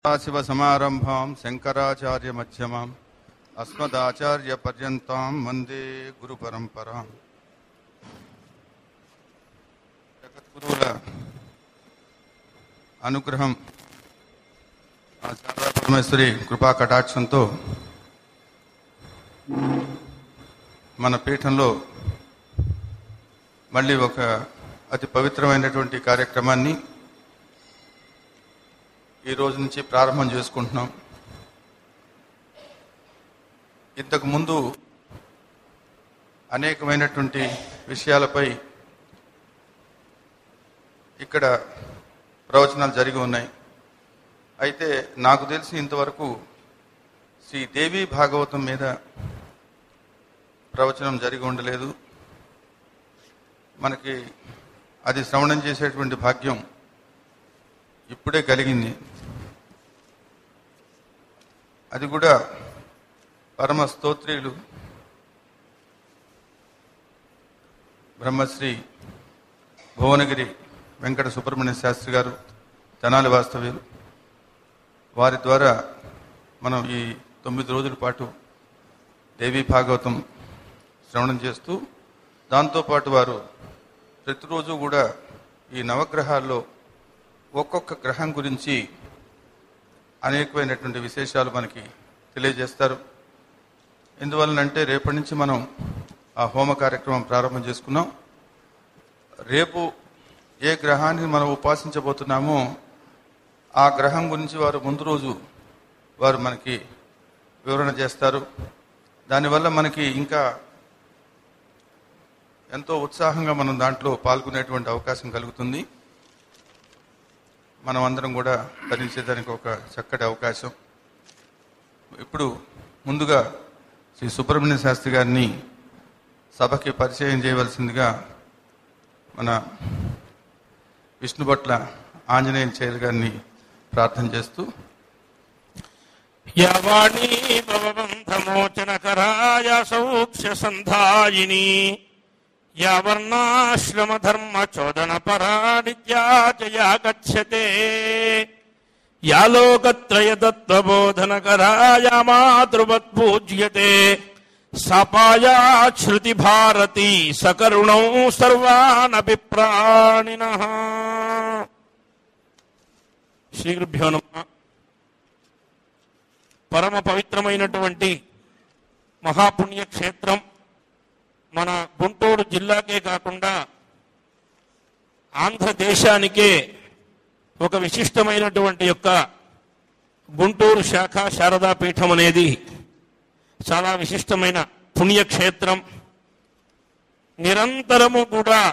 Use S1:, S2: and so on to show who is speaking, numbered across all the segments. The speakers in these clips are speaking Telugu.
S1: సదాశివసమారంభాం శంకరాచార్యమధ్యమాం అస్మదాచార్యపర్యంతాం వందే గురుపరంపరాం జగద్గురువుల అనుగ్రహం ఆ శారదా పరమేశ్వరి కృపా కటాక్షంతో మన పీఠంలో మళ్ళీ ఒక అతి పవిత్రమైనటువంటి కార్యక్రమాన్ని ఈ రోజు నుంచి ప్రారంభం చేసుకుంటున్నాం ఇంతకు ముందు అనేకమైనటువంటి విషయాలపై ఇక్కడ ప్రవచనాలు జరిగి ఉన్నాయి అయితే నాకు తెలిసి ఇంతవరకు శ్రీ దేవి భాగవతం మీద ప్రవచనం జరిగి ఉండలేదు మనకి అది శ్రవణం చేసేటువంటి భాగ్యం ఇప్పుడే కలిగింది అది కూడా పరమ స్తోత్రీయులు బ్రహ్మశ్రీ భువనగిరి వెంకట సుబ్రహ్మణ్య శాస్త్రి గారు తెనాలి వాస్తవ్యులు వారి ద్వారా మనం ఈ తొమ్మిది రోజుల పాటు దేవీ భాగవతం శ్రవణం చేస్తూ దాంతోపాటు వారు ప్రతిరోజు కూడా ఈ నవగ్రహాల్లో ఒక్కొక్క గ్రహం గురించి అనేకమైనటువంటి విశేషాలు మనకి తెలియజేస్తారు ఎందువలనంటే రేపటి నుంచి మనం ఆ హోమ కార్యక్రమం ప్రారంభం చేసుకున్నాం రేపు ఏ గ్రహాన్ని మనం ఉపాసించబోతున్నామో ఆ గ్రహం గురించి వారు ముందు రోజు వారు మనకి వివరణ చేస్తారు దానివల్ల మనకి ఇంకా ఎంతో ఉత్సాహంగా మనం దాంట్లో పాల్గొనేటువంటి అవకాశం కలుగుతుంది మనం అందరం కూడా ధరించేదానికి ఒక చక్కటి అవకాశం ఇప్పుడు ముందుగా శ్రీ సుబ్రహ్మణ్య శాస్త్రి గారిని సభకి పరిచయం చేయవలసిందిగా మన విష్ణుభట్ల ఆంజనేయ చైర్ గారిని ప్రార్థన చేస్తూ
S2: యావాణీ భవబంధమోచనకరాయ సౌక్ష్య సంధాయిని యావర్ణాశ్రమ ధర్మ చోదన పరానిత్యాచయా గచ్చతే యా లోకత్రయ తత్వబోధనకరాయ మాతృవత్ పూజ్యతే సపాయా శృతి భారతి సకరుణౌ సర్వానపి ప్రాణినః శ్రీ గురుభ్యో నమః పరమ పవిత్రమైనటువంటి మహాపుణ్య క్షేత్రం మన గుంటూరు జిల్లాకే కాకుండా ఆంధ్రదేశానికే ఒక విశిష్టమైనటువంటి యొక్క గుంటూరు శాఖ శారదా పీఠం అనేది చాలా విశిష్టమైన పుణ్యక్షేత్రం నిరంతరము కూడా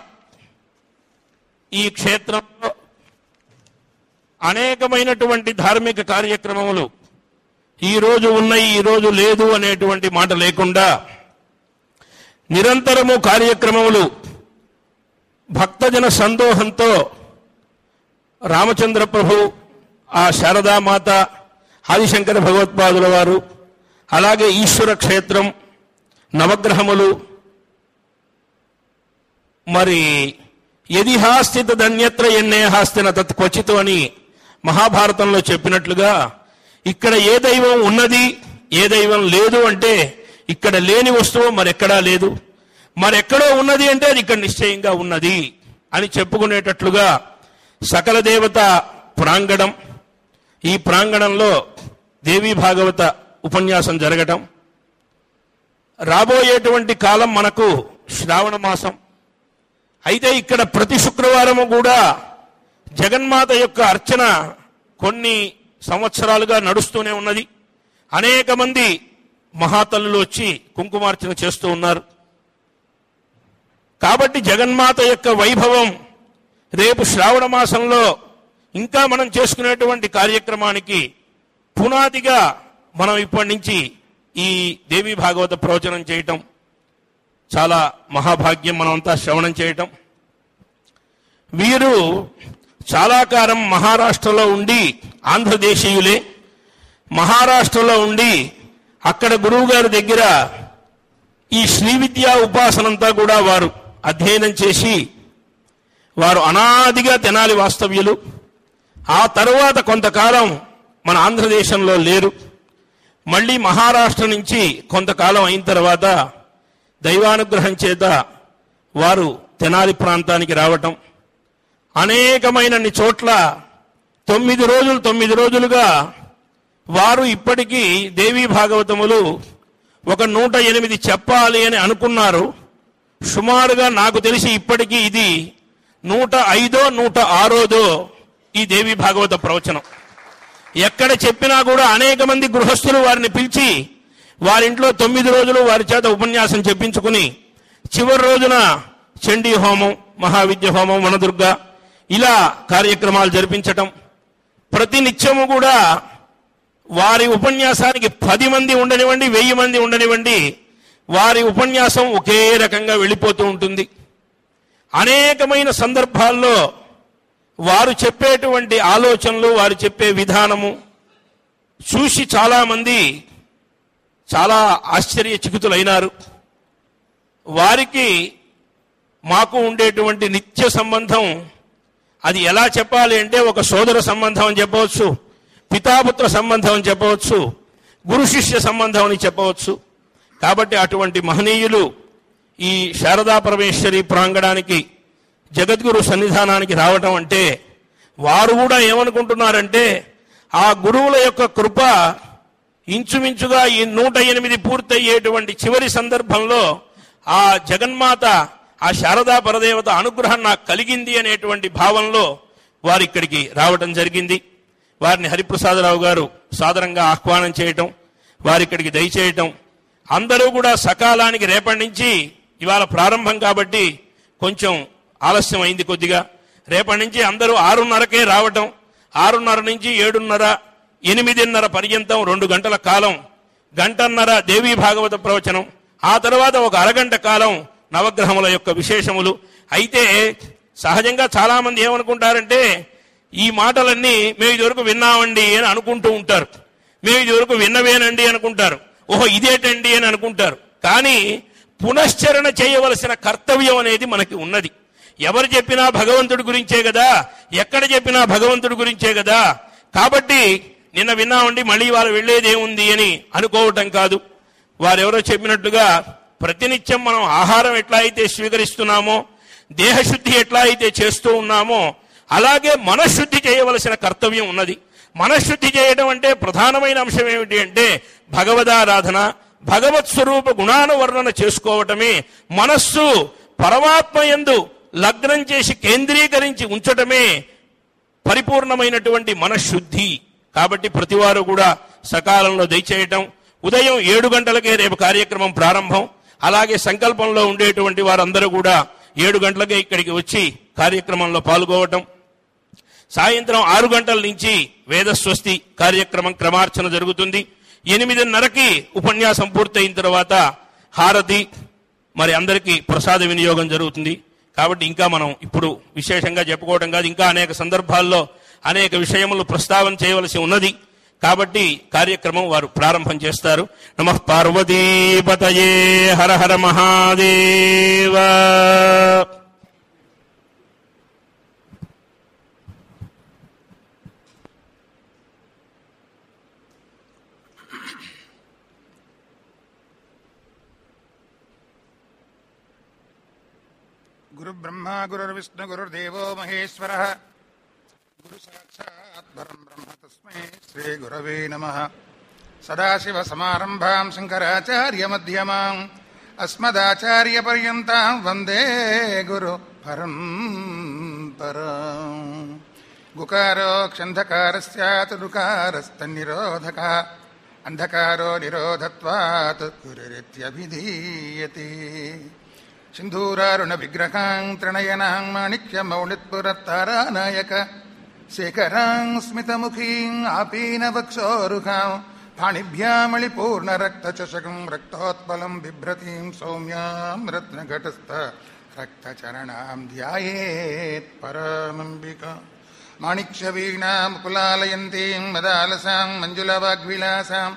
S2: ఈ క్షేత్రంలో అనేకమైనటువంటి ధార్మిక కార్యక్రమములు ఈ రోజు ఉన్నాయి ఈ రోజు లేదు అనేటువంటి మాట లేకుండా నిరంతరము కార్యక్రమములు భక్తజన సందోహంతో రామచంద్ర ప్రభు ఆ శారదామాత ఆదిశంకర భగవత్పాదుల వారు అలాగే ఈశ్వర క్షేత్రం నవగ్రహములు మరి ఎది హాస్థిత ధన్యత్ర ఎన్నే హాస్తిన తత్ క్వచితు అని మహాభారతంలో చెప్పినట్లుగా ఇక్కడ ఏ దైవం ఉన్నది ఏ దైవం లేదు అంటే ఇక్కడ లేని వస్తువు మరెక్కడా లేదు మరెక్కడో ఉన్నది అంటే అది ఇక్కడ నిశ్చయంగా ఉన్నది అని చెప్పుకునేటట్లుగా సకల దేవత ప్రాంగణం ఈ ప్రాంగణంలో దేవీ భాగవత ఉపన్యాసం జరగటం రాబోయేటువంటి కాలం మనకు శ్రావణ మాసం అయితే ఇక్కడ ప్రతి శుక్రవారము కూడా జగన్మాత యొక్క అర్చన కొన్ని సంవత్సరాలుగా నడుస్తూనే ఉన్నది అనేక మంది మహాతల్లులు వచ్చి కుంకుమార్చన చేస్తూ ఉన్నారు కాబట్టి జగన్మాత యొక్క వైభవం రేపు శ్రావణ మాసంలో ఇంకా మనం చేసుకునేటువంటి కార్యక్రమానికి పునాదిగా మనం ఇప్పటి నుంచి ఈ దేవి భాగవత ప్రవచనం చేయటం చాలా మహాభాగ్యం మనమంతా శ్రవణం చేయటం వీరు చాలా కాలం మహారాష్ట్రలో ఉండి ఆంధ్రదేశీయులే మహారాష్ట్రలో ఉండి అక్కడ గురువు గారి దగ్గర ఈ శ్రీ విద్యా ఉపాసనంతా కూడా వారు అధ్యయనం చేసి వారు అనాదిగా తెనాలి వాస్తవ్యులు ఆ తరువాత కొంతకాలం మన ఆంధ్రదేశంలో లేరు మళ్ళీ మహారాష్ట్ర నుంచి కొంతకాలం అయిన తర్వాత దైవానుగ్రహం చేత వారు తెనాలి ప్రాంతానికి రావటం అనేకమైనన్ని చోట్ల తొమ్మిది రోజులు తొమ్మిది రోజులుగా వారు ఇప్పటికీ దేవీ భాగవతములు ఒక నూట ఎనిమిది చెప్పాలి అని అనుకున్నారు సుమారుగా నాకు తెలిసి ఇప్పటికీ ఇది నూట ఐదో నూట ఆరోదో ఈ దేవి భాగవత ప్రవచనం ఎక్కడ చెప్పినా కూడా అనేక మంది గృహస్థులు వారిని పిలిచి వారింట్లో తొమ్మిది రోజులు వారి చేత ఉపన్యాసం చెప్పించుకుని చివరి రోజున చండీ హోమం మహావిద్య హోమం వనదుర్గ ఇలా కార్యక్రమాలు జరిపించటం ప్రతి నిత్యము కూడా వారి ఉపన్యాసానికి పది మంది ఉండనివ్వండి వెయ్యి మంది ఉండనివ్వండి వారి ఉపన్యాసం ఒకే రకంగా వెళ్ళిపోతూ ఉంటుంది అనేకమైన సందర్భాల్లో వారు చెప్పేటువంటి ఆలోచనలు వారు చెప్పే విధానము చూసి చాలామంది చాలా ఆశ్చర్యచకితులైనారు వారికి మాకు ఉండేటువంటి నిత్య సంబంధం అది ఎలా చెప్పాలి అంటే ఒక సోదర సంబంధం అని చెప్పవచ్చు పితాపుత్ర సంబంధం అని చెప్పవచ్చు గురు శిష్య సంబంధం అని చెప్పవచ్చు కాబట్టి అటువంటి మహనీయులు ఈ శారదా పరమేశ్వరి ప్రాంగణానికి జగద్గురు సన్నిధానానికి రావటం అంటే వారు కూడా ఏమనుకుంటున్నారంటే ఆ గురువుల యొక్క కృప ఇంచుమించుగా ఈ నూట ఎనిమిది పూర్తయ్యేటువంటి చివరి సందర్భంలో ఆ జగన్మాత ఆ శారదా పరదేవత అనుగ్రహం నాకు కలిగింది అనేటువంటి భావంలో వారు ఇక్కడికి రావటం జరిగింది వారిని హరిప్రసాదరావు గారు సాదరంగా ఆహ్వానం చేయటం వారి ఇక్కడికి దయచేయటం అందరూ కూడా సకాలానికి రేపటి నుంచి ఇవాళ ప్రారంభం కాబట్టి కొంచెం ఆలస్యం అయింది కొద్దిగా రేపటి నుంచి అందరూ ఆరున్నరకే రావటం ఆరున్నర నుంచి ఏడున్నర ఎనిమిదిన్నర పర్యంతం రెండు గంటల కాలం గంటన్నర దేవీ భాగవత ప్రవచనం ఆ తర్వాత ఒక అరగంట కాలం నవగ్రహముల యొక్క విశేషములు అయితే సహజంగా చాలా మంది ఏమనుకుంటారంటే ఈ మాటలన్నీ మేము ఇదివరకు విన్నామండి అని అనుకుంటూ ఉంటారు మేము ఇదివరకు విన్నవేనండి అనుకుంటారు ఓహో ఇదేటండి అని అనుకుంటారు కానీ పునశ్చరణ చేయవలసిన కర్తవ్యం అనేది మనకి ఉన్నది ఎవరు చెప్పినా భగవంతుడి గురించే కదా ఎక్కడ చెప్పినా భగవంతుడి గురించే కదా కాబట్టి నిన్న విన్నామండి మళ్ళీ వాళ్ళు వెళ్ళేదేముంది అని అనుకోవటం కాదు వారెవరో చెప్పినట్టుగా ప్రతినిత్యం మనం ఆహారం ఎట్లా అయితే స్వీకరిస్తున్నామో దేహశుద్ధి ఎట్లా అయితే చేస్తూ ఉన్నామో అలాగే మనశుద్ధి చేయవలసిన కర్తవ్యం ఉన్నది మనశుద్ధి చేయడం అంటే ప్రధానమైన అంశం ఏమిటి అంటే భగవదారాధన భగవత్ స్వరూప గుణానువర్ణన చేసుకోవటమే మనస్సు పరమాత్మ యందు లగ్నం చేసి కేంద్రీకరించి ఉంచటమే పరిపూర్ణమైనటువంటి మనశుద్ధి కాబట్టి ప్రతివారు కూడా సకాలంలో దయచేయటం ఉదయం ఏడు గంటలకే రేపు కార్యక్రమం ప్రారంభం అలాగే సంకల్పంలో ఉండేటువంటి వారందరూ కూడా ఏడు గంటలకే ఇక్కడికి వచ్చి కార్యక్రమంలో పాల్గొవటం సాయంత్రం ఆరు గంటల నుంచి వేదస్వస్తి కార్యక్రమం క్రమార్చన జరుగుతుంది ఎనిమిదిన్నరకి ఉపన్యాసం పూర్తయిన తర్వాత హారతి మరి అందరికీ ప్రసాద వినియోగం జరుగుతుంది కాబట్టి ఇంకా మనం ఇప్పుడు విశేషంగా చెప్పుకోవడం కాదు ఇంకా అనేక సందర్భాల్లో అనేక విషయములు ప్రస్తావన చేయవలసి ఉన్నది కాబట్టి కార్యక్రమం వారు ప్రారంభం చేస్తారు నమ పార్వతీపతయే హర హర మహాదేవ
S3: गुरुब्रह्मा गुरुर्विष्णु गुरुर्देवो महेश्वरः गुरुसाक्षात् परं ब्रह्म तस्मै श्रीगुरवे नमः सदाशिवसमारम्भाम् शङ्कराचार्यमध्यमाम् अस्मदाचार्यपर्यन्ताम् वन्दे गुरु परम्पराम् गुकारो क्षन्धकारस्यात् ऋकारस्तन्निरोधकः अन्धकारो निरोधत्वात् गुरुरित्यभिधीयते सिन्धूरारुणविग्रहाम् त्रणयनाम् माणिक्यमौलित्पुरत्तारानायक शेखराम् स्मितमुखीम् आपीनवक्षोरुखाम् फाणिभ्यामलिपूर्णरक्तचषकम् रक्तोत्पलम् बिभ्रतीम् सौम्याम् रत्नघटस्थ रक्तचरणाम् ध्यायेत् परामम्बिका माणिक्यवीणामुकुलालयन्तीम् मदालसाम् मञ्जुलवाग्विलासाम्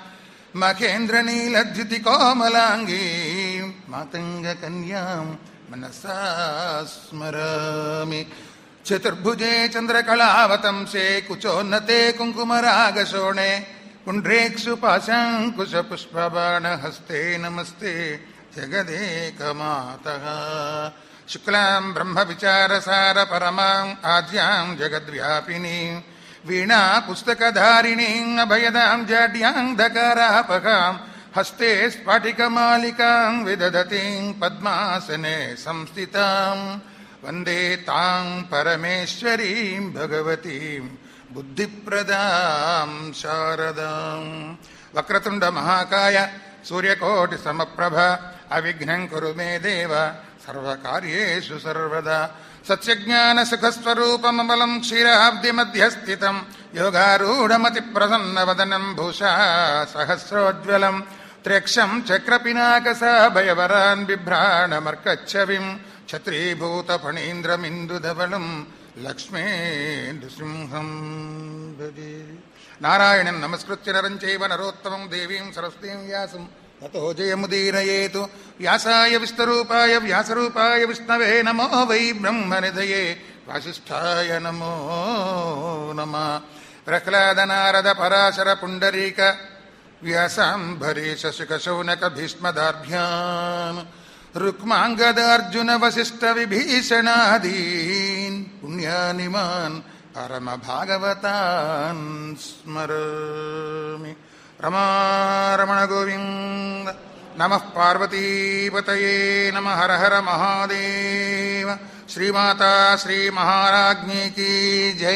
S3: मखेन्द्रनीलद्युतिकोमलाङ्गीम् मातङ्गकन्याम् मनसा स्मरामि చతుర్భుజే చంద్రకళావతంసే కుచోన్నతే కుంకుమరాగశోణే పుండ్రేక్షు పాశాంకుశ పుష్పబాణ హస్తే నమస్తే జగదేకమాత శుక్లాం బ్రహ్మ విచారసార పరమాం ఆద్యాం జగద్వ్యాపినీం వీణా పుస్తకధారిణీం అభయదాం జాడ్యాం ధకారాపకాం హస్తే స్ఫటికమాలికాం విదధతీం పద్మాసనే సంస్థితాం వందే తాం పరమేశ్వరీం భగవతీం బుద్ధిప్రదాం శారదాం వక్రతుండ మహాకాయ సూర్యకోటి సమప్రభ అవిఘ్నం కురు మే దేవ సర్వకార్యేషు సర్వదా సత్యజ్ఞాన సుఖస్వరూపమబలం క్షీరాబ్ది మధ్యస్థితం యోగారూఢమతి ప్రసన్న వదనం భూషా సహస్రోజ్వలం త్ర్యక్షం చక్రపినాకసాభయవరాన్ బిభ్రాణమర్కచ్చవిం ఛత్రీభూత ఫణీంద్రమిందుధవళం లక్ష్మీ నృసింహం భజే నారాయణం నమస్కృత్య నరం చైవ నరోత్తమం దేవీం సరస్వతీం వ్యాసం తతో జయముదీరయేతు వ్యాసాయ విస్తరూపాయ వ్యాసరూపాయ విష్ణవే నమో వై బ్రహ్మనిధయే వాసిష్ఠాయ నమో నమ ప్రహ్లాద నారద పరాశర పుండరీక వ్యాసాంబరీష శుకశౌనక భీష్మదార్భ్యాన్ రుక్మాంగదార్జున వశిష్ట విభీషణాదీన్ పుణ్యానిమాన్ పరమ భాగవతాన్ స్మరామి రమారమణ గోవింద నమ పార్వతీపతయే నమ హర హర మహాదేవ శ్రీమాతా శ్రీ మహారాజ్ఞీ కీ జై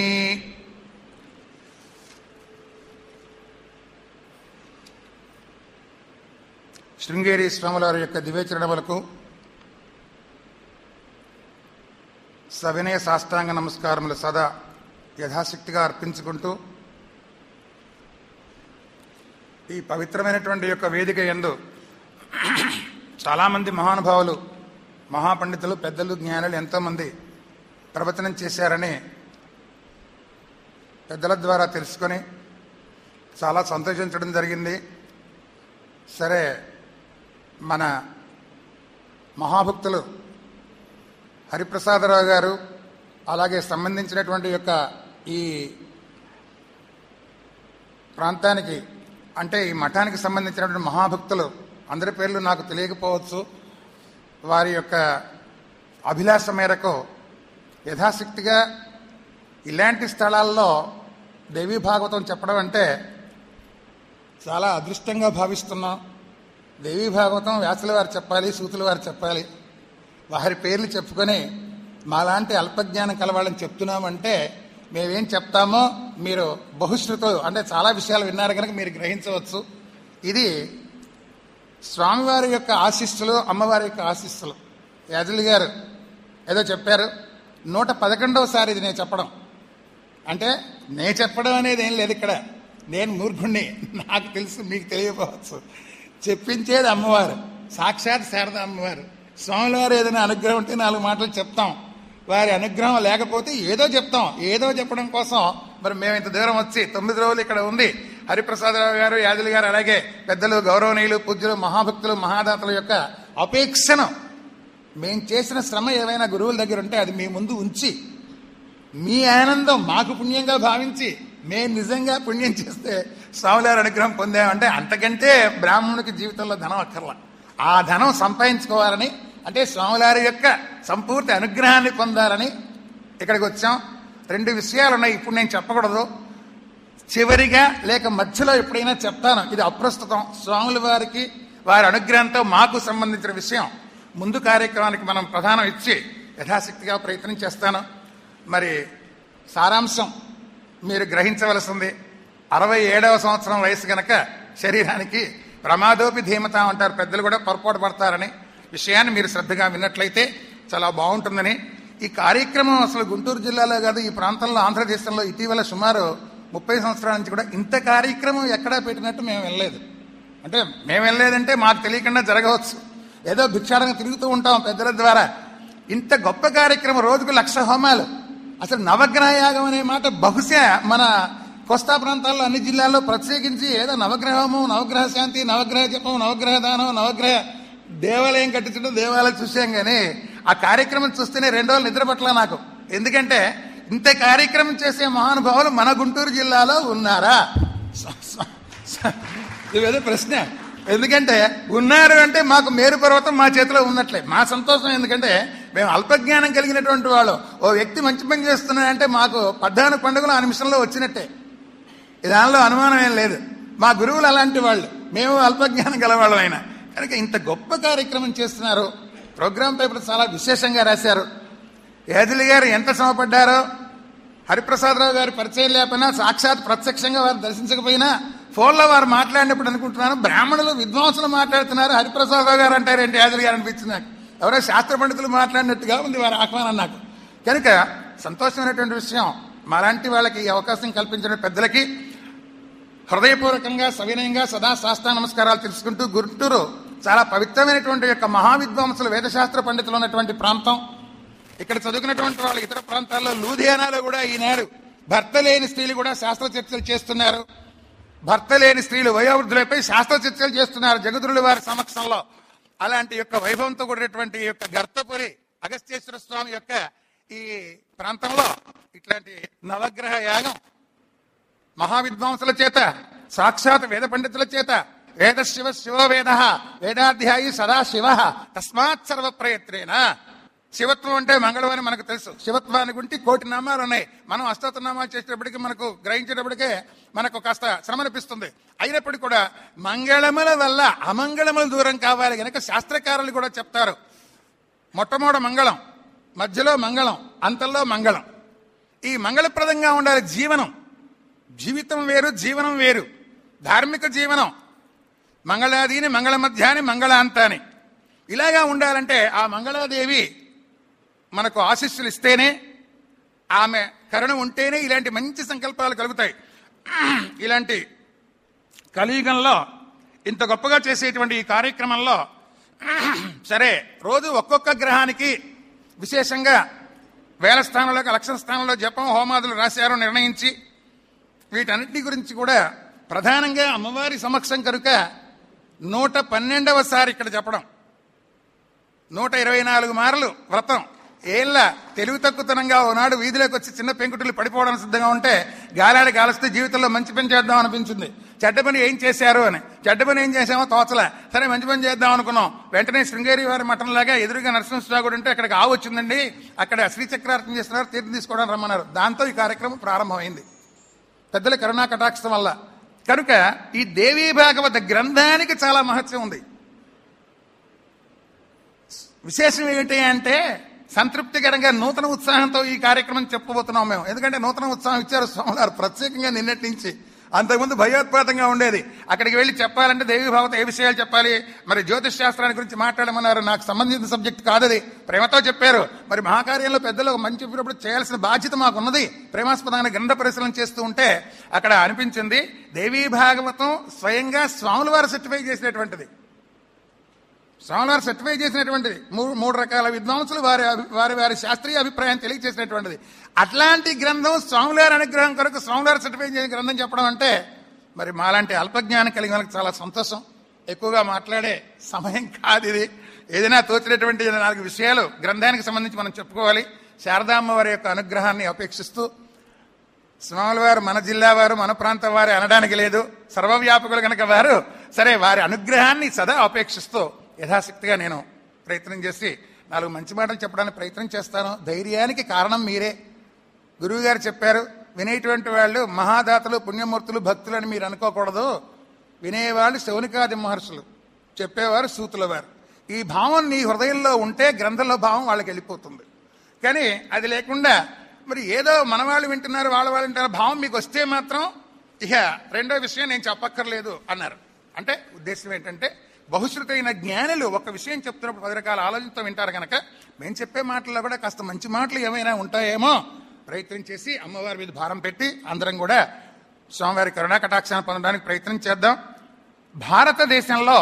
S3: శృంగేరి స్వాములారి యొక్క దివ్యచరణములకు సవినయ సాష్టాంగ నమస్కారములు సదా యథాశక్తిగా అర్పించుకుంటూ ఈ పవిత్రమైనటువంటి యొక్క వేదిక ఎందు చాలామంది మహానుభావులు మహాపండితులు పెద్దలు జ్ఞానులు ఎంతోమంది ప్రవచనం చేశారని పెద్దల ద్వారా తెలుసుకొని చాలా సంతోషించడం జరిగింది సరే మన మహాభక్తులు హరిప్రసాదరావు గారు అలాగే సంబంధించినటువంటి యొక్క ఈ ప్రాంతానికి అంటే ఈ మఠానికి సంబంధించినటువంటి మహాభక్తులు అందరి పేర్లు నాకు తెలియకపోవచ్చు వారి యొక్క అభిలాష మేరకు యథాశక్తిగా ఇలాంటి స్థలాల్లో దేవీ భాగవతం చెప్పడం అంటే చాలా అదృష్టంగా భావిస్తున్నాం దేవీ భాగవతం వ్యాసుల వారు చెప్పాలి సూతుల వారు చెప్పాలి వారి పేర్లు చెప్పుకొని మాలాంటి అల్పజ్ఞానం కలవాళ్ళని చెప్తున్నామంటే మేమేం చెప్తామో మీరు బహుశ్రుతులు అంటే చాలా విషయాలు విన్నారు కనుక మీరు గ్రహించవచ్చు ఇది స్వామివారి యొక్క ఆశీస్సులు అమ్మవారి యొక్క ఆశీస్సులు యాజులు గారు ఏదో చెప్పారు నూట పదకొండవసారి ఇది నేను చెప్పడం అంటే నేను చెప్పడం అనేది ఏం లేదు ఇక్కడ నేను మూర్ఖుణ్ణి నాకు తెలుసు మీకు తెలియకపోవచ్చు చెప్పించేది అమ్మవారు సాక్షాత్ శారద అమ్మవారు స్వామివారు ఏదైనా అనుగ్రహం ఉంటే నాలుగు మాటలు చెప్తాం వారి అనుగ్రహం లేకపోతే ఏదో చెప్తాం ఏదో చెప్పడం కోసం మరి మేము ఇంత దూరం వచ్చి తొమ్మిది రోజులు ఇక్కడ ఉంది హరిప్రసాదరావు గారు యాదలి గారు అలాగే పెద్దలు గౌరవనీయులు పూజ్యులు మహాభక్తులు మహాదాతల యొక్క అపేక్షను మేం చేసిన శ్రమ ఏవైనా గురువుల దగ్గర ఉంటే అది మీ ముందు ఉంచి మీ ఆనందం మాకు పుణ్యంగా భావించి మేము నిజంగా పుణ్యం చేస్తే స్వామివారి అనుగ్రహం పొందామంటే అంతకంటే బ్రాహ్మణునికి జీవితంలో ధనం అక్కర్లా ఆ ధనం సంపాదించుకోవాలని అంటే స్వామివారి యొక్క సంపూర్తి అనుగ్రహాన్ని పొందాలని ఇక్కడికి వచ్చాం రెండు విషయాలు ఉన్నాయి ఇప్పుడు నేను చెప్పకూడదు చివరిగా లేక మధ్యలో ఎప్పుడైనా చెప్తాను ఇది అప్రస్తుతం స్వాముల వారికి వారి అనుగ్రహంతో మాకు సంబంధించిన విషయం ముందు కార్యక్రమానికి మనం ప్రధానం ఇచ్చి యథాశక్తిగా ప్రయత్నం చేస్తాను మరి సారాంశం మీరు గ్రహించవలసింది అరవై ఏడవ సంవత్సరం వయసు గనక శరీరానికి ప్రమాదోపి ధీమత అంటారు పెద్దలు కూడా పొరపాటు పడతారని విషయాన్ని మీరు శ్రద్ధగా విన్నట్లయితే చాలా బాగుంటుందని ఈ కార్యక్రమం అసలు గుంటూరు జిల్లాలో కాదు ఈ ప్రాంతంలో ఆంధ్రదేశంలో ఇటీవల సుమారు ముప్పై సంవత్సరాల నుంచి కూడా ఇంత కార్యక్రమం ఎక్కడా పెట్టినట్టు మేము వెళ్ళలేదు అంటే మేము వెళ్ళలేదంటే మాకు తెలియకుండా జరగవచ్చు ఏదో భిక్షాటన తిరుగుతూ ఉంటాం పెద్దల ద్వారా ఇంత గొప్ప కార్యక్రమం రోజుకు లక్ష హోమాలు అసలు నవగ్రహ యాగం అనే మాట బహుశా మన కోస్తా ప్రాంతాల్లో అన్ని జిల్లాల్లో ప్రత్యేకించి ఏదో నవగ్రహము నవగ్రహ శాంతి నవగ్రహ జపం నవగ్రహ దానం నవగ్రహ దేవాలయం కట్టించడం దేవాలయం చూసాం కానీ ఆ కార్యక్రమం చూస్తేనే రెండు రోజులు నిద్ర పట్ల నాకు ఎందుకంటే ఇంత కార్యక్రమం చేసే మహానుభావులు మన గుంటూరు జిల్లాలో ఉన్నారా స- స- స- ఇదేదో ప్రశ్న ఎందుకంటే ఉన్నారు అంటే మాకు మేరు పర్వతం మా చేతిలో ఉన్నట్లే మా సంతోషం ఎందుకంటే మేము అల్పజ్ఞానం కలిగినటువంటి వాళ్ళు ఓ వ్యక్తి మంచి పని చేస్తున్నాడంటే మాకు పద్నాలుగు పండుగలు ఆ నిమిషంలో వచ్చినట్టే ఈ దానిలో అనుమానం ఏం లేదు మా గురువులు అలాంటి వాళ్ళు మేము అల్పజ్ఞానం గలవాళ్ళం అయినా కనుక ఇంత గొప్ప కార్యక్రమం చేస్తున్నారు ప్రోగ్రామ్ పేపర్ చాలా విశేషంగా రాశారు యాదిలి గారు ఎంత శ్రమపడ్డారో హరిప్రసాదరావు గారి పరిచయం లేకపోయినా సాక్షాత్ ప్రత్యక్షంగా వారు దర్శించకపోయినా ఫోన్లో వారు మాట్లాడినప్పుడు అనుకుంటున్నాను బ్రాహ్మణులు విద్వాంసులు మాట్లాడుతున్నారు హరిప్రసాదరావు గారు అంటారేంటి యాదిలి గారు అనిపించింది నాకు ఎవరో శాస్త్ర పండితులు మాట్లాడినట్టుగా ఉంది వారి ఆహ్వానం నాకు కనుక సంతోషమైనటువంటి విషయం మాలాంటి వాళ్ళకి ఈ అవకాశం కల్పించిన పెద్దలకి హృదయపూర్వకంగా సవినయంగా సదా శాస్త్ర నమస్కారాలు తెలుసుకుంటూ గుంటూరు చాలా పవిత్రమైనటువంటి యొక్క మహావిద్వాంసులు వేదశాస్త్ర పండితులు ఉన్నటువంటి ప్రాంతం ఇక్కడ చదువుకున్నటువంటి వాళ్ళు ఇతర ప్రాంతాల్లో లూధియానాలో కూడా ఈనాడు భర్త లేని స్త్రీలు కూడా శాస్త్ర చర్చలు చేస్తున్నారు భర్త లేని స్త్రీలు వయోవృద్ధులపై శాస్త్ర చర్చలు చేస్తున్నారు జగదురుల వారి సమక్షంలో అలాంటి యొక్క వైభవంతో కూడినటువంటి ఈ యొక్క గర్తపురి అగస్త్యేశ్వర స్వామి యొక్క ఈ ప్రాంతంలో ఇట్లాంటి నవగ్రహ యాగం మహావిద్వాంసుల చేత సాక్షాత్ వేద పండితుల చేత వేద శివ శివ వేద వేదాధ్యాయి సదా శివ తస్మాత్ సర్వ ప్రయత్నేన శివత్వం అంటే మంగళం మనకు తెలుసు శివత్వానికి ఉంటే కోటి నామాలు ఉన్నాయి మనం అష్టోత్తర నామాలు చేసేటప్పటికి మనకు గ్రహించేటప్పటికే మనకు కాస్త శ్రమ అనిపిస్తుంది అయినప్పటికీ కూడా మంగళముల వల్ల అమంగళములు దూరం కావాలి కనుక శాస్త్రకారులు కూడా చెప్తారు మొట్టమొదటి మంగళం మధ్యలో మంగళం అంతల్లో మంగళం ఈ మంగళప్రదంగా ఉండాలి జీవనం జీవితం వేరు జీవనం వేరు ధార్మిక జీవనం మంగళాదీని మంగళ మధ్యాని మంగళాంతాని ఇలాగా ఉండాలంటే ఆ మంగళాదేవి మనకు ఆశీస్సులు ఇస్తేనే ఆమె కరుణ ఉంటేనే ఇలాంటి మంచి సంకల్పాలు కలుగుతాయి ఇలాంటి కలియుగంలో ఇంత గొప్పగా చేసేటువంటి ఈ కార్యక్రమంలో సరే రోజు ఒక్కొక్క గ్రహానికి విశేషంగా వేల స్థానంలో లక్షల స్థానంలో జపం హోమాదులు రాశారు నిర్ణయించి వీటన్నిటి గురించి కూడా ప్రధానంగా అమ్మవారి సమక్షం కనుక నూట పన్నెండవసారి ఇక్కడ చెప్పడం నూట ఇరవై నాలుగు మార్లు వ్రతం ఏళ్ళ తెలివి తక్కువతనంగా ఓనాడు వీధిలోకి వచ్చి చిన్న పెంకుటిలు పడిపోవడానికి సిద్ధంగా ఉంటే గాలాడి గాలిస్తే జీవితంలో మంచి పని చేద్దాం అనిపించింది చెడ్డ పని ఏం చేశారు అని చెడ్డ పని ఏం చేశామో తోచలే సరే మంచి పని చేద్దాం అనుకున్నాం వెంటనే శృంగేరి వారి మఠంలాగా ఎదురుగా నరసింహస్వామి ఉంటే అక్కడికి ఆవు వచ్చిందండి అక్కడ శ్రీచక్రార్థం చేస్తున్నారు తీర్థం తీసుకోవడానికి రమ్మన్నారు దాంతో ఈ కార్యక్రమం ప్రారంభమైంది పెద్దల కరుణా కటాక్షం వల్ల కనుక ఈ దేవీ భాగవత గ్రంథానికి చాలా మహత్యం ఉంది విశేషం ఏమిటి అంటే సంతృప్తికరంగా నూతన ఉత్సాహంతో ఈ కార్యక్రమం చెప్పబోతున్నాం మేము ఎందుకంటే నూతన ఉత్సాహం ఇచ్చారు స్వామివారు ప్రత్యేకంగా నిన్నటి నుంచి అంతకుముందు భయోత్పాతంగా ఉండేది అక్కడికి వెళ్ళి చెప్పాలంటే దేవి భావత ఏ విషయాలు చెప్పాలి మరి జ్యోతిష్ శాస్త్రాన్ని గురించి మాట్లాడమన్నారు నాకు సంబంధించిన సబ్జెక్ట్ కాదది ప్రేమతో చెప్పారు మరి మహాకార్యంలో పెద్దలు ఒక మంచి చెప్పినప్పుడు చేయాల్సిన బాధ్యత మాకు ఉన్నది ప్రేమాస్పదంగా గ్రంథ పరిశీలన చేస్తూ ఉంటే అక్కడ అనిపించింది దేవీ భాగవతం స్వయంగా స్వాముల వారు సర్టిఫై చేసినటువంటిది స్వామివారు సర్టిఫై చేసినటువంటిది మూడు మూడు రకాల విద్వాంసులు వారి అభి- వారి వారి శాస్త్రీయ అభిప్రాయం తెలియజేసినటువంటిది అట్లాంటి గ్రంథం స్వామివారి అనుగ్రహం కొరకు స్వామివారు సర్టిఫై చేసిన గ్రంథం చెప్పడం అంటే మరి మాలాంటి అల్పజ్ఞానం కలిగిన వాళ్ళకి చాలా సంతోషం ఎక్కువగా మాట్లాడే సమయం కాదు ఇది ఏదైనా తోచినటువంటి నాలుగు విషయాలు గ్రంథానికి సంబంధించి మనం చెప్పుకోవాలి శారదామ్మ వారి యొక్క అనుగ్రహాన్ని అపేక్షిస్తూ స్వాముల వారు మన జిల్లా వారు మన ప్రాంతం వారు అనడానికి లేదు సర్వవ్యాపకులు కనుక వారు సరే వారి అనుగ్రహాన్ని సదా అపేక్షిస్తూ యథాశక్తిగా నేను ప్రయత్నం చేసి నాలుగు మంచి మాటలు చెప్పడానికి ప్రయత్నం చేస్తాను ధైర్యానికి కారణం మీరే గురువు గారు చెప్పారు వినేటువంటి వాళ్ళు మహాదాతలు పుణ్యమూర్తులు భక్తులు అని మీరు అనుకోకూడదు వినేవాళ్ళు శౌనికాది మహర్షులు చెప్పేవారు సూతుల వారు ఈ భావం నీ హృదయంలో ఉంటే గ్రంథంలో భావం వాళ్ళకి వెళ్ళిపోతుంది కానీ అది లేకుండా మరి ఏదో మన వాళ్ళు వింటున్నారు వాళ్ళ వాళ్ళు వింటున్నారు భావం మీకు వస్తే మాత్రం ఇక రెండో విషయం నేను చెప్పక్కర్లేదు అన్నారు అంటే ఉద్దేశం ఏంటంటే బహుశ్రుతైన జ్ఞానులు ఒక విషయం చెప్తున్నప్పుడు పది రకాల ఆలోచనతో వింటారు కనుక మేము చెప్పే మాటల్లో కూడా కాస్త మంచి మాటలు ఏమైనా ఉంటాయేమో ప్రయత్నం చేసి అమ్మవారి మీద భారం పెట్టి అందరం కూడా స్వామివారి కరుణా కటాక్షాన్ని పొందడానికి ప్రయత్నం చేద్దాం భారతదేశంలో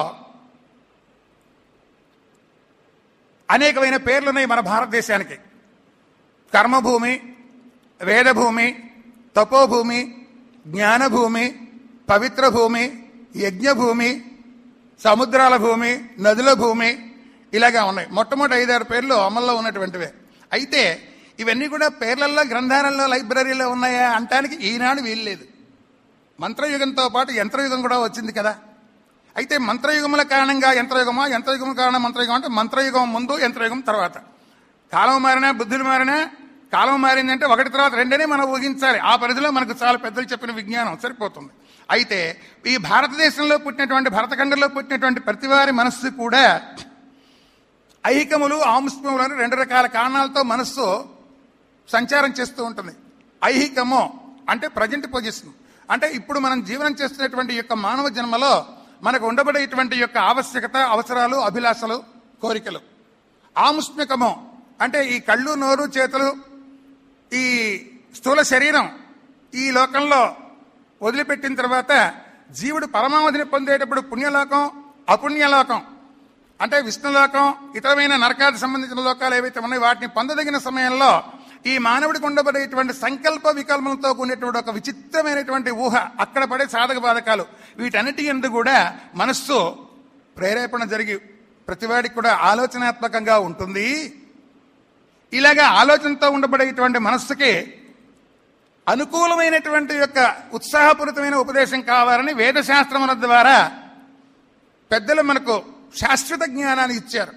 S3: అనేకమైన పేర్లున్నాయి మన భారతదేశానికి కర్మభూమి వేదభూమి తపోభూమి జ్ఞానభూమి పవిత్ర భూమి యజ్ఞభూమి సముద్రాల భూమి నదుల భూమి ఇలాగా ఉన్నాయి మొట్టమొదటి ఐదారు పేర్లు అమల్లో ఉన్నటువంటివే అయితే ఇవన్నీ కూడా పేర్లల్లో గ్రంథాలలో లైబ్రరీలో ఉన్నాయా అంటానికి ఈనాడు వీల్లేదు మంత్రయుగంతో పాటు యంత్రయుగం కూడా వచ్చింది కదా అయితే మంత్రయుగముల కారణంగా యంత్రయుగమా యంత్రయుగం కారణం మంత్రయుగం అంటే మంత్రయుగం ముందు యంత్రయుగం తర్వాత కాలం మారినా బుద్ధులు మారినా కాలం మారిందంటే ఒకటి తర్వాత రెండనే మనం ఊహించాలి ఆ పరిధిలో మనకు చాలా పెద్దలు చెప్పిన విజ్ఞానం సరిపోతుంది అయితే ఈ భారతదేశంలో పుట్టినటువంటి భరతఖండంలో పుట్టినటువంటి ప్రతివారి మనస్సు కూడా ఐహికములు ఆముష్మములు అని రెండు రకాల కారణాలతో మనస్సు సంచారం చేస్తూ ఉంటుంది ఐహికము అంటే ప్రజెంట్ పొజిషన్ అంటే ఇప్పుడు మనం జీవనం చేస్తున్నటువంటి యొక్క మానవ జన్మలో మనకు ఉండబడేటువంటి యొక్క ఆవశ్యకత అవసరాలు అభిలాషలు కోరికలు ఆముష్మికము అంటే ఈ కళ్ళు నోరు చేతులు ఈ స్థూల శరీరం ఈ లోకంలో వదిలిపెట్టిన తర్వాత జీవుడు పరమావధిని పొందేటప్పుడు పుణ్యలోకం అపుణ్యలోకం అంటే విష్ణులోకం ఇతరమైన నరకాది సంబంధించిన లోకాలు ఏవైతే ఉన్నాయో వాటిని పొందదగిన సమయంలో ఈ మానవుడికి ఉండబడేటువంటి సంకల్ప వికల్పంతో కూడినటువంటి ఒక విచిత్రమైనటువంటి ఊహ అక్కడ పడే సాధక బాధకాలు వీటన్నిటి ఎందు కూడా మనస్సు ప్రేరేపణ జరిగి ప్రతివాడికి కూడా ఆలోచనాత్మకంగా ఉంటుంది ఇలాగా ఆలోచనతో ఉండబడేటువంటి మనస్సుకి అనుకూలమైనటువంటి యొక్క ఉత్సాహపూరితమైన ఉపదేశం కావాలని వేదశాస్త్రముల ద్వారా పెద్దలు మనకు శాశ్వత జ్ఞానాన్ని ఇచ్చారు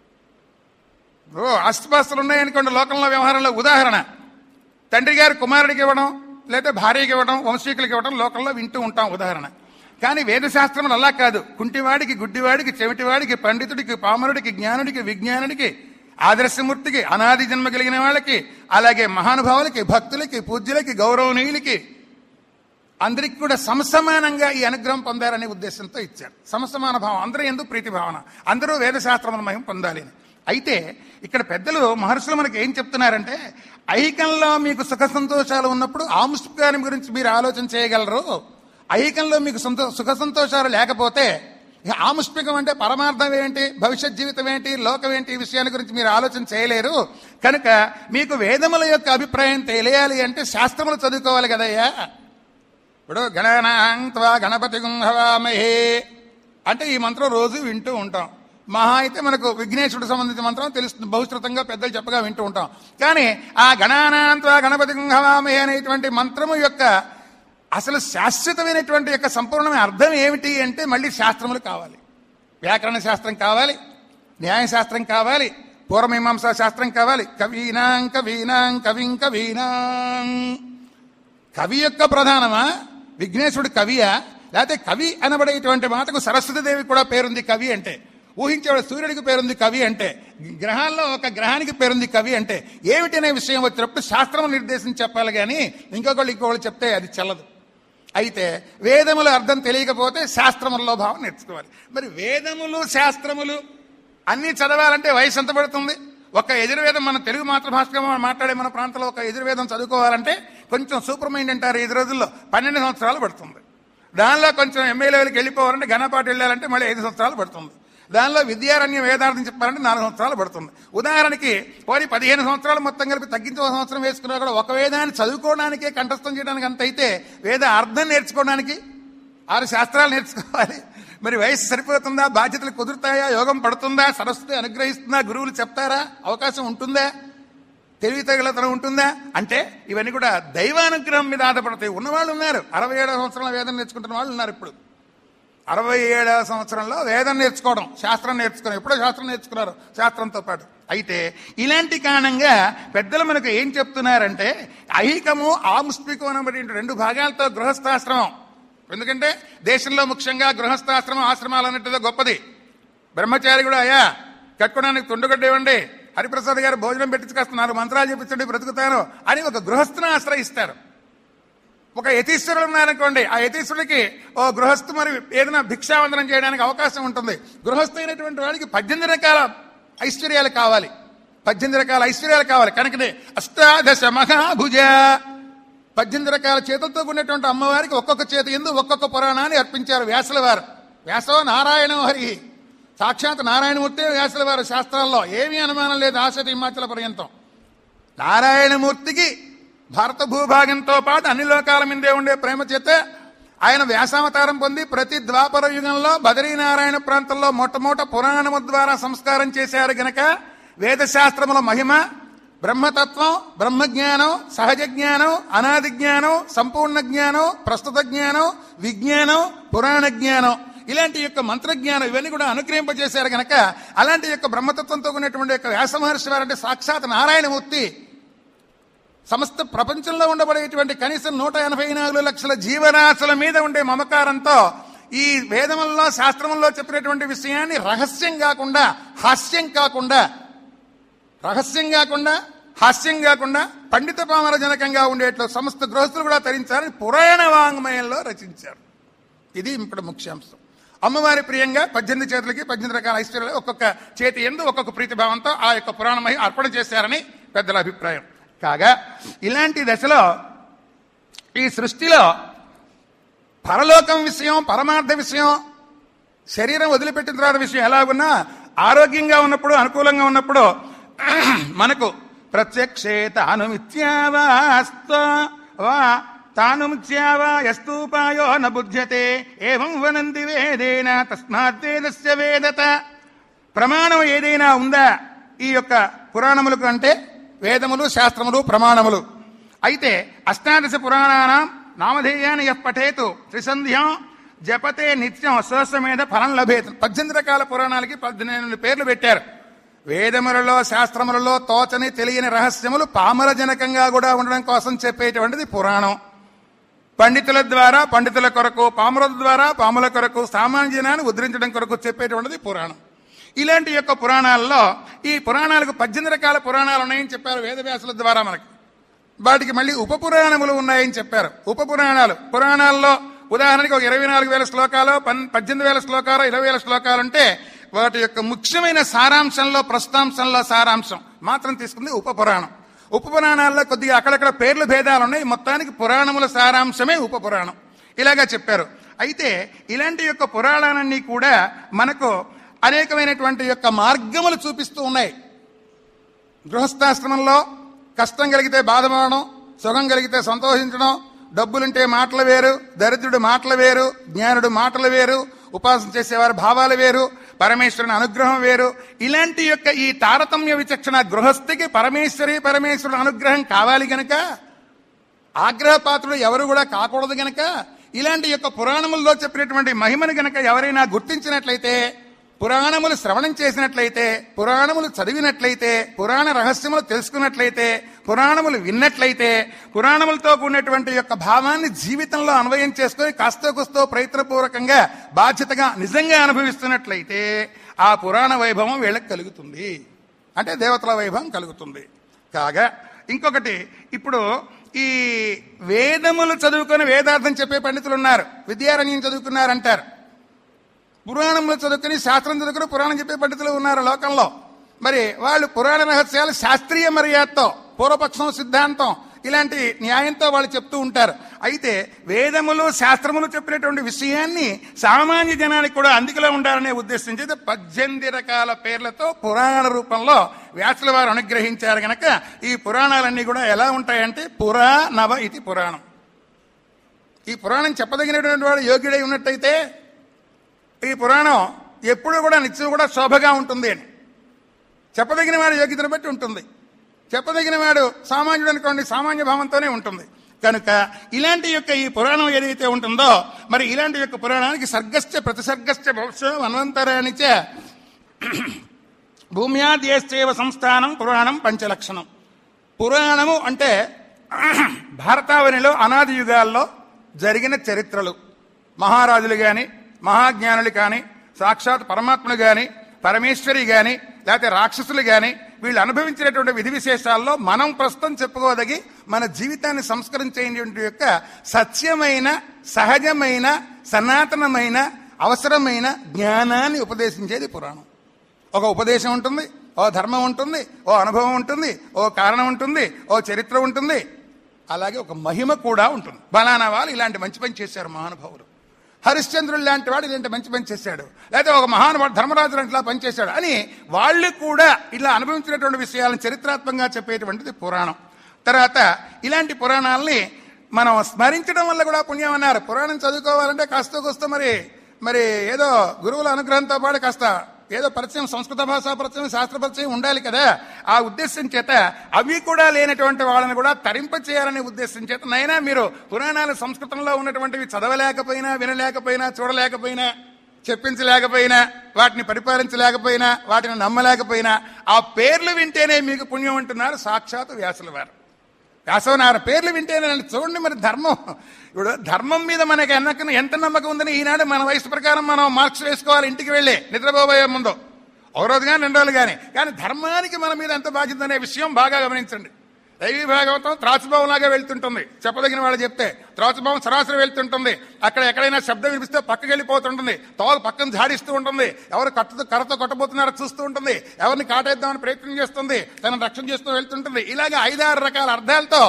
S3: ఓ ఆస్తిపాస్తులు ఉన్నాయనుకోండి లోకంలో వ్యవహారంలో ఉదాహరణ తండ్రి గారు కుమారుడికి ఇవ్వడం లేదా భార్యకి ఇవ్వడం వంశీకులకి ఇవ్వడం లోకంలో వింటూ ఉంటాం ఉదాహరణ కానీ వేదశాస్త్రములు అలా కాదు కుంటివాడికి గుడ్డివాడికి చెవిటివాడికి పండితుడికి పామరుడికి జ్ఞానుడికి విజ్ఞానుడికి ఆదర్శమూర్తికి అనాది జన్మ కలిగిన వాళ్ళకి అలాగే మహానుభావులకి భక్తులకి పూజ్యులకి గౌరవనీయులకి అందరికి కూడా సమసమానంగా ఈ అనుగ్రహం పొందారనే ఉద్దేశంతో ఇచ్చారు సమసమాన భావం అందరూ ఎందుకు ప్రీతి భావన అందరూ వేదశాస్త్రముల మహిమ పొందాలి అని అయితే ఇక్కడ పెద్దలు మహర్షులు మనకి ఏం చెప్తున్నారంటే ఐహికంలో మీకు సుఖ సంతోషాలు ఉన్నప్పుడు ఆముష్కారం గురించి మీరు ఆలోచన చేయగలరు ఐహికంలో మీకు సంతో సుఖ సంతోషాలు లేకపోతే ఇక ఆముష్మికం అంటే పరమార్థం ఏంటి భవిష్యత్ జీవితం ఏంటి లోకం ఏంటి ఈ విషయాల గురించి మీరు ఆలోచన చేయలేరు కనుక మీకు వేదముల యొక్క అభిప్రాయం తెలియాలి అంటే శాస్త్రములు చదువుకోవాలి కదయ్యా ఇప్పుడు గణనాంత్వా గణపతి గుంహవామహే అంటే ఈ మంత్రం రోజు వింటూ ఉంటాం మహా అయితే మనకు విఘ్నేశ్వరుడు సంబంధించిన మంత్రం తెలుస్తుంది బహుశ్రుతంగా పెద్దలు చెప్పగా వింటూ ఉంటాం కానీ ఆ గణానాంత్వా గణపతి గుంహవామహే అనేటువంటి మంత్రము యొక్క అసలు శాశ్వతమైనటువంటి యొక్క సంపూర్ణమైన అర్థం ఏమిటి అంటే మళ్ళీ శాస్త్రములు కావాలి వ్యాకరణ శాస్త్రం కావాలి న్యాయశాస్త్రం కావాలి పూర్వమీమాంసా శాస్త్రం కావాలి కవీనాం కవీనాం కవిం కవీనాం కవి యొక్క ప్రధానమా విఘ్నేశుడు కవియా లేకపోతే కవి అనబడేటువంటి మాటకు సరస్వతీదేవి కూడా పేరుంది కవి అంటే ఊహించేవాడు సూర్యుడికి పేరుంది కవి అంటే గ్రహాల్లో ఒక గ్రహానికి పేరుంది కవి అంటే ఏమిటనే విషయం వచ్చినప్పుడు శాస్త్రం నిర్దేశం చెప్పాలి కానీ ఇంకొకళ్ళు ఇంకొకళ్ళు చెప్తే అది చెల్లదు అయితే వేదముల అర్థం తెలియకపోతే శాస్త్రములలో భావం నేర్చుకోవాలి మరి వేదములు శాస్త్రములు అన్నీ చదవాలంటే వయసు ఎంత పడుతుంది ఒక ఎదుర్వేదం మన తెలుగు మాతృభాషగా మనం మాట్లాడే మన ప్రాంతంలో ఒక ఎదుర్వేదం చదువుకోవాలంటే కొంచెం సూపర్ మైండ్ అంటారు ఈ రోజుల్లో పన్నెండు సంవత్సరాలు పడుతుంది దానిలో కొంచెం ఎంఏ లెవెల్కి వెళ్ళిపోవాలంటే ఘనపాటు వెళ్ళాలంటే మళ్ళీ ఐదు సంవత్సరాలు పడుతుంది దానిలో విద్యారణ్యం వేదార్థం చెప్పాలంటే నాలుగు సంవత్సరాలు పడుతుంది ఉదాహరణకి పోనీ పదిహేను సంవత్సరాలు మొత్తం కలిపి తగ్గించి ఒక సంవత్సరం వేసుకున్నా కూడా ఒక వేదాన్ని చదువుకోవడానికే కంఠస్థం చేయడానికి అంత అయితే వేద అర్థం నేర్చుకోవడానికి ఆరు శాస్త్రాలు నేర్చుకోవాలి మరి వయసు సరిపోతుందా బాధ్యతలు కుదురుతాయా యోగం పడుతుందా సరస్వతి అనుగ్రహిస్తుందా గురువులు చెప్తారా అవకాశం ఉంటుందా తెలివితేగలతనం ఉంటుందా అంటే ఇవన్నీ కూడా దైవానుగ్రహం మీద ఆధారపడతాయి ఉన్నవాళ్ళు ఉన్నారు అరవై ఏడవ సంవత్సరంలో వేదం నేర్చుకుంటున్న వాళ్ళు ఉన్నారు ఇప్పుడు అరవై ఏడవ సంవత్సరంలో వేదం నేర్చుకోవడం శాస్త్రం నేర్చుకోవడం ఎప్పుడో శాస్త్రం నేర్చుకున్నారు శాస్త్రంతో పాటు అయితే ఇలాంటి కారణంగా పెద్దలు మనకు ఏం చెప్తున్నారంటే ఐహికము ఆముష్మికం అనబడి రెండు భాగాలతో గృహస్థాశ్రమం ఎందుకంటే దేశంలో ముఖ్యంగా గృహస్థాశ్రమం ఆశ్రమాలు అన్నట్టుగా గొప్పది బ్రహ్మచారి కూడా అయ్యా కట్టుకోవడానికి తుండుగడ్డ ఇవ్వండి హరిప్రసాద్ గారు భోజనం పెట్టించుకొస్తున్నారు మంత్రాలు చెప్పించండి బ్రతుకుతాను అని ఒక గృహస్థుని ఆశ్రయిస్తారు ఒక యతీశ్వరుడు ఉన్నారనుకోండి ఆ యతీశ్వరుడికి ఓ గృహస్థు మరి ఏదైనా భిక్షావందనం చేయడానికి అవకాశం ఉంటుంది గృహస్థు అయినటువంటి వాడికి పద్దెనిమిది రకాల ఐశ్వర్యాలు కావాలి పద్దెనిమిది రకాల ఐశ్వర్యాలు కావాలి కనుకనే అష్టాదశ మహాభుజ పద్దెనిమిది రకాల చేతులతో ఉన్నటువంటి అమ్మవారికి ఒక్కొక్క చేతి ఎందు ఒక్కొక్క పురాణాన్ని అర్పించారు వ్యాసుల వారు వ్యాసో నారాయణ హరి సాక్షాత్ నారాయణమూర్తి వ్యాసుల వారు శాస్త్రాల్లో ఏమీ అనుమానం లేదు ఆశతి హిమాచల పర్యంతం నారాయణమూర్తికి భారత భూభాగంతో పాటు అన్ని లోకాల మీదే ఉండే ప్రేమ చేత ఆయన వ్యాసావతారం పొంది ప్రతి ద్వాపర యుగంలో బదరీనారాయణ ప్రాంతంలో మొట్టమొదట పురాణము ద్వారా సంస్కారం చేశారు గనక వేదశాస్త్రముల మహిమ బ్రహ్మతత్వం బ్రహ్మజ్ఞానం సహజ జ్ఞానం అనాది జ్ఞానం సంపూర్ణ జ్ఞానం ప్రస్తుత జ్ఞానం విజ్ఞానం పురాణ జ్ఞానం ఇలాంటి యొక్క మంత్రజ్ఞానం ఇవన్నీ కూడా అనుగ్రహింపజేశారు గనక అలాంటి యొక్క బ్రహ్మతత్వంతో ఉన్నటువంటి యొక్క వ్యాస మహర్షి వారంటే సాక్షాత్ నారాయణమూర్తి సమస్త ప్రపంచంలో ఉండబడేటువంటి కనీసం నూట ఎనభై నాలుగు లక్షల జీవరాశుల మీద ఉండే మమకారంతో ఈ వేదముల్లో శాస్త్రముల్లో చెప్పినటువంటి విషయాన్ని రహస్యం కాకుండా హాస్యం కాకుండా రహస్యం కాకుండా హాస్యం కాకుండా పండిత పామరజనకంగా ఉండేట్లు సమస్త గృహస్థులు కూడా తరించారని పురాణ వాంగ్మయంలో రచించారు ఇది ఇక్కడ ముఖ్యాంశం అమ్మవారి ప్రియంగా పద్దెనిమిది చేతులకి పద్దెనిమిది రకాల ఐశ్వర్యాలు ఒక్కొక్క చేతి ఎందు ఒక్కొక్క ప్రీతిభావంతో ఆ యొక్క పురాణమై అర్పణ చేశారని పెద్దల అభిప్రాయం కాగా ఇలాంటి దశలో ఈ సృష్టిలో పరలోకం విషయం పరమార్థ విషయం శరీరం వదిలిపెట్టిన తర్వాత విషయం ఎలాగున్నా ఆరోగ్యంగా ఉన్నప్పుడు అనుకూలంగా ఉన్నప్పుడు మనకు ప్రత్యక్షే తాను మిథ్యావాస్తో వా తాను మిథ్యావా యస్తూపాయో న బుధ్యతే ఏవం వనంది వేదేన తస్మాత్ వేదస్య వేదత ప్రమాణం ఏదైనా ఉందా ఈ యొక్క పురాణములకు అంటే వేదములు శాస్త్రములు ప్రమాణములు అయితే అష్టాదశ పురాణానాం నామధేయాన్ని యః పఠేతు త్రిసంధ్యాం జపతే నిత్యం స్వస్వమేధ ఫలం లభేతు పద్దెనిమిది రకాల పురాణాలకి పద్దెనిమిది పేర్లు పెట్టారు వేదములలో శాస్త్రములలో తోచని తెలియని రహస్యములు పామరజనకంగా కూడా ఉండడం కోసం చెప్పేటువంటిది పురాణం పండితుల ద్వారా పండితుల కొరకు పామరుల ద్వారా పాముల కొరకు సామాన్య జనాన్ని ఉద్ధరించడం కొరకు చెప్పేటువంటిది పురాణం ఇలాంటి యొక్క పురాణాల్లో ఈ పురాణాలకు పద్దెనిమిది రకాల పురాణాలు ఉన్నాయని చెప్పారు వేదవ్యాసుల ద్వారా మనకి వాటికి మళ్ళీ ఉప పురాణములు ఉన్నాయని చెప్పారు ఉప పురాణాలు పురాణాల్లో ఉదాహరణకి ఒక ఇరవై నాలుగు వేల శ్లోకాలు పన్- పద్దెనిమిది వేల శ్లోకాలు ఇరవై వేల శ్లోకాలు ఉంటే వాటి యొక్క ముఖ్యమైన సారాంశంలో ప్రస్తుతాంశంలో సారాంశం మాత్రం తీసుకుంది ఉప పురాణం ఉప పురాణాల్లో కొద్దిగా అక్కడక్కడ పేర్లు భేదాలు ఉన్నాయి మొత్తానికి పురాణముల సారాంశమే ఉప పురాణం ఇలాగా చెప్పారు అయితే ఇలాంటి యొక్క పురాణాలన్నీ కూడా మనకు అనేకమైనటువంటి యొక్క మార్గములు చూపిస్తూ ఉన్నాయి గృహస్థాశ్రమంలో కష్టం కలిగితే బాధపడడం సుఖం కలిగితే సంతోషించడం డబ్బులుంటే మాటలు వేరు దరిద్రుడు మాటలు వేరు జ్ఞానుడు మాటలు వేరు ఉపాసన చేసేవారి భావాలు వేరు పరమేశ్వరుని అనుగ్రహం వేరు ఇలాంటి యొక్క ఈ తారతమ్య విచక్షణ గృహస్థికి పరమేశ్వరి పరమేశ్వరుని అనుగ్రహం కావాలి గనక ఆగ్రహపాత్రుడు ఎవరు కూడా కాకూడదు గనక ఇలాంటి యొక్క పురాణముల్లో చెప్పినటువంటి మహిమను గనక ఎవరైనా గుర్తించినట్లయితే పురాణములు శ్రవణం చేసినట్లయితే పురాణములు చదివినట్లయితే పురాణ రహస్యములు తెలుసుకున్నట్లయితే పురాణములు విన్నట్లయితే పురాణములతో కూడినటువంటి యొక్క భావాన్ని జీవితంలో అన్వయం చేసుకొని కాస్తో కుస్తో ప్రయత్నపూర్వకంగా బాధ్యతగా నిజంగా అనుభవిస్తున్నట్లయితే ఆ పురాణ వైభవం వీళ్ళకి కలుగుతుంది అంటే దేవతల వైభవం కలుగుతుంది కాగా ఇంకొకటి ఇప్పుడు ఈ వేదములు చదువుకొని వేదార్థం చెప్పే పండితులు ఉన్నారు విద్యారణ్యం చదువుకున్నారంటారు పురాణములు చదువుకుని శాస్త్రం చదువుకుని పురాణం చెప్పే పండితులు ఉన్నారు లోకంలో మరి వాళ్ళు పురాణ రహస్యాలు శాస్త్రీయ మర్యాదతో పూర్వపక్షం సిద్ధాంతం ఇలాంటి న్యాయంతో వాళ్ళు చెప్తూ ఉంటారు అయితే వేదములు శాస్త్రములు చెప్పినటువంటి విషయాన్ని సామాన్య జనానికి కూడా అందుకలో ఉండాలనే ఉద్దేశం చేత పద్దెనిమిది రకాల పేర్లతో పురాణ రూపంలో వ్యాసుల వారు అనుగ్రహించారు గనక ఈ పురాణాలన్నీ కూడా ఎలా ఉంటాయంటే పురా నవ ఇది పురాణం ఈ పురాణం చెప్పదగినటువంటి వాడు యోగ్యుడై ఉన్నట్టయితే ఈ పురాణం ఎప్పుడు కూడా నిత్యం కూడా శోభగా ఉంటుంది అని చెప్పదగిన వాడి యోగ్యతను బట్టి ఉంటుంది చెప్పదగిన వాడు సామాన్యుడు అనుకోండి సామాన్య భావంతోనే ఉంటుంది కనుక ఇలాంటి యొక్క ఈ పురాణం ఏదైతే ఉంటుందో మరి ఇలాంటి యొక్క పురాణానికి సర్గశ్చ ప్రతిసర్గశ్చ భవిష్య మన్వంతరానిచ భూమ్యాద్యేశ్చేవ సంస్థానం పురాణం పంచలక్షణం పురాణము అంటే భారతావనిలో అనాది యుగాల్లో జరిగిన చరిత్రలు మహారాజులు గాని మహాజ్ఞానులు కాని సాక్షాత్ పరమాత్ములు గాని పరమేశ్వరి గాని లేకపోతే రాక్షసులు గాని వీళ్ళు అనుభవించినటువంటి విధి విశేషాల్లో మనం ప్రస్తుతం చెప్పుకోదగి మన జీవితాన్ని సంస్కరించేటువంటి యొక్క సత్యమైన సహజమైన సనాతనమైన అవసరమైన జ్ఞానాన్ని ఉపదేశించేది పురాణం ఒక ఉపదేశం ఉంటుంది ఓ ధర్మం ఉంటుంది ఓ అనుభవం ఉంటుంది ఓ కారణం ఉంటుంది ఓ చరిత్ర ఉంటుంది అలాగే ఒక మహిమ కూడా ఉంటుంది బలానా వాళ్ళు ఇలాంటి మంచి పని చేశారు మహానుభావులు హరిశ్చంద్రుడు లాంటి వాడు ఇలాంటి మంచి పని చేశాడు లేకపోతే ఒక మహానుభావుడు ధర్మరాజు లాంటి ఇలా పనిచేశాడు అని వాళ్ళు కూడా ఇలా అనుభవించినటువంటి విషయాలను చరిత్రాత్మకంగా చెప్పేటువంటిది పురాణం తర్వాత ఇలాంటి పురాణాలని మనం స్మరించడం వల్ల కూడా పుణ్యం అన్నారు పురాణం చదువుకోవాలంటే కాస్త కూస్త మరి మరి ఏదో గురువుల అనుగ్రహంతో పాటు కాస్త ఏదో పరిచయం సంస్కృత భాషా పరిచయం శాస్త్ర పరిచయం ఉండాలి కదా ఆ ఉద్దేశం చేత అవి కూడా లేనటువంటి వాళ్ళని కూడా తరింప చేయాలనే ఉద్దేశం చేత నైనా మీరు పురాణాలు సంస్కృతంలో ఉన్నటువంటివి చదవలేకపోయినా వినలేకపోయినా చూడలేకపోయినా చెప్పించలేకపోయినా వాటిని పరిపాలించలేకపోయినా వాటిని నమ్మలేకపోయినా ఆ పేర్లు వింటేనే మీకు పుణ్యం అంటున్నారు సాక్షాత్ వ్యాసుల వారు వ్యాసవనార పేర్లు వింటేనే చూడండి మరి ధర్మం ఇప్పుడు ధర్మం మీద మనకి ఎన్నక ఎంత నమ్మకం ఉందని ఈనాడు మన వయసు ప్రకారం మనం మార్క్స్ వేసుకోవాలి ఇంటికి వెళ్ళి నిద్రపోబోయే ముందు ఒక రోజు కానీ రెండు రోజులు కానీ కానీ ధర్మానికి మన మీద ఎంత బాధ్యత అనే విషయం బాగా గమనించండి దైవీ భాగవతం త్రాచుభావం లాగా వెళ్తుంటుంది చెప్పదగిన వాళ్ళు చెప్తే త్రాచుభావం సరాసరి వెళ్తుంటుంది అక్కడ ఎక్కడైనా శబ్దం వినిపిస్తే పక్కకి వెళ్ళిపోతుంటుంది తోలు పక్కన జాడిస్తూ ఉంటుంది ఎవరు కట్టతో కర్రతో కొట్టబోతున్నారో చూస్తూ ఉంటుంది ఎవరిని కాటేద్దామని ప్రయత్నం చేస్తుంది తనను రక్షణ చేస్తూ వెళ్తుంటుంది ఇలాగ ఐదారు రకాల అర్థాలతో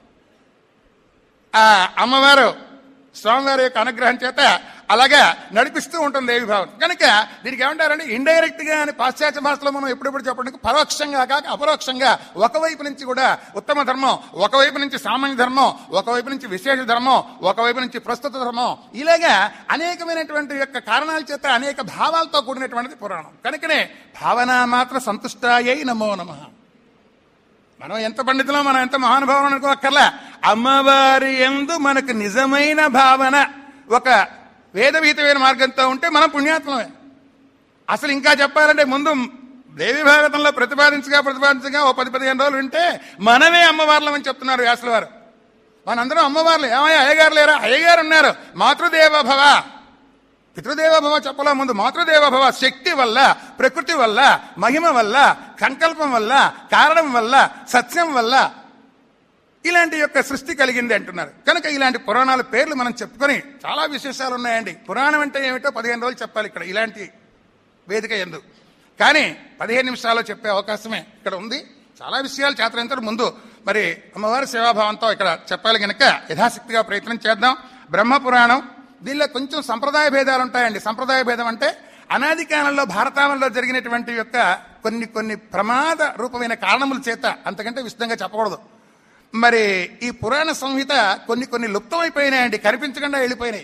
S3: ఆ అమ్మవారు స్వామివారి యొక్క అనుగ్రహం చేత అలాగా నడిపిస్తూ ఉంటుంది దేవి భావం కనుక దీనికి ఏమంటారంటే ఇండైరెక్ట్ గా అని పాశ్చాత్య భాషలో మనం ఎప్పుడెప్పుడు చెప్పడానికి పరోక్షంగా కాక అపరోక్షంగా ఒకవైపు నుంచి కూడా ఉత్తమ ధర్మం ఒకవైపు నుంచి సామాన్య ధర్మం ఒకవైపు నుంచి విశేష ధర్మం ఒకవైపు నుంచి ప్రస్తుత ధర్మం ఇలాగా అనేకమైనటువంటి యొక్క కారణాల చేత అనేక భావాలతో కూడినటువంటిది పురాణం కనుకనే భావన మాత్ర సంతుష్టాయై నమో నమః మనం ఎంత పండితులో మనం ఎంత మహానుభావం అనుకోక్కర్లా అమ్మవారి ఎందు మనకు నిజమైన భావన ఒక వేదభీతమైన మార్గంతో ఉంటే మనం పుణ్యాత్మమే అసలు ఇంకా చెప్పాలంటే ముందు దేవి భాగవతంలో ప్రతిపాదించగా ప్రతిపాదించగా ఓ పది పదిహేను రోజులు వింటే మనమే అమ్మవార్లమని చెప్తున్నారు వ్యాసుల వారు మనందరం అమ్మవార్లు ఏమయ్యా అయ్యగారు లేరా అయ్యగారు ఉన్నారు మాతృదేవ భవ పితృదేవ భవ చెప్పలే ముందు మాతృదేవ భవ శక్తి వల్ల ప్రకృతి వల్ల మహిమ వల్ల సంకల్పం వల్ల కారణం వల్ల సత్యం వల్ల ఇలాంటి యొక్క సృష్టి కలిగింది అంటున్నారు కనుక ఇలాంటి పురాణాల పేర్లు మనం చెప్పుకొని చాలా విశేషాలు ఉన్నాయండి పురాణం అంటే ఏమిటో పదిహేను రోజులు చెప్పాలి ఇక్కడ ఇలాంటి వేదిక ఎందు కానీ పదిహేను నిమిషాల్లో చెప్పే అవకాశమే ఇక్కడ ఉంది చాలా విషయాలు చేతనంతటి ముందు మరి అమ్మవారి సేవాభావంతో ఇక్కడ చెప్పాలి కనుక యథాశక్తిగా ప్రయత్నం చేద్దాం బ్రహ్మ పురాణం దీనిలో కొంచెం సంప్రదాయ భేదాలు ఉంటాయండి సంప్రదాయ భేదం అంటే అనాది కాలంలో భారతావనంలో జరిగినటువంటి యొక్క కొన్ని కొన్ని ప్రమాద రూపమైన కారణముల చేత అంతకంటే విశదంగా చెప్పకూడదు మరి ఈ పురాణ సంహిత కొన్ని కొన్ని లుప్తమైపోయినాయండి కనిపించకుండా వెళ్ళిపోయినాయి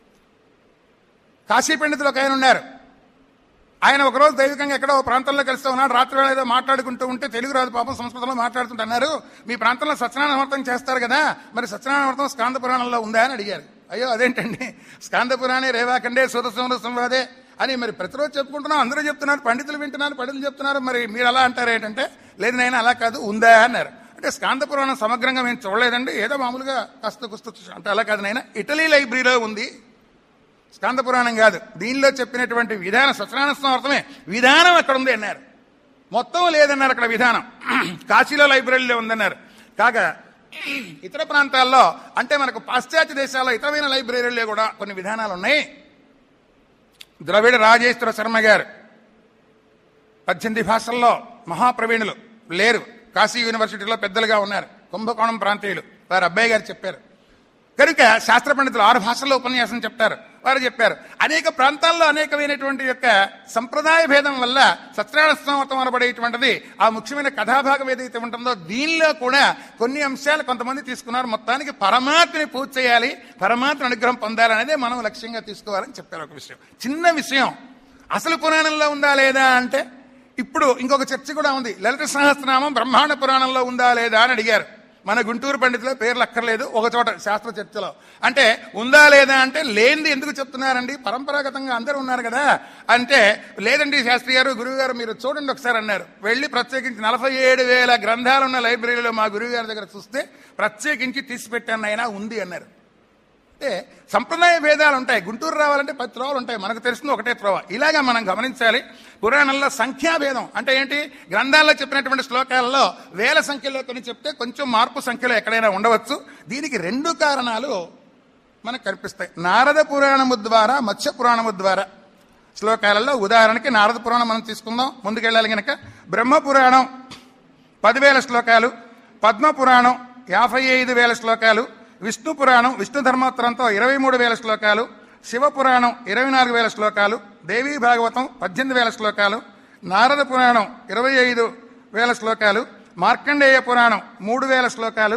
S3: కాశీ పండితులు ఒక ఆయన ఉన్నారు ఆయన ఒకరోజు దైవికంగా ఎక్కడో ఓ ప్రాంతంలో కలుస్తూ ఉన్నాడు రాత్రి వేళ ఏదో మాట్లాడుకుంటూ ఉంటే తెలుగు రాదు పాపం సంస్కృతంలో మాట్లాడుతుంటున్నారు మీ ప్రాంతంలో సత్యనారాయణ చేస్తారు కదా మరి సత్యనారాయణ స్కాంద పురాణంలో ఉందా అని అడిగారు అయ్యో అదేంటండి స్కాంద పురాణే రేవాకండే సూరసంలో సంవాదే అని మరి ప్రతిరోజు చెప్పుకుంటున్నాం అందరూ చెప్తున్నారు పండితులు వింటున్నారు పండితులు చెప్తున్నారు మరి మీరు అలా అంటారు ఏంటంటే లేదు నైనా అలా కాదు ఉందా అన్నారు అంటే స్కాంద పురాణం సమగ్రంగా మేము చూడలేదండి ఏదో మామూలుగా కాస్త కుస్తు అంటే అలా కాదు నైనా ఇటలీ లైబ్రరీలో ఉంది స్కంద పురాణం కాదు దీనిలో చెప్పినటువంటి విధానం సత్యనారాయణ స్వామి అర్థమే విధానం అక్కడ ఉంది అన్నారు మొత్తం లేదన్నారు అక్కడ విధానం కాశీలో లైబ్రరీలో ఉందన్నారు కాగా ఇతర ప్రాంతాల్లో అంటే మనకు పాశ్చాత్య దేశాల్లో ఇతరమైన లైబ్రరీలో కూడా కొన్ని విధానాలు ఉన్నాయి ద్రవిడ రాజేశ్వర శర్మ గారు పద్దెనిమిది భాషల్లో మహాప్రవీణులు లేరు కాశీ యూనివర్సిటీలో పెద్దలుగా ఉన్నారు కుంభకోణం ప్రాంతీయులు వారి అబ్బాయి గారు చెప్పారు కనుక శాస్త్ర పండితులు ఆరు భాషల్లో ఉపన్యాసం చెప్తారు వారు చెప్పారు అనేక ప్రాంతాల్లో అనేకమైనటువంటి యొక్క సంప్రదాయ భేదం వల్ల సత్యనారాయణ సంవతం అనబడేటువంటిది ఆ ముఖ్యమైన కథాభాగం ఏదైతే ఉంటుందో దీనిలో కూడా కొన్ని అంశాలు కొంతమంది తీసుకున్నారు మొత్తానికి పరమాత్మని పూజ చేయాలి పరమాత్మ అనుగ్రహం పొందాలనేదే మనం లక్ష్యంగా తీసుకోవాలని చెప్పారు ఒక విషయం చిన్న విషయం అసలు పురాణంలో ఉందా లేదా అంటే ఇప్పుడు ఇంకొక చర్చ కూడా ఉంది లలిత సహస్రనామం బ్రహ్మాండ పురాణంలో ఉందా లేదా అని అడిగారు మన గుంటూరు పండితుల పేర్లు అక్కర్లేదు ఒక చోట శాస్త్ర చర్చలో అంటే ఉందా లేదా అంటే లేనిది ఎందుకు చెప్తున్నారండి పరంపరాగతంగా అందరూ ఉన్నారు కదా అంటే లేదండి శాస్త్రి గారు గురువు గారు మీరు చూడండి ఒకసారి అన్నారు వెళ్ళి ప్రత్యేకించి నలభై ఏడు వేల గ్రంథాలు ఉన్న లైబ్రరీలో మా గురువు గారి దగ్గర చూస్తే ప్రత్యేకించి తీసి పెట్టాను అయినా ఉంది అన్నారు అంటే సంప్రదాయ భేదాలు ఉంటాయి గుంటూరు రావాలంటే పది త్రోవలు ఉంటాయి మనకు తెలిసింది ఒకటే త్రోవ ఇలాగా మనం గమనించాలి పురాణంలో సంఖ్యాభేదం అంటే ఏంటి గ్రంథాల్లో చెప్పినటువంటి శ్లోకాలలో వేల సంఖ్యలో కొన్ని చెప్తే కొంచెం మార్పు సంఖ్యలో ఎక్కడైనా ఉండవచ్చు దీనికి రెండు కారణాలు మనకు కనిపిస్తాయి నారద పురాణము ద్వారా మత్స్య పురాణము ద్వారా శ్లోకాలలో ఉదాహరణకి నారద పురాణం మనం తీసుకుందాం ముందుకెళ్ళాలి గనక బ్రహ్మ పురాణం పదివేల శ్లోకాలు పద్మ పురాణం యాభై ఐదు వేల శ్లోకాలు విష్ణు పురాణం విష్ణు ధర్మోత్తరంతో ఇరవై మూడు వేల శ్లోకాలు శివ పురాణం ఇరవై నాలుగు వేల శ్లోకాలు దేవీ భాగవతం పద్దెనిమిది వేల శ్లోకాలు నారద పురాణం ఇరవై ఐదు వేల శ్లోకాలు మార్కండేయ పురాణం మూడు వేల శ్లోకాలు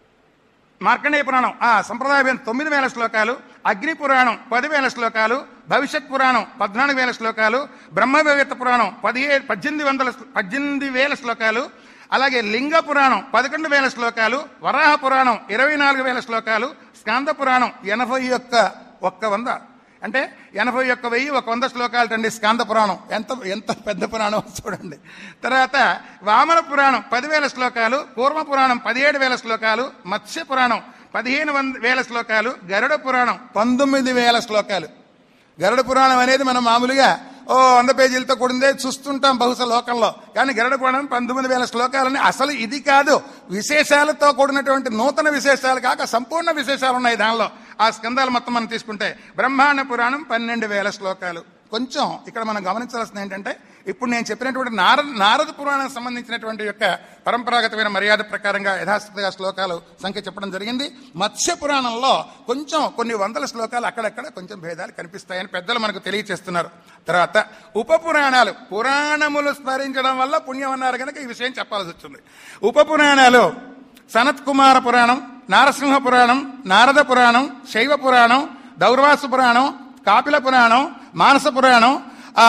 S3: మార్కండేయ పురాణం ఆ సంప్రదాయ భేదం తొమ్మిది వేల శ్లోకాలు అగ్ని పురాణం పదివేల శ్లోకాలు భవిష్యత్ పురాణం పద్నాలుగు వేల శ్లోకాలు బ్రహ్మవేత్త పురాణం పదిహేడు పద్దెనిమిది వందల పద్దెనిమిది వేల శ్లోకాలు అలాగే లింగ పురాణం పదకొండు వేల శ్లోకాలు వరాహ పురాణం ఇరవై నాలుగు వేల శ్లోకాలు స్కాంద పురాణం ఎనభై ఒక్క ఒక్క వంద అంటే ఎనభై ఒక్క వెయ్యి ఒక వంద శ్లోకాలు అండి స్కాంద పురాణం ఎంత ఎంత పెద్ద పురాణం చూడండి తర్వాత వామన పురాణం పదివేల శ్లోకాలు కూర్మ పురాణం పదిహేడు వేల శ్లోకాలు మత్స్య పురాణం పదిహేను వంద వేల శ్లోకాలు గరుడ పురాణం పంతొమ్మిది వేల శ్లోకాలు గరుడ పురాణం అనేది మనం మామూలుగా ఓ వంద పేజీలతో కూడిందే చూస్తుంటాం బహుశా లోకంలో కానీ గరుడ పురాణం పంతొమ్మిది వేల శ్లోకాలని అసలు ఇది కాదు విశేషాలతో కూడినటువంటి నూతన విశేషాలు కాక సంపూర్ణ విశేషాలు ఉన్నాయి దానిలో ఆ స్కందాలు మొత్తం మనం తీసుకుంటే బ్రహ్మాండ పురాణం పన్నెండు వేల శ్లోకాలు కొంచెం ఇక్కడ మనం గమనించాల్సింది ఏంటంటే ఇప్పుడు నేను చెప్పినటువంటి నారద నారద పురాణానికి సంబంధించినటువంటి యొక్క పరంపరాగతమైన మర్యాద ప్రకారంగా యథాస్థితిగా శ్లోకాలు సంఖ్య చెప్పడం జరిగింది మత్స్య పురాణంలో కొంచెం కొన్ని వందల శ్లోకాలు అక్కడక్కడ కొంచెం భేదాలు కనిపిస్తాయని పెద్దలు మనకు తెలియచేస్తున్నారు తర్వాత ఉప పురాణాలు పురాణములు స్మరించడం వల్ల పుణ్యం అన్నారు కనుక ఈ విషయం చెప్పాల్సి వచ్చింది ఉప పురాణాలు సనత్ కుమార పురాణం నారసింహ పురాణం నారద పురాణం శైవ పురాణం దౌర్వాసు పురాణం కాపిల పురాణం మానస పురాణం ఆ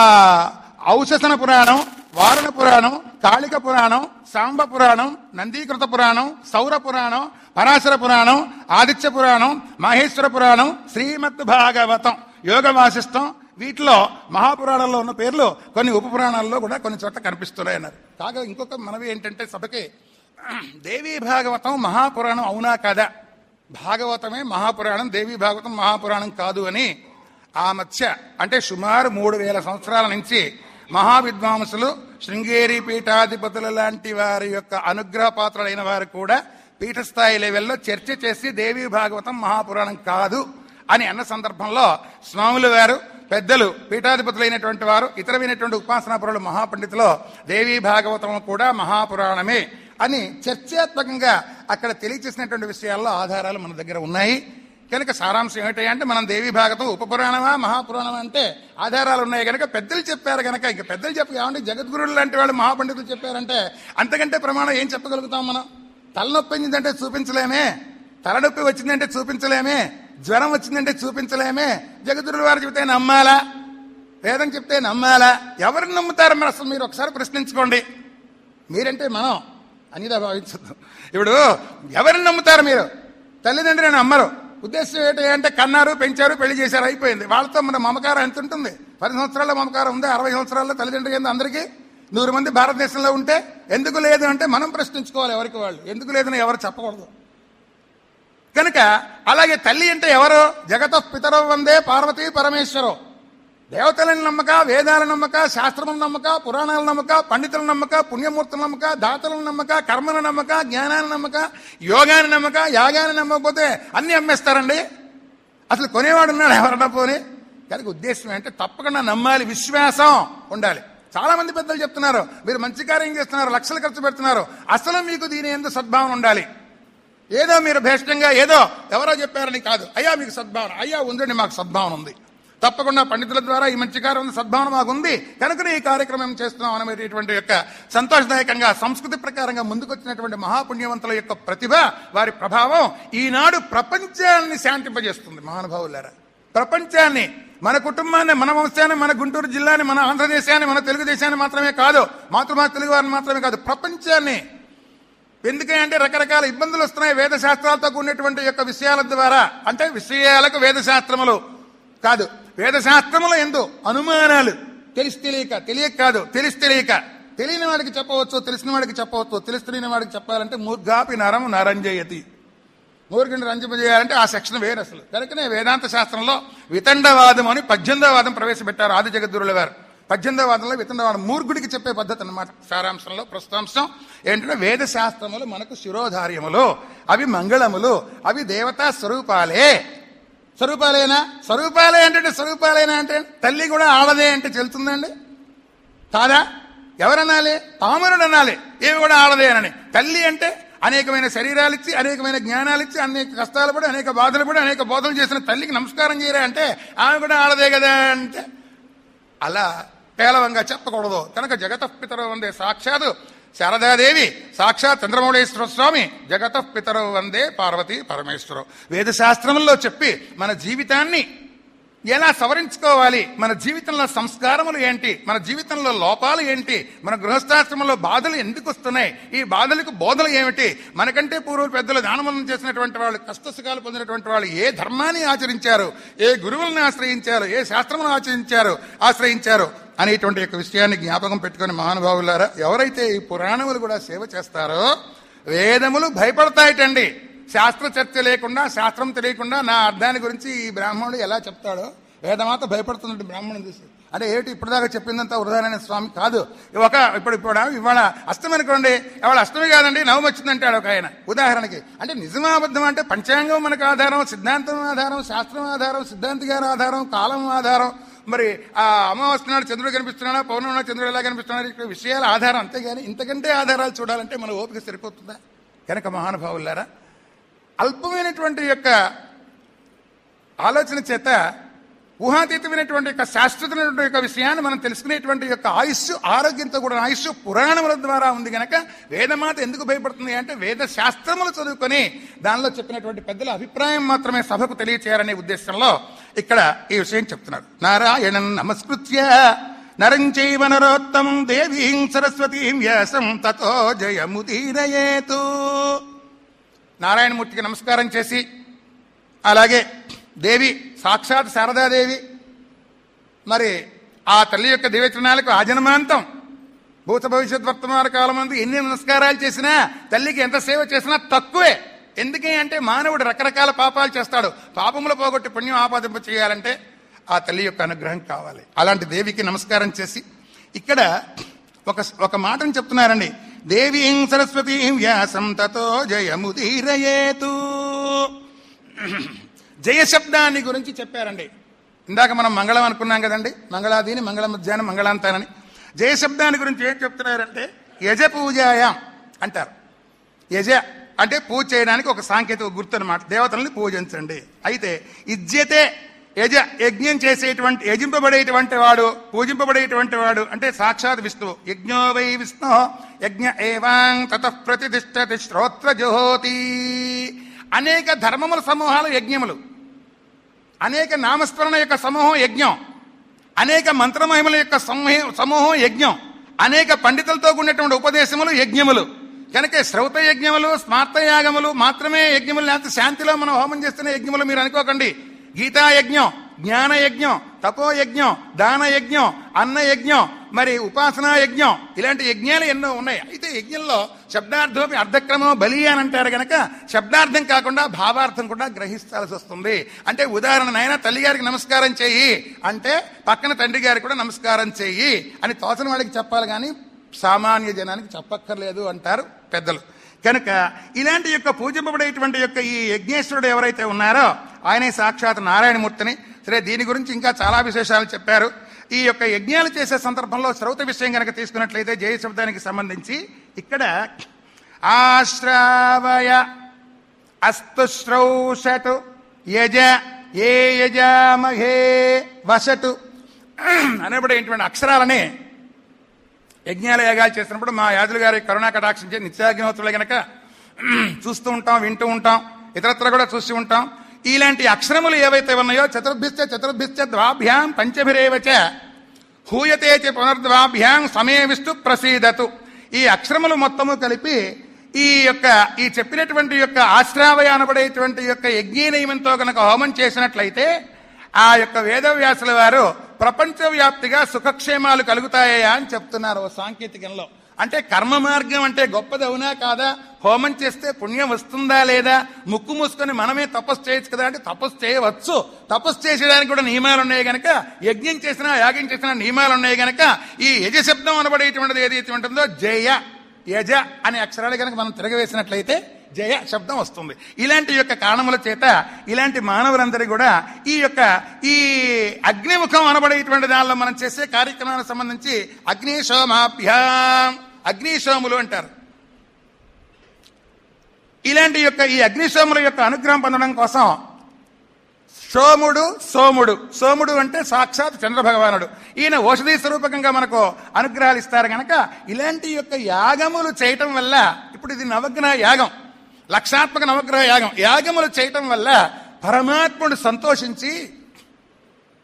S3: ఔషసన పురాణం వారుణ పురాణం కాళిక పురాణం సాంబ పురాణం నందీకృత పురాణం సౌర పురాణం పరాశర పురాణం ఆదిత్య పురాణం మహేశ్వర పురాణం శ్రీమద్ భాగవతం యోగ వాసిష్టం వీటిలో మహాపురాణంలో ఉన్న పేర్లు కొన్ని ఉప పురాణాల్లో కూడా కొన్ని చోట్ల కనిపిస్తున్నాయి అన్నారు కాగా ఇంకొక మనవి ఏంటంటే సభకి దేవీ భాగవతం మహాపురాణం అవునా కాదా భాగవతమే మహాపురాణం దేవీ భాగవతం మహాపురాణం కాదు అని ఆ మధ్య అంటే సుమారు మూడు వేల సంవత్సరాల నుంచి మహావిద్వాంసులు శృంగేరి పీఠాధిపతుల లాంటి వారి యొక్క అనుగ్రహ పాత్రులైన వారు కూడా పీఠస్థాయి లెవెల్లో చర్చ చేసి దేవీ భాగవతం మహాపురాణం కాదు అని అన్న సందర్భంలో స్వాముల వారు పెద్దలు పీఠాధిపతులైనటువంటి వారు ఇతరమైనటువంటి ఉపాసనా పరులు మహాపండితులు దేవీ భాగవతం కూడా మహాపురాణమే అని చర్చాత్మకంగా అక్కడ తెలియచేసినటువంటి విషయాల్లో ఆధారాలు మన దగ్గర ఉన్నాయి కనుక సారాంశం ఏమిటి అంటే మనం దేవి భాగతం ఉపపురాణమా మహాపురాణమా అంటే ఆధారాలు ఉన్నాయి కనుక పెద్దలు చెప్పారు కనుక ఇంకా పెద్దలు చెప్పి ఏమంటే జగద్గురులు లాంటి వాళ్ళు మహాపండితులు చెప్పారంటే అంతకంటే ప్రమాణం ఏం చెప్పగలుగుతాం మనం తలనొప్పి వచ్చిందంటే చూపించలేమే తలనొప్పి వచ్చిందంటే చూపించలేమే జ్వరం వచ్చిందంటే చూపించలేమే జగద్గురుల వారు చెబితే నమ్మాలా వేదం చెప్తే నమ్మాలా ఎవరిని నమ్ముతారు మరి అసలు మీరు ఒకసారి ప్రశ్నించుకోండి మీరంటే మనం అనిదా భావించద్దు ఇప్పుడు ఎవరిని నమ్ముతారు మీరు తల్లిదండ్రులను నమ్మరు ఉద్దేశం ఏంటి అంటే కన్నారు పెంచారు పెళ్లి చేశారు అయిపోయింది వాళ్ళతో మన మమకారం ఎంత ఉంటుంది పది సంవత్సరాల మమకారం ఉంది అరవై సంవత్సరాల్లో తల్లిదండ్రులు ఏంది అందరికీ నూరు మంది భారతదేశంలో ఉంటే ఎందుకు లేదు అంటే మనం ప్రశ్నించుకోవాలి ఎవరికి వాళ్ళు ఎందుకు లేదని ఎవరు చెప్పకూడదు కనుక అలాగే తల్లి అంటే ఎవరు జగత పితరో వందే పార్వతీ పరమేశ్వరం దేవతలని నమ్మక వేదాల నమ్మక శాస్త్రముల నమ్మక పురాణాల నమ్మక పండితుల నమ్మక పుణ్యమూర్తుల నమ్మక దాతల నమ్మక కర్మల నమ్మక జ్ఞానాన్ని నమ్మక యోగాన్ని నమ్మక యాగాన్ని నమ్మకపోతే అన్ని అమ్మేస్తారండి అసలు కొనేవాడు ఉన్నాడు ఎవరన్నా పోని కనుక ఉద్దేశం ఏంటంటే తప్పకుండా నమ్మాలి విశ్వాసం ఉండాలి చాలా మంది పెద్దలు చెప్తున్నారు మీరు మంచి కార్యం చేస్తున్నారు లక్షలు ఖర్చు పెడుతున్నారు అసలు మీకు దీని ఎందు సద్భావన ఉండాలి ఏదో మీరు భేషంగా ఏదో ఎవరో చెప్పారని కాదు అయ్యా మీకు సద్భావన అయ్యా ఉందండి మాకు సద్భావన ఉంది తప్పకుండా పండితుల ద్వారా ఈ మంచి కార్యం ఉంది, సద్భావన మాకు ఉంది కనుకనే ఈ కార్యక్రమం చేస్తున్నాం అనేటువంటి యొక్క సంతోషదాయకంగా సంస్కృతి ప్రకారంగా ముందుకొచ్చినటువంటి మహాపుణ్యవంతుల యొక్క ప్రతిభ వారి ప్రభావం ఈనాడు ప్రపంచాన్ని శాంతింపజేస్తుంది మహానుభావులారా ప్రపంచాన్ని మన కుటుంబాన్ని మన వంశాన్ని మన గుంటూరు జిల్లాని మన ఆంధ్రదేశాన్ని మన తెలుగుదేశాన్ని మాత్రమే కాదు మాతృభాష తెలుగు వారిని మాత్రమే కాదు ప్రపంచాన్ని ఎందుకంటే రకరకాల ఇబ్బందులు వస్తున్నాయి వేద శాస్త్రాలతో కూడినటువంటి యొక్క విషయాల ద్వారా అంటే విషయాలకు వేద శాస్త్రములు కాదు వేద శాస్త్రములు ఎందు అనుమానాలు తెలిసి తెలియక తెలియక కాదు తెలిసి తెలియక తెలియని వాడికి చెప్పవచ్చు తెలిసిన వాడికి చెప్పవచ్చు తెలిసి తెలియని వాడికి చెప్పాలంటే మూర్ఘాపి నరం నరంజయతి మూర్ఖుని రంజింపజేయాలంటే ఆ సెక్షన్ వేరు అసలు కనుకనే వేదాంత శాస్త్రంలో వితండవాదం అని పద్దెనిమిదవ వాదం ప్రవేశపెట్టారు ఆది జగద్గురుల వారు పద్దెనిమిదవ వాదంలో వితండవాదం మూర్ఖుడికి చెప్పే పద్ధతి అన్నమాట సారాంశంలో ప్రస్తుతాంశం ఏంటంటే వేద శాస్త్రములు మనకు శిరోధార్యములు అవి మంగళములు అవి దేవతా స్వరూపాలే స్వరూపాలేనా స్వరూపాలే అంటే స్వరూపాలేనా అంటే తల్లి కూడా ఆడదే అంటే చెల్తుందండి కాదా ఎవరనాలి పామరుడు అనాలి ఏమి కూడా ఆడదే అనని తల్లి అంటే అనేకమైన శరీరాలు ఇచ్చి అనేకమైన జ్ఞానాలు ఇచ్చి అనేక కష్టాలు పడి అనేక బాధలు పడి అనేక బోధలు చేసిన తల్లికి నమస్కారం చేయరా అంటే ఆమె కూడా ఆడదే కదా అంటే అలా పేలవంగా చెప్పకూడదు కనుక జగతఃపితరవు వందే సాక్షాత్ శారదాదేవి సాక్షాత్ చంద్రమౌళేశ్వర స్వామి జగతఃపితరవు వందే పార్వతీ పరమేశ్వరం వేద శాస్త్రముల్లో చెప్పి మన జీవితాన్ని ఎలా సవరించుకోవాలి మన జీవితంలో సంస్కారములు ఏంటి మన జీవితంలో లోపాలు ఏంటి మన గృహస్థాశ్రమంలో బాధలు ఎందుకు వస్తున్నాయి ఈ బాధలకు బోధలు ఏమిటి మనకంటే పూర్వ పెద్దలు దానమనం చేసినటువంటి వాళ్ళు కష్టసుఖాలు పొందినటువంటి వాళ్ళు ఏ ధర్మాన్ని ఆచరించారు ఏ గురువులను ఆశ్రయించారు ఏ శాస్త్రమును ఆచరించారు ఆశ్రయించారు అనేటువంటి యొక్క విషయాన్ని జ్ఞాపకం పెట్టుకుని మహానుభావులారా ఎవరైతే ఈ పురాణములు కూడా సేవ చేస్తారో వేదములు భయపడతాయిటండి శాస్త్ర చర్చ లేకుండా శాస్త్రం తెలియకుండా నా అర్థాన్ని గురించి ఈ బ్రాహ్మణుడు ఎలా చెప్తాడో వేదమాత భయపడుతున్నట్టు బ్రాహ్మణుడు చూసి అంటే ఏమిటి ఇప్పటిదాకా చెప్పిందంతా వృధానైన స్వామి కాదు ఒక ఇప్పుడు ఇప్పుడు ఇవాళ అష్టమి అనుకోండి ఇవాళ అష్టమి కాదండి నవమి వచ్చిందంటాడు ఒక ఆయన ఉదాహరణకి అంటే నిజమా అబద్ధం అంటే పంచాంగం మనకు ఆధారం సిద్ధాంతం ఆధారం శాస్త్రం ఆధారం సిద్ధాంతి గారి ఆధారం కాలం ఆధారం మరి ఆ అమావాస్య నాడు చంద్రుడు కనిపిస్తున్నాడా పౌర్ణమి నాడు చంద్రుడు ఎలా కనిపిస్తున్నాడు ఇక్కడ విషయాల ఆధారం అంతేగాని ఇంతకంటే ఆధారాలు చూడాలంటే మన ఓపిక సరిపోతుందా కనుక మహానుభావులారా అల్పమైనటువంటి యొక్క ఆలోచన చేత ఊహాతీతమైనటువంటి యొక్క శాశ్వతమైనటువంటి యొక్క విషయాన్ని మనం తెలుసుకునేటువంటి యొక్క ఆయుష్ ఆరోగ్యంతో కూడా ఆయుష్ పురాణముల ద్వారా ఉంది గనక వేదమాత ఎందుకు భయపడుతుంది అంటే వేద శాస్త్రములు చదువుకొని దానిలో చెప్పినటువంటి పెద్దల అభిప్రాయం మాత్రమే సభకు తెలియచేయాలనే ఉద్దేశంలో ఇక్కడ ఈ విషయం చెప్తున్నారు నారాయణం నమస్కృత్య నరం చైవ నరోత్తమం దేవీం సరస్వతీం వ్యాసం తతో జయముదీరయేతు నారాయణమూర్తికి నమస్కారం చేసి అలాగే దేవి సాక్షాత్ శారదాదేవి మరి ఆ తల్లి యొక్క దివ్యచరణాలకు ఆజన్మాంతం భూత భవిష్యత్ వర్తమాన కాలం మందు ఎన్ని నమస్కారాలు చేసినా తల్లికి ఎంత సేవ చేసినా తక్కువే ఎందుకే అంటే మానవుడు రకరకాల పాపాలు చేస్తాడు పాపములు పోగొట్టి పుణ్యం ఆపాదింప చేయాలంటే ఆ తల్లి యొక్క అనుగ్రహం కావాలి అలాంటి దేవికి నమస్కారం చేసి ఇక్కడ ఒక ఒక మాటను చెప్తున్నారండి దేవీం సరస్వతీం వ్యాసం తతో జయముదీరయేతు జయ శబ్దాన్ని గురించి చెప్పారండి ఇందాక మనం మంగళం అనుకున్నాం కదండి మంగళాదీని మంగళ మధ్యాహ్నం మంగళాంతానని జయ శబ్దాన్ని గురించి ఏం చెప్తున్నారంటే యజ పూజాయాం అంటారు యజ అంటే పూజ చేయడానికి ఒక సాంకేతిక గుర్తు అనమాట దేవతల్ని పూజించండి అయితే ఇజ్యతే యజ యజ్ఞం చేసేటువంటి యజింపబడేటువంటి వాడు పూజింపబడేటువంటి వాడు అంటే సాక్షాత్ విష్ణువు యజ్ఞో వై విష్ణు యజ్ఞ ఏవాం తత ప్రతిష్టతి శ్రోత్ర జోహోతి అనేక ధర్మముల సమూహాలు యజ్ఞములు అనేక నామస్మరణ యొక్క సమూహం యజ్ఞం అనేక మంత్రమహిమల యొక్క సమూహ- సమూహం యజ్ఞం అనేక పండితులతో కూడినటువంటి ఉపదేశములు యజ్ఞములు కనుక శ్రౌత యజ్ఞములు స్మార్త యాగములు మాత్రమే యజ్ఞములు లేకపోతే శాంతిలో మనం హోమం చేస్తున్న యజ్ఞములు మీరు అనుకోకండి గీతా యజ్ఞం జ్ఞాన యజ్ఞం తపో యజ్ఞం దాన యజ్ఞం అన్న యజ్ఞం మరి ఉపాసనా యజ్ఞం ఇలాంటి యజ్ఞాలు ఎన్నో ఉన్నాయి అయితే యజ్ఞంలో శబ్దార్థం అర్ధక్రమం బలి అని అంటారు గనక శబ్దార్థం కాకుండా భావార్థం కూడా గ్రహించాల్సి వస్తుంది అంటే ఉదాహరణ నాయన తల్లి గారికి నమస్కారం చెయ్యి అంటే పక్కన తండ్రి గారికి కూడా నమస్కారం చెయ్యి అని తోచని వాడికి చెప్పాలి కానీ సామాన్య జనానికి చెప్పక్కర్లేదు అంటారు పెద్దలు కనుక ఇలాంటి యొక్క పూజింపబడేటువంటి యొక్క ఈ యజ్ఞేశ్వరుడు ఎవరైతే ఉన్నారో ఆయనే సాక్షాత్ నారాయణమూర్తిని సరే దీని గురించి ఇంకా చాలా విశేషాలు చెప్పారు ఈ యొక్క యజ్ఞాలు చేసే సందర్భంలో శ్రౌత విషయం కనుక తీసుకున్నట్లయితే జయ శబ్దానికి సంబంధించి ఇక్కడ ఆశ్రావయ అస్తు శ్రౌషటు యజ ఏ యజామహే వసటు అనబడేటువంటి అక్షరాలని యజ్ఞాల యాగాలు చేసినప్పుడు మా యాజులు గారి కరుణా కటాక్షం చేసి నిత్యాగ్నిహోత్రులు గనక చూస్తూ ఉంటాం వింటూ ఉంటాం ఇతరత్ర కూడా చూస్తూ ఉంటాం ఇలాంటి అక్షరములు ఏవైతే ఉన్నాయో చతుర్భిశ్చ చతుర్భిశ్చ ద్వాభ్యాం పంచభిరేవచ హూయతే చ పునర్ద్వాభ్యాం సమయ విష్ణు ప్రసీదతు ఈ అక్షరములు మొత్తము కలిపి ఈ యొక్క ఈ చెప్పినటువంటి యొక్క ఆశ్రావయ అనబడేటువంటి యొక్క యజ్ఞ నియమంతో కనుక హోమం చేసినట్లయితే ఆ యొక్క వేదవ్యాసుల వారు ప్రపంచవ్యాప్తిగా సుఖక్షేమాలు కలుగుతాయా అని చెప్తున్నారు ఓ సాంకేతికంలో అంటే కర్మ మార్గం అంటే గొప్పది అవునా కాదా హోమం చేస్తే పుణ్యం వస్తుందా లేదా ముక్కు మూసుకొని మనమే తపస్సు చేయొచ్చు కదా అంటే తపస్సు చేయవచ్చు తపస్సు చేసేదానికి కూడా నియమాలు ఉన్నాయి గనక యజ్ఞం చేసినా యాగం చేసినా నియమాలు ఉన్నాయి గనక ఈ యజ శబ్దం అనబడేటువంటిది ఏదైతే ఉంటుందో జయ యజ అనే అక్షరాలు కనుక మనం తిరగవేసినట్లయితే జయ శబ్దం వస్తుంది ఇలాంటి యొక్క కారణముల చేత ఇలాంటి మానవులందరూ కూడా ఈ యొక్క ఈ అగ్నిముఖం అనబడేటువంటి దానిలో మనం చేసే కార్యక్రమానికి సంబంధించి అగ్నిశోమాభ్యాం అగ్నిశోములు అంటారు ఇలాంటి యొక్క ఈ అగ్నిశోముల యొక్క అనుగ్రహం పొందడం కోసం సోముడు సోముడు సోముడు అంటే సాక్షాత్ చంద్రభగవానుడు ఈయన ఔషధీ స్వరూపకంగా మనకు అనుగ్రహాలు ఇస్తారు గనక ఇలాంటి యొక్క యాగములు చేయటం వల్ల ఇప్పుడు ఇది నవగ్రహ యాగం లక్షాత్మక నవగ్రహ యాగం యాగములు చేయటం వల్ల పరమాత్ముడు సంతోషించి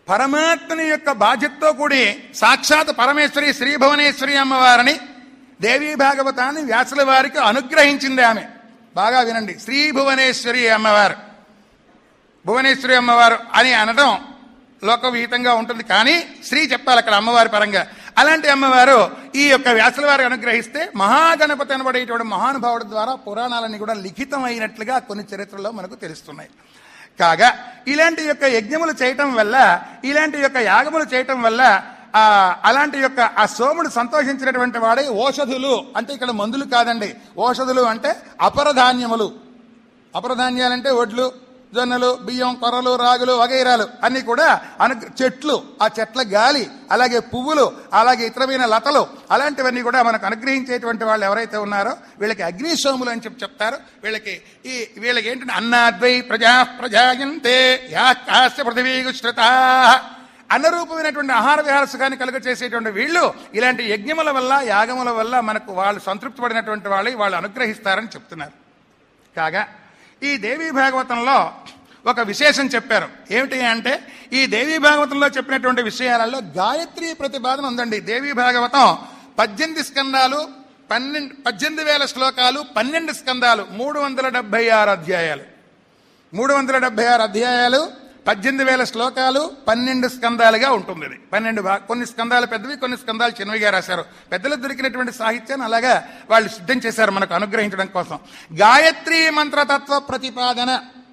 S3: పరమాత్మని యొక్క బాధ్యతతో కూడి సాక్షాత్ పరమేశ్వరి శ్రీ భువనేశ్వరి అమ్మవారిని దేవీ భాగవతాన్ని వ్యాసుల వారికి అనుగ్రహించింది ఆమె బాగా వినండి శ్రీ భువనేశ్వరి అమ్మవారు భువనేశ్వరి అమ్మవారు అని అనడం లోకవిహితంగా ఉంటుంది కానీ శ్రీ చెప్పాలి అక్కడ అమ్మవారి పరంగా అలాంటి అమ్మవారు ఈ యొక్క వ్యాసుల వారు అనుగ్రహిస్తే మహాగణపతి అనబడేటువంటి మహానుభావుడి ద్వారా పురాణాలన్నీ కూడా లిఖితమైనట్లుగా కొన్ని చరిత్రలో మనకు తెలుస్తున్నాయి కాగా ఇలాంటి యొక్క యజ్ఞములు చేయటం వల్ల ఇలాంటి యొక్క యాగములు చేయటం వల్ల ఆ అలాంటి యొక్క ఆ సోముడు సంతోషించినటువంటి వాడే ఓషధులు అంటే ఇక్కడ మందులు కాదండి ఓషధులు అంటే అపరధాన్యములు అపరధాన్యాలంటే వడ్లు జొన్నలు బియ్యం కొర్రలు రాగులు వగైరాలు అన్ని కూడా అను చెట్లు ఆ చెట్ల గాలి అలాగే పువ్వులు అలాగే ఇతరమైన లతలు అలాంటివన్నీ కూడా మనకు అనుగ్రహించేటువంటి వాళ్ళు ఎవరైతే ఉన్నారో వీళ్ళకి అగ్నిశోములు అని చెప్పి చెప్తారు వీళ్ళకి ఈ వీళ్ళకి ఏంటంటే అన్నాద్వై ప్రజా ప్రజాయంతే యా కాస్య పృథివీగుశ్రుత అన్నరూపమైనటువంటి ఆహార విహార సుఖాన్ని కలుగ చేసేటువంటి వీళ్ళు ఇలాంటి యజ్ఞముల వల్ల యాగముల వల్ల మనకు వాళ్ళు సంతృప్తి పడినటువంటి వాళ్ళు వాళ్ళు అనుగ్రహిస్తారని చెప్తున్నారు కాగా ఈ దేవీ భాగవతంలో ఒక విశేషం చెప్పారు ఏమిటి అంటే ఈ దేవీ భాగవతంలో చెప్పినటువంటి విషయాలలో గాయత్రి ప్రతిపాదన ఉందండి దేవీ భాగవతం పద్దెనిమిది స్కందాలు పన్నెండు పద్దెనిమిది వేల శ్లోకాలు పన్నెండు స్కందాలు మూడు వందల డెబ్బై ఆరు అధ్యాయాలు మూడు వందల డెబ్బై ఆరు అధ్యాయాలు పద్దెనిమిది వేల శ్లోకాలు పన్నెండు స్కందాలుగా ఉంటుంది ఇది పన్నెండు భా- కొన్ని స్కందాలు పెద్దవి కొన్ని స్కందాలు చిన్నవిగా రాశారు పెద్దలకు దొరికినటువంటి సాహిత్యాన్ని అలాగా వాళ్ళు సిద్ధం చేశారు మనకు అనుగ్రహించడం కోసం గాయత్రి మంత్రతత్వ ప్రతిపాదన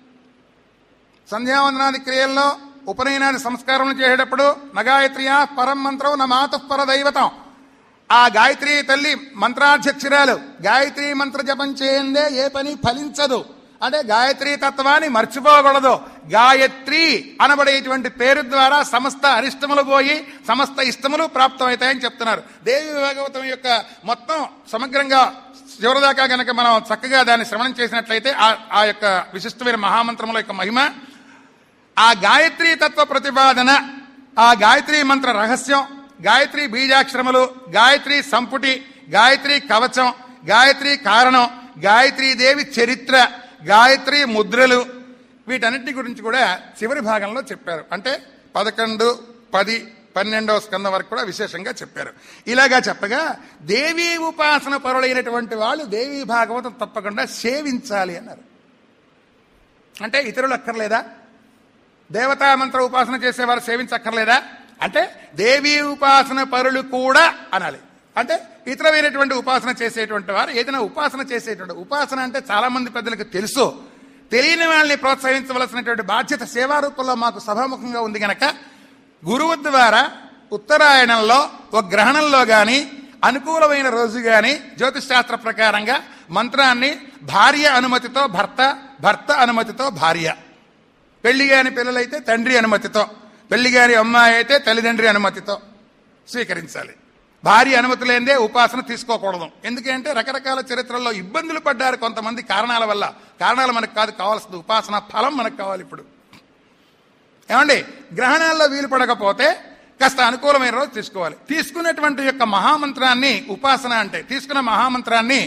S3: సంధ్యావందనాది క్రియల్లో ఉపనయనాది సంస్కారం చేసేటప్పుడు నగాయత్రియా పరం మంత్రం నా మాతః పర దైవతం ఆ గాయత్రి తల్లి మంత్రాధ్యక్షురాలు గాయత్రి మంత్ర జపం చేయందే ఏ పని ఫలించదు అంటే గాయత్రి తత్వాన్ని మర్చిపోకూడదు గాయత్రి అనబడేటువంటి పేరు ద్వారా సమస్త అరిష్టములు పోయి సమస్త ఇష్టములు ప్రాప్తమవుతాయని చెప్తున్నారు దేవి భాగవతం యొక్క మొత్తం సమగ్రంగా చివరిదాకా గనక మనం చక్కగా దాన్ని శ్రవణం చేసినట్లయితే ఆ- ఆ యొక్క విశిష్టమైన మహామంత్రముల యొక్క మహిమ ఆ గాయత్రి తత్వ ప్రతిపాదన ఆ గాయత్రి మంత్ర రహస్యం గాయత్రి బీజాక్షరములు గాయత్రి సంపుటి గాయత్రి కవచం గాయత్రి కారణం గాయత్రీ దేవి చరిత్ర గాయత్రి ముద్రలు వీటన్నిటి గురించి కూడా చివరి భాగంలో చెప్పారు అంటే పదకొండు పది పన్నెండవ స్కందం వరకు కూడా విశేషంగా చెప్పారు ఇలాగా చెప్పగా దేవీ ఉపాసన పరులైనటువంటి వాళ్ళు దేవీ భాగవతం తప్పకుండా సేవించాలి అన్నారు అంటే ఇతరులు అక్కర్లేదా దేవతా మంత్ర ఉపాసన చేసేవారు సేవించక్కర్లేదా అంటే దేవీ ఉపాసన పరులు కూడా అనాలి అంటే ఇతరమైనటువంటి ఉపాసన చేసేటువంటి వారు ఏదైనా ఉపాసన చేసేటువంటి ఉపాసన అంటే చాలా మంది పెద్దలకు తెలుసు తెలియని వాళ్ళని ప్రోత్సహించవలసినటువంటి బాధ్యత సేవా రూపంలో మాకు సభాముఖంగా ఉంది గనక గురువు ద్వారా ఉత్తరాయణంలో ఒక గ్రహణంలో గాని అనుకూలమైన రోజు గాని జ్యోతిష్ శాస్త్ర ప్రకారంగా మంత్రాన్ని భార్య అనుమతితో భర్త భర్త అనుమతితో భార్య పెళ్లి కాని పిల్లలైతే తండ్రి అనుమతితో పెళ్లి కాని అమ్మాయి అయితే తల్లిదండ్రి అనుమతితో స్వీకరించాలి భార్య అనుమతి లేనిదే ఉపాసన తీసుకోకూడదు ఎందుకంటే రకరకాల చరిత్రల్లో ఇబ్బందులు పడ్డారు కొంతమంది కారణాల వల్ల కారణాలు మనకు కాదు కావాల్సింది ఉపాసన ఫలం మనకు కావాలి ఇప్పుడు ఏమండి గ్రహణాల్లో వీలు పడకపోతే కాస్త అనుకూలమైన రోజు తీసుకోవాలి తీసుకున్నటువంటి యొక్క మహామంత్రాన్ని ఉపాసన అంటే తీసుకున్న మహామంత్రాన్ని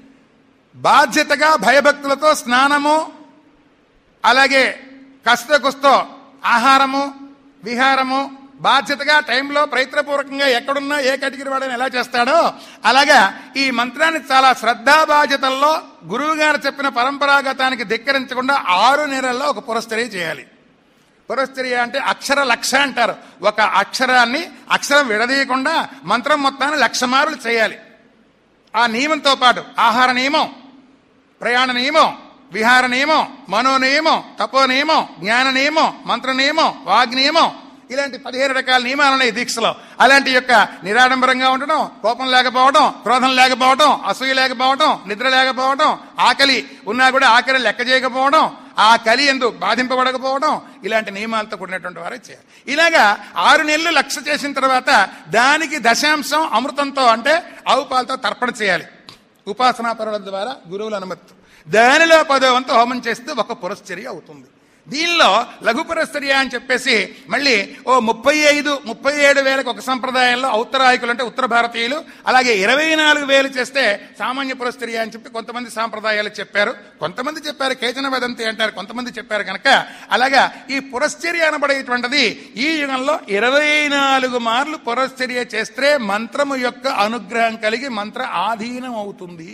S3: బాధ్యతగా భయభక్తులతో స్నానము అలాగే కష్ట కుస్తో ఆహారము విహారము బాధ్యతగా టైంలో ప్రయత్నపూర్వకంగా ఎక్కడున్నా ఏ కేటగిరీ వాడని ఎలా చేస్తాడో అలాగా ఈ మంత్రాన్ని చాలా శ్రద్ధా బాధ్యతల్లో గురువు గారు చెప్పిన పరంపరాగతానికి ధిక్కరించకుండా ఆరు నెలల్లో ఒక పురస్చర్య చేయాలి పురస్చర్య అంటే అక్షర లక్ష అంటారు ఒక అక్షరాన్ని అక్షరం విడదీయకుండా మంత్రం మొత్తాన్ని లక్ష మారులు చేయాలి ఆ నియమంతో పాటు ఆహార నియమం ప్రయాణ నియమం విహార నియమం మనో నియమం తపో నియమం జ్ఞాన నియమం మంత్ర నియమం వాగ్ నియమం ఇలాంటి పదిహేను రకాల నియమాలు ఉన్నాయి దీక్షలో అలాంటి యొక్క నిరాడంబరంగా ఉండడం కోపం లేకపోవడం క్రోధం లేకపోవడం అసూయ లేకపోవడం నిద్ర లేకపోవడం ఆకలి ఉన్నా కూడా ఆకలి లెక్క చేయకపోవడం ఆ కలి ఎందు బాధింపబడకపోవడం ఇలాంటి నియమాలతో కూడినటువంటి వారే చేయాలి ఇలాగా ఆరు నెలలు లక్ష్య చేసిన తర్వాత దానికి దశాంశం అమృతంతో అంటే ఆవు పాలతో తర్పణ చేయాలి ఉపాసనా పరుల ద్వారా గురువుల అనుమతి దానిలో పదో వంతు హోమం చేస్తే ఒక పురశ్చర్య అవుతుంది దీనిలో లఘుపరస్తర్య అని చెప్పేసి మళ్ళీ ఓ ముప్పై ఐదు ముప్పై ఏడు వేలకు ఒక సంప్రదాయంలో ఉత్తరాయకులు అంటే ఉత్తర భారతీయులు అలాగే ఇరవై నాలుగు వేలు చేస్తే సామాన్య పురస్తర్య అని చెప్పి కొంతమంది సాంప్రదాయాలు చెప్పారు కొంతమంది చెప్పారు కేచన వదంతి అంటారు కొంతమంది చెప్పారు కనుక అలాగా ఈ పురశ్చర్య అనబడేటువంటిది ఈ యుగంలో ఇరవై నాలుగు మార్లు పురశ్చర్య చేస్తే మంత్రము యొక్క అనుగ్రహం కలిగి మంత్ర ఆధీనం అవుతుంది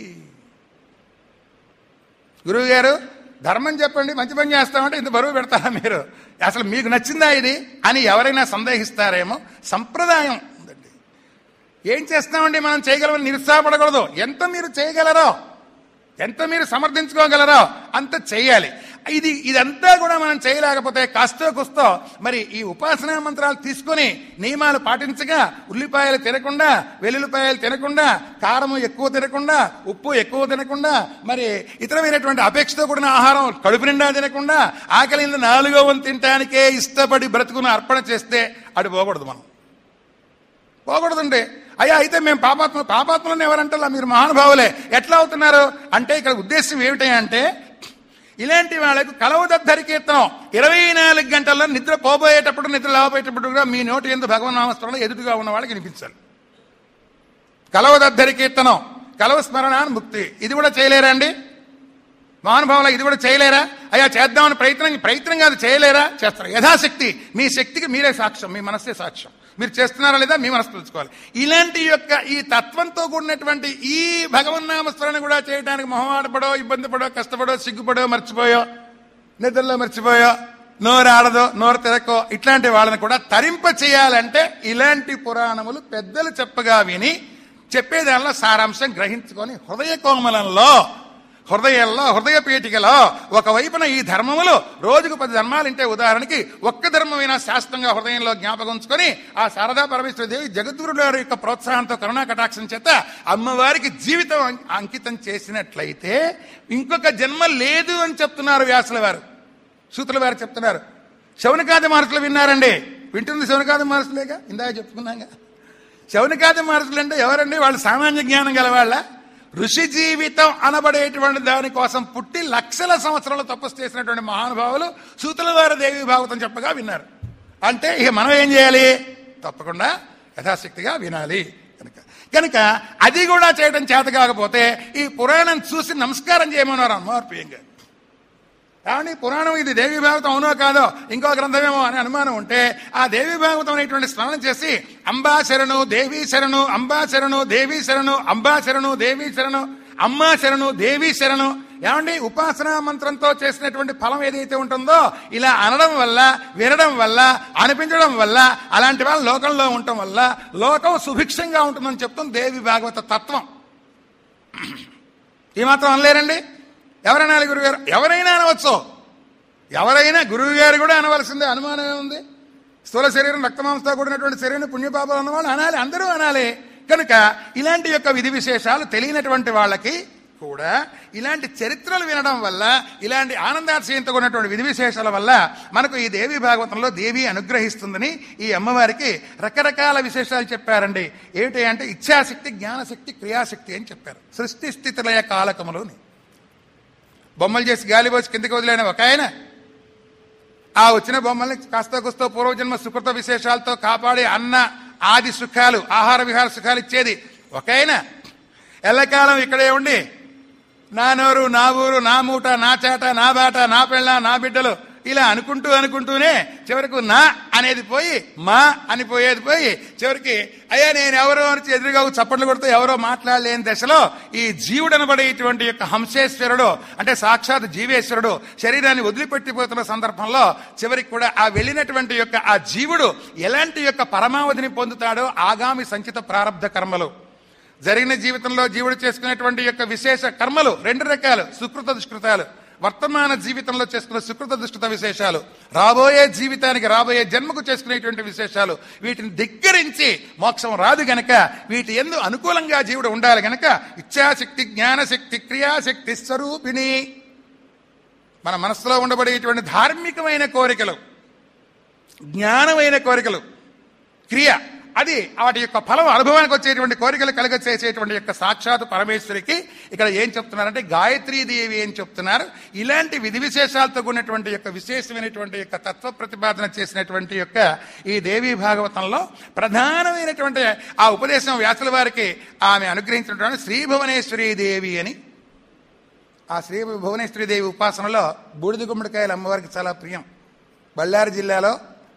S3: గురువు గారు ధర్మం చెప్పండి మంచి పని చేస్తామంటే ఇంత బరువు పెడతారా మీరు అసలు మీకు నచ్చిందా ఇది అని ఎవరైనా సందేహిస్తారేమో సంప్రదాయం ఉందండి ఏం చేస్తామండి మనం చేయగలమని నిరుత్సాహపడకూడదు ఎంత మీరు చేయగలరో ఎంత మీరు సమర్థించుకోగలరో అంత చేయాలి ఇది ఇదంతా కూడా మనం చేయలేకపోతే కాస్తో కుస్తో మరి ఈ ఉపాసనా మంత్రాలు తీసుకొని నియమాలు పాటించగా ఉల్లిపాయలు తినకుండా వెల్లుల్లిపాయలు తినకుండా కారము ఎక్కువ తినకుండా ఉప్పు ఎక్కువ తినకుండా మరి ఇతరమైనటువంటి అపేక్షతో కూడిన ఆహారం కడుపు నిండా తినకుండా ఆకలి నాలుగో వంతు తినటానికే ఇష్టపడి బ్రతుకును అర్పణ చేస్తే అటు పోకూడదు మనం పోకూడదండి అయ్యా అయితే మేము పాపాత్మ పాపాత్మలను ఎవరంటారా మీరు మహానుభావులే ఎట్లా అవుతున్నారు అంటే ఇక్కడ ఉద్దేశం ఏమిటి అంటే ఇలాంటి వాళ్ళకు కలవదద్దరి కీర్తనం ఇరవై నాలుగు గంటల్లో నిద్ర పోబోయేటప్పుడు నిద్ర లేవబోయేటప్పుడు కూడా మీ నోటి ఎందుకు భగవన్ నామస్మరణ ఎదుటిగా ఉన్న వాళ్ళకి వినిపించాలి కలవదద్దరి కీర్తనం కలవ స్మరణాన్ని ముక్తి ఇది కూడా చేయలేరా అండి మహానుభావులు ఇది కూడా చేయలేరా అయ్యా చేద్దామని ప్రయత్నం ప్రయత్నం కాదు చేయలేరా చేస్తారు యథాశక్తి మీ శక్తికి మీరే సాక్ష్యం మీ మనస్సే సాక్ష్యం మీరు చేస్తున్నారా లేదా మీ మనసు తెలుసుకోవాలి ఇలాంటి యొక్క ఈ తత్వంతో కూడినటువంటి ఈ భగవన్నామస్మరణ కూడా చేయడానికి మొహమాటపడో ఇబ్బంది పడో కష్టపడో సిగ్గుపడో మర్చిపోయో నిద్రలో మర్చిపోయో నోరు ఆడదో నోరు తిరక్కో ఇట్లాంటి వాళ్ళని కూడా తరింప చేయాలంటే ఇలాంటి పురాణములు పెద్దలు చెప్పగా విని చెప్పేదానిలో సారాంశం గ్రహించుకొని హృదయ కోమలంలో హృదయంలో హృదయ పీఠికలో ఒకవైపున ఈ ధర్మములు రోజుకు పది ధర్మాలు అంటే ఉదాహరణకి ఒక్క ధర్మమైన శాస్త్రంగా హృదయంలో జ్ఞాపకం ఉంచుకొని ఆ శారదా పరమేశ్వర దేవి జగద్గురుల వారి యొక్క ప్రోత్సాహంతో కరుణా కటాక్షం చేత అమ్మవారికి జీవితం అం- అంకితం చేసినట్లయితే ఇంకొక జన్మ లేదు అని చెప్తున్నారు వ్యాసుల వారు సూత్రుల వారు చెప్తున్నారు శౌనకాది మహర్షులు విన్నారండి వింటుంది శౌనకాది మహర్షులేగా ఇందాక చెప్పుకున్నాగా శౌనకాది మహర్షులు అంటే ఎవరండి వాళ్ళు సామాన్య జ్ఞానం గలవాళ్ళ ఋషి జీవితం అనబడేటువంటి దానికోసం పుట్టి లక్షల సంవత్సరాలు తపస్సు చేసినటువంటి మహానుభావులు సూతుల వారి దేవి భాగవతం చెప్పగా విన్నారు అంటే ఇక మనం ఏం చేయాలి తప్పకుండా యథాశక్తిగా వినాలి కనుక కనుక అది కూడా చేయడం చేత కాకపోతే ఈ పురాణం చూసి నమస్కారం చేయమన్నారు అమ్మవారు ప్రియంగా కానీ పురాణం ఇది దేవి భాగవతం అవునో కాదో ఇంకో గ్రంథమేమో అనే అనుమానం ఉంటే ఆ దేవి భాగవతం అనేటువంటి స్మరణ చేసి అంబా శరణు దేవీ శరణు అంబా శరణు దేవీ శరణు అంబా శరణు దేవీ శరణు అమ్మా శరణు దేవీ శరణు ఏమండి ఉపాసనా మంత్రంతో చేసినటువంటి ఫలం ఏదైతే ఉంటుందో ఇలా అనడం వల్ల వినడం వల్ల అనిపించడం వల్ల అలాంటి వాళ్ళు లోకంలో ఉండటం వల్ల లోకం సుభిక్షంగా ఉంటుందని చెప్తుంది దేవి భాగవత తత్వం ఈ మాత్రం అనలేరండి ఎవరైనా గురువు గారు ఎవరైనా అనవచ్చు ఎవరైనా గురువు గారు కూడా అనవలసిందే అనుమానం ఏముంది స్థూల శరీరం రక్తమాంసతో కూడినటువంటి శరీరం పుణ్యపాపాలు అన్నవాళ్ళు అనాలి అందరూ అనాలి కనుక ఇలాంటి యొక్క విధి విశేషాలు తెలియనటువంటి వాళ్ళకి కూడా ఇలాంటి చరిత్రలు వినడం వల్ల ఇలాంటి ఆనందాశయంతో ఉన్నటువంటి విధి విశేషాల వల్ల మనకు ఈ దేవి భాగవతంలో దేవి అనుగ్రహిస్తుందని ఈ అమ్మవారికి రకరకాల విశేషాలు చెప్పారండి ఏమిటి అంటే ఇచ్ఛాశక్తి జ్ఞానశక్తి క్రియాశక్తి అని చెప్పారు సృష్టి స్థితిలయ కాలకములోని బొమ్మలు చేసి గాలి పోసి కిందకి వదిలేన ఒక ఆయన ఆ వచ్చిన బొమ్మల్ని కాస్త కుస్తో పూర్వజన్మ సుకృత విశేషాలతో కాపాడి అన్న ఆది సుఖాలు ఆహార విహార సుఖాలు ఇచ్చేది ఒక ఆయన ఎల్లకాలం ఇక్కడే ఉండి నా నోరు నా ఊరు నా మూట నా చేట నా బాట నా పెళ్ళ నా బిడ్డలు ఇలా అనుకుంటూ అనుకుంటూనే చివరకు నా అనేది పోయి మా అని పోయేది పోయి చివరికి అయ్యా నేను ఎవరో అని ఎదురుగా చప్పట్లు కొడుతూ ఎవరో మాట్లాడలేని దశలో ఈ జీవుడు అనబడేటువంటి యొక్క హంసేశ్వరుడు అంటే సాక్షాత్ జీవేశ్వరుడు శరీరాన్ని వదిలిపెట్టిపోతున్న సందర్భంలో చివరికి కూడా ఆ వెళ్ళినటువంటి యొక్క ఆ జీవుడు ఎలాంటి యొక్క పరమావధిని పొందుతాడో ఆగామి సంచిత ప్రారంధ కర్మలు జరిగిన జీవితంలో జీవుడు చేసుకునేటువంటి యొక్క విశేష కర్మలు రెండు రకాలు సుకృత దుష్కృతాలు వర్తమాన జీవితంలో చేసుకున్న సుకృత దుష్కృత విశేషాలు రాబోయే జీవితానికి రాబోయే జన్మకు చేసుకునేటువంటి విశేషాలు వీటిని ధిక్కరించి మోక్షం రాదు గనక వీటి ఎందు అనుకూలంగా జీవుడు ఉండాలి గనక ఇచ్ఛాశక్తి జ్ఞానశక్తి క్రియాశక్తి స్వరూపిణి మన మనస్సులో ఉండబడేటువంటి ధార్మికమైన కోరికలు జ్ఞానమైన కోరికలు క్రియ అది వాటి యొక్క ఫలం అనుభవానికి వచ్చేటువంటి కోరికలు కలగచేసేటువంటి యొక్క సాక్షాత్ పరమేశ్వరికి ఇక్కడ ఏం చెప్తున్నారంటే గాయత్రీ దేవి ఏం చెప్తున్నారు ఇలాంటి విధి విశేషాలతో కూడినటువంటి యొక్క విశేషమైనటువంటి యొక్క తత్వ ప్రతిపాదన చేసినటువంటి యొక్క ఈ దేవి భాగవతంలో ప్రధానమైనటువంటి ఆ ఉపదేశం వ్యాసుల వారికి ఆమె అనుగ్రహించినటువంటి శ్రీ భువనేశ్వరీ దేవి అని ఆ శ్రీ భువనేశ్వరి దేవి ఉపాసనలో బూడిద గుమ్మడికాయలు అమ్మవారికి చాలా ప్రియం బళ్ళారి జిల్లాలో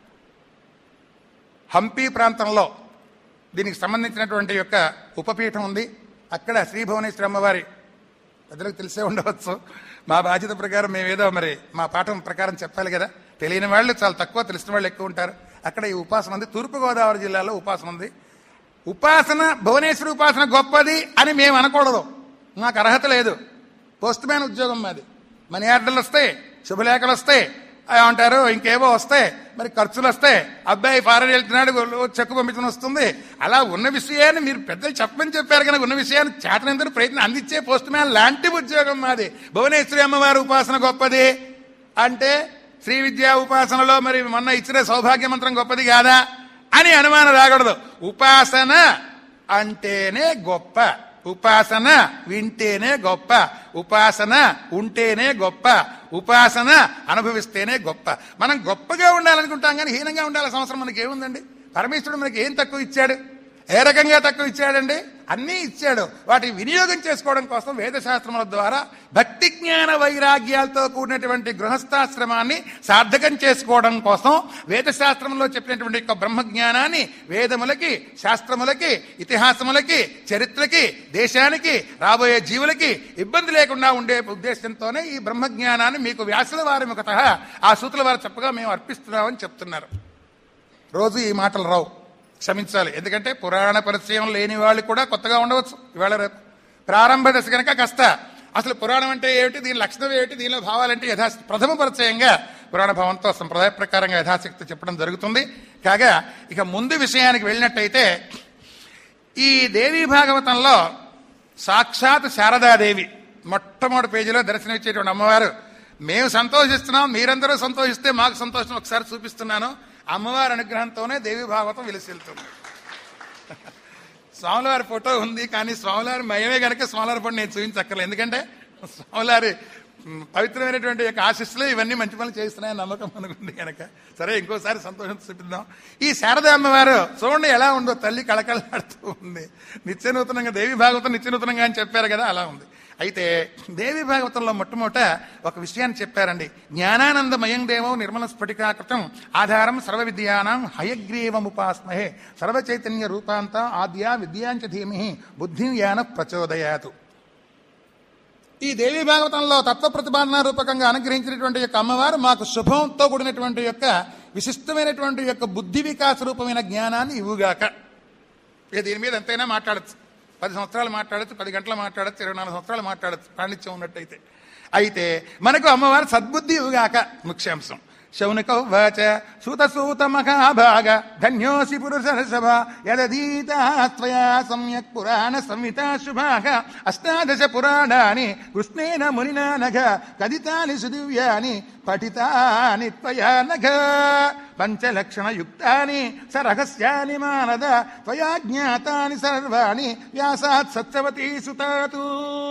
S3: హంపి ప్రాంతంలో దీనికి సంబంధించినటువంటి యొక్క ఉపపీఠం ఉంది అక్కడ శ్రీ భువనేశ్వరి అమ్మవారి పెద్దలకు తెలిసే ఉండవచ్చు మా బాధ్యత ప్రకారం మేమేదో మరి మా పాఠం ప్రకారం చెప్పాలి కదా తెలియని వాళ్ళు చాలా తక్కువ తెలిసిన వాళ్ళు ఎక్కువ ఉంటారు అక్కడ ఈ ఉపాసన ఉంది తూర్పుగోదావరి జిల్లాలో ఉపాసన ఉంది ఉపాసన భువనేశ్వరి ఉపాసన గొప్పది అని మేము అనకూడదు నాకు అర్హత లేదు పోస్ట్ మ్యాన్ ఉద్యోగం మాది మనీ ఆర్డర్లు వస్తాయి శుభలేఖలు వస్తాయి ఏమంటారు ఇంకేవో వస్తాయి మరి ఖర్చులు వస్తాయి అబ్బాయి ఫారెన్ వెళ్తున్నాడు చెక్కు పంపించడం వస్తుంది అలా ఉన్న విషయాన్ని మీరు పెద్దలు చెప్పమని చెప్పారు కనుక ఉన్న విషయాన్ని చేతనందరూ ప్రయత్నం అందించే పోస్ట్ మ్యాన్ లాంటి ఉద్యోగం మాది భువనేశ్వరి అమ్మవారి ఉపాసన గొప్పది అంటే శ్రీ విద్యా ఉపాసనలో మరి మొన్న ఇచ్చిన సౌభాగ్య మంత్రం గొప్పది కాదా అని అనుమానం రాకూడదు ఉపాసన అంటేనే గొప్ప ఉపాసన వింటేనే గొప్ప ఉపాసన ఉంటేనే గొప్ప ఉపాసన అనుభవిస్తేనే గొప్ప మనం గొప్పగా ఉండాలనుకుంటాం కానీ హీనంగా ఉండాల్సిన అవసరం మనకి ఏముందండి పరమేశ్వరుడు మనకి ఏం తక్కువ ఇచ్చాడు ఏ రకంగా తక్కువ ఇచ్చాడండి అన్నీ ఇచ్చాడు వాటి వినియోగం చేసుకోవడం కోసం వేదశాస్త్రముల ద్వారా భక్తి జ్ఞాన వైరాగ్యాలతో కూడినటువంటి గృహస్థాశ్రమాన్ని సార్థకం చేసుకోవడం కోసం వేదశాస్త్రంలో చెప్పినటువంటి యొక్క బ్రహ్మజ్ఞానాన్ని వేదములకి శాస్త్రములకి ఇతిహాసములకి చరిత్రకి దేశానికి రాబోయే జీవులకి ఇబ్బంది లేకుండా ఉండే ఉద్దేశంతోనే ఈ బ్రహ్మజ్ఞానాన్ని మీకు వ్యాసుల వారి ముఖత ఆ సూతుల వారు చెప్పగా మేము అర్పిస్తున్నామని చెప్తున్నారు రోజు ఈ మాటలు రావు క్షమించాలి ఎందుకంటే పురాణ పరిచయం లేని వాళ్ళు కూడా కొత్తగా ఉండవచ్చు ఇవాళ రేపు ప్రారంభ దశ కనుక కష్ట అసలు పురాణం అంటే ఏమిటి దీని లక్షణం ఏమిటి దీనిలో భావాలంటే యథా ప్రథమ పరిచయంగా పురాణ భావంతో సంప్రదాయ ప్రకారంగా యథాశక్తి చెప్పడం జరుగుతుంది కాగా ఇక ముందు విషయానికి వెళ్ళినట్టయితే ఈ దేవీ భాగవతంలో సాక్షాత్ శారదాదేవి మొట్టమొదటి పేజీలో దర్శనమిచ్చేటువంటి అమ్మవారు మేము సంతోషిస్తున్నాం మీరందరూ సంతోషిస్తే మాకు సంతోషం ఒకసారి చూపిస్తున్నాను అమ్మవారి అనుగ్రహంతోనే దేవి భాగవతం వెలిసిల్తుంది స్వామివారి ఫోటో ఉంది కానీ స్వామివారి మయమే కనుక స్వామివారి ఫోటో నేను చూపించక్కర్లేదు ఎందుకంటే స్వామివారి మ్, పవిత్రమైనటువంటి యొక్క ఆశిస్సులు ఇవన్నీ మంచి పనులు చేస్తున్నాయని నమ్మకం అనుకుంది కనుక సరే ఇంకోసారి సంతోషం చూపిద్దాం ఈ శారదా అమ్మవారు చూడండి ఎలా ఉందో తల్లి కళకళలాడుతూ ఉంది నిత్యనూతనంగా దేవి భాగవతం నిత్యనూతనంగా అని చెప్పారు కదా అలా ఉంది అయితే దేవి భాగవతంలో మొట్టమొదట ఒక విషయాన్ని చెప్పారండి జ్ఞానానందమయం దేవం నిర్మల స్ఫటికాకృతం ఆధారం సర్వ విద్యానాం హయగ్రీవముపాస్మహే సర్వ చైతన్య రూపాంత ఆద్యా విద్యాంచ ధీమి బుద్ధిం యాన ప్రచోదయాతు ఈ దేవి భాగవతంలో తత్వ ప్రతిపాదన రూపకంగా అనుగ్రహించినటువంటి యొక్క అమ్మవారు మాకు శుభంతో కూడినటువంటి యొక్క విశిష్టమైనటువంటి యొక్క బుద్ధి వికాస రూపమైన జ్ఞానాన్ని ఇవ్వుగాక ఇక దీని మీద ఎంతైనా మాట్లాడచ్చు పది సంవత్సరాలు మాట్లాడచ్చు పది గంటలు మాట్లాడచ్చు ఇరవై నాలుగు సంవత్సరాలు మాట్లాడచ్చు పాండిత్యం ఉన్నట్టయితే అయితే మనకు అమ్మవారు సద్బుద్ధి ఇవ్వుగాక ముఖ్యాంశం శౌనక వాచ సూత సూత మహాభాగ ధన్యోసి పురుషర్షభ యదీతాస్త్వయా సమ్యక్ పురాణ సంహిత శుభాగ అష్టాదశ పురాణాని కృష్ణేన మునినా నఘ కదితాని సుదివ్యాని పఠితాని త్వయా నఘ పంచలక్షణయుక్తాని సరహస్యాని మానద త్వయా జ్ఞాతాని సర్వాణి వ్యాసాత్ సత్యవతీ సుతాతు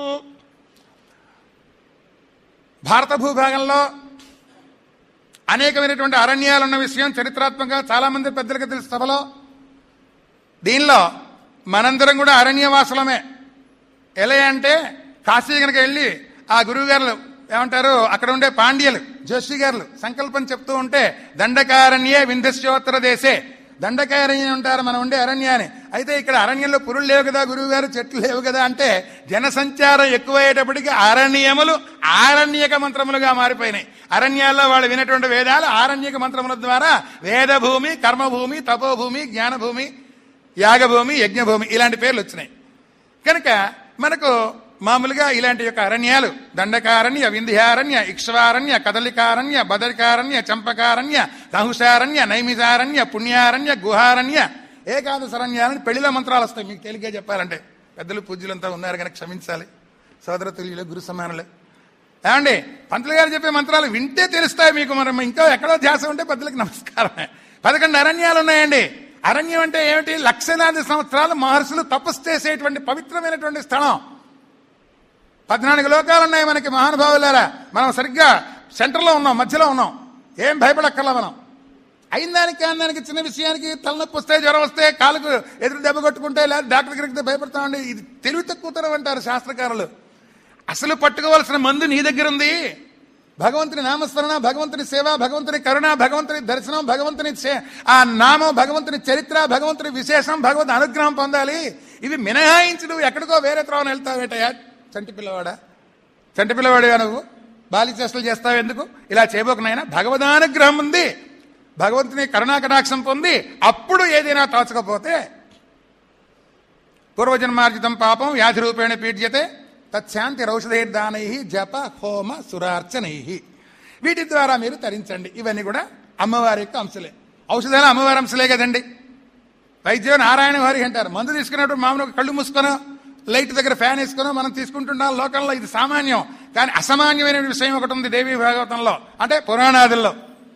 S3: భారత భూభాగంలో అనేకమైనటువంటి అరణ్యాలు ఉన్న విషయం చరిత్రాత్మకంగా చాలా మంది పెద్దలకు తెలుసు సభలో దీనిలో మనందరం కూడా అరణ్యవాసులమే ఎలా అంటే కాశీ కనుక వెళ్ళి ఆ గురువు గారు ఏమంటారు అక్కడ ఉండే పాండ్యలు జోషి గారు సంకల్పం చెప్తూ ఉంటే దండకారణ్యే వింధ్యోత్తర దేశే దండకారణ్యం ఉంటారు మనం ఉండే అరణ్యాన్ని అయితే ఇక్కడ అరణ్యంలో పురులు లేవు కదా గురువు గారు చెట్లు లేవు కదా అంటే జనసంచారం ఎక్కువయ్యేటప్పటికి అరణ్యములు ఆరణ్యక మంత్రములుగా మారిపోయినాయి అరణ్యాల్లో వాళ్ళు వినటువంటి వేదాలు ఆరణ్యక మంత్రముల ద్వారా వేదభూమి కర్మభూమి తపోభూమి జ్ఞానభూమి యాగభూమి యజ్ఞభూమి ఇలాంటి పేర్లు వచ్చినాయి కనుక మనకు మామూలుగా ఇలాంటి యొక్క అరణ్యాలు దండకారణ్య వింధ్యారణ్య ఇక్ష్వారణ్య కదలికారణ్య బదరికారణ్య చంపకారణ్య నహుషారణ్య నైమిషారణ్య పుణ్యారణ్య గుహారణ్య ఏకాదశరణ్యాలని పెళ్లిలో మంత్రాలు వస్తాయి మీకు తేలిగ్గా చెప్పాలంటే పెద్దలు పూజ్యులంతా ఉన్నారు కనుక క్షమించాలి సోదర తుల్యులు గురు సమానులే ఏమండి పంతులు గారు చెప్పే మంత్రాలు వింటే తెలుస్తాయి మీకు మరి ఇంకా ఎక్కడో ధ్యాస ఉంటే పెద్దలకు నమస్కారమే పదకొండు అరణ్యాలు ఉన్నాయండి అరణ్యం అంటే ఏమిటి లక్షలాది సంవత్సరాలు మహర్షులు తపస్సు చేసేటువంటి పవిత్రమైనటువంటి స్థలం పద్నాలుగు లోకాలు ఉన్నాయి మనకి మహానుభావులారా మనం సరిగ్గా సెంటర్లో ఉన్నాం మధ్యలో ఉన్నాం ఏం భయపడక్కర్లా మనం అయిన దానికి కాని దానికి చిన్న విషయానికి తలనొప్పి వస్తే జ్వరం వస్తే కాలుకు ఎదురు దెబ్బ కొట్టుకుంటే లేదా డాక్టర్ దగ్గరికి భయపడతామండి ఇది తెలివి తక్కువతనం అంటారు శాస్త్రకారులు అసలు పట్టుకోవాల్సిన మందు నీ దగ్గర ఉంది భగవంతుని నామస్మరణ భగవంతుని సేవ భగవంతుని కరుణ భగవంతుని దర్శనం భగవంతుని చే- ఆ నామం భగవంతుని చరిత్ర భగవంతుని విశేషం భగవంతుని అనుగ్రహం పొందాలి ఇవి మినహాయించి నువ్వు ఎక్కడికో వేరే త్రోవన వెళ్తావేటయా చంటి పిల్లవాడా చంటి పిల్లవాడివా నువ్వు బాలి చేష్టలు చేస్తావు ఎందుకు ఇలా చేయబోకునైనా భగవదానుగ్రహం ఉంది భగవంతుని కరుణాకటాక్షం పొంది అప్పుడు ఏదైనా తోచకపోతే పూర్వజన్మార్జితం పాపం వ్యాధి రూపేణ పీడ్యతే తత్శాంతి రౌషధైర్దానై జప హోమ సురార్చనై వీటి ద్వారా మీరు తరించండి ఇవన్నీ కూడా అమ్మవారి యొక్క అంశలే ఔషధాలు అమ్మవారి అంశలే కదండి వైద్యం నారాయణ వారి అంటారు మందు తీసుకున్నప్పుడు మామూలుగా కళ్ళు మూసుకొని లైట్ దగ్గర ఫ్యాన్ వేసుకొని మనం తీసుకుంటున్నాం లోకంలో ఇది సామాన్యం కానీ అసామాన్యమైన విషయం ఒకటి ఉంది దేవీ భాగవతంలో అంటే పురాణాదుల్లో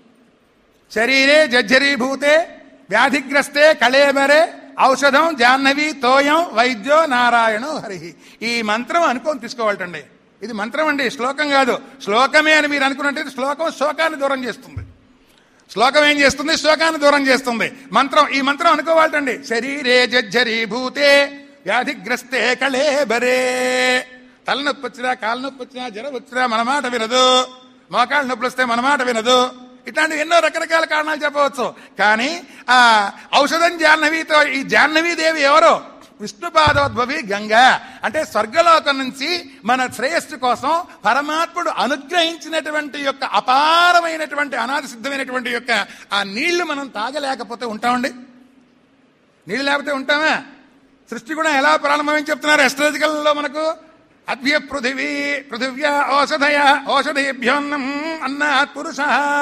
S3: శరీరే జర్జరీభూతే వ్యాధిగ్రస్తే కళేబరే ఔషధం జాహ్నవి తోయం వైద్యో నారాయణో హరి ఈ మంత్రం అనుకోని తీసుకోవాలటండి ఇది మంత్రం అండి శ్లోకం కాదు శ్లోకమే అని మీరు అనుకున్నట్టు శ్లోకం శోకాన్ని దూరం చేస్తుంది శ్లోకం ఏం చేస్తుంది శోకాన్ని దూరం చేస్తుంది మంత్రం ఈ మంత్రం అనుకోవాలటండి శరీరే జర్జరీభూతే వ్యాధిగ్రస్తే కళేబరే తలనొప్పి వచ్చినా కాళ్ళ నొప్పి వచ్చినా జ్వరం వచ్చినా మన మాట వినదు మోకాళ్ళ నొప్పులు వస్తే మన మాట వినదు ఇట్లాంటి ఎన్నో రకరకాల కారణాలు చెప్పవచ్చు కానీ ఆ ఔషధం జాహ్నవితో ఈ జాహ్నవీ దేవి ఎవరు విష్ణుపాదోద్భవి గంగ అంటే స్వర్గలోకం నుంచి మన శ్రేయస్సు కోసం పరమాత్ముడు అనుగ్రహించినటువంటి యొక్క అపారమైనటువంటి అనాది సిద్ధమైనటువంటి యొక్క ఆ నీళ్లు మనం తాగలేకపోతే ఉంటామండి నీళ్ళు లేకపోతే ఉంటామా సృష్టి కూడా ఎలా ప్రారంభమని చెప్తున్నారు astrological లో మనకు అద్భ్య పృథివీ పృథివ్యా ఔషధయ ఔషధేభ్యోన్నం అన్నాత్ పురుష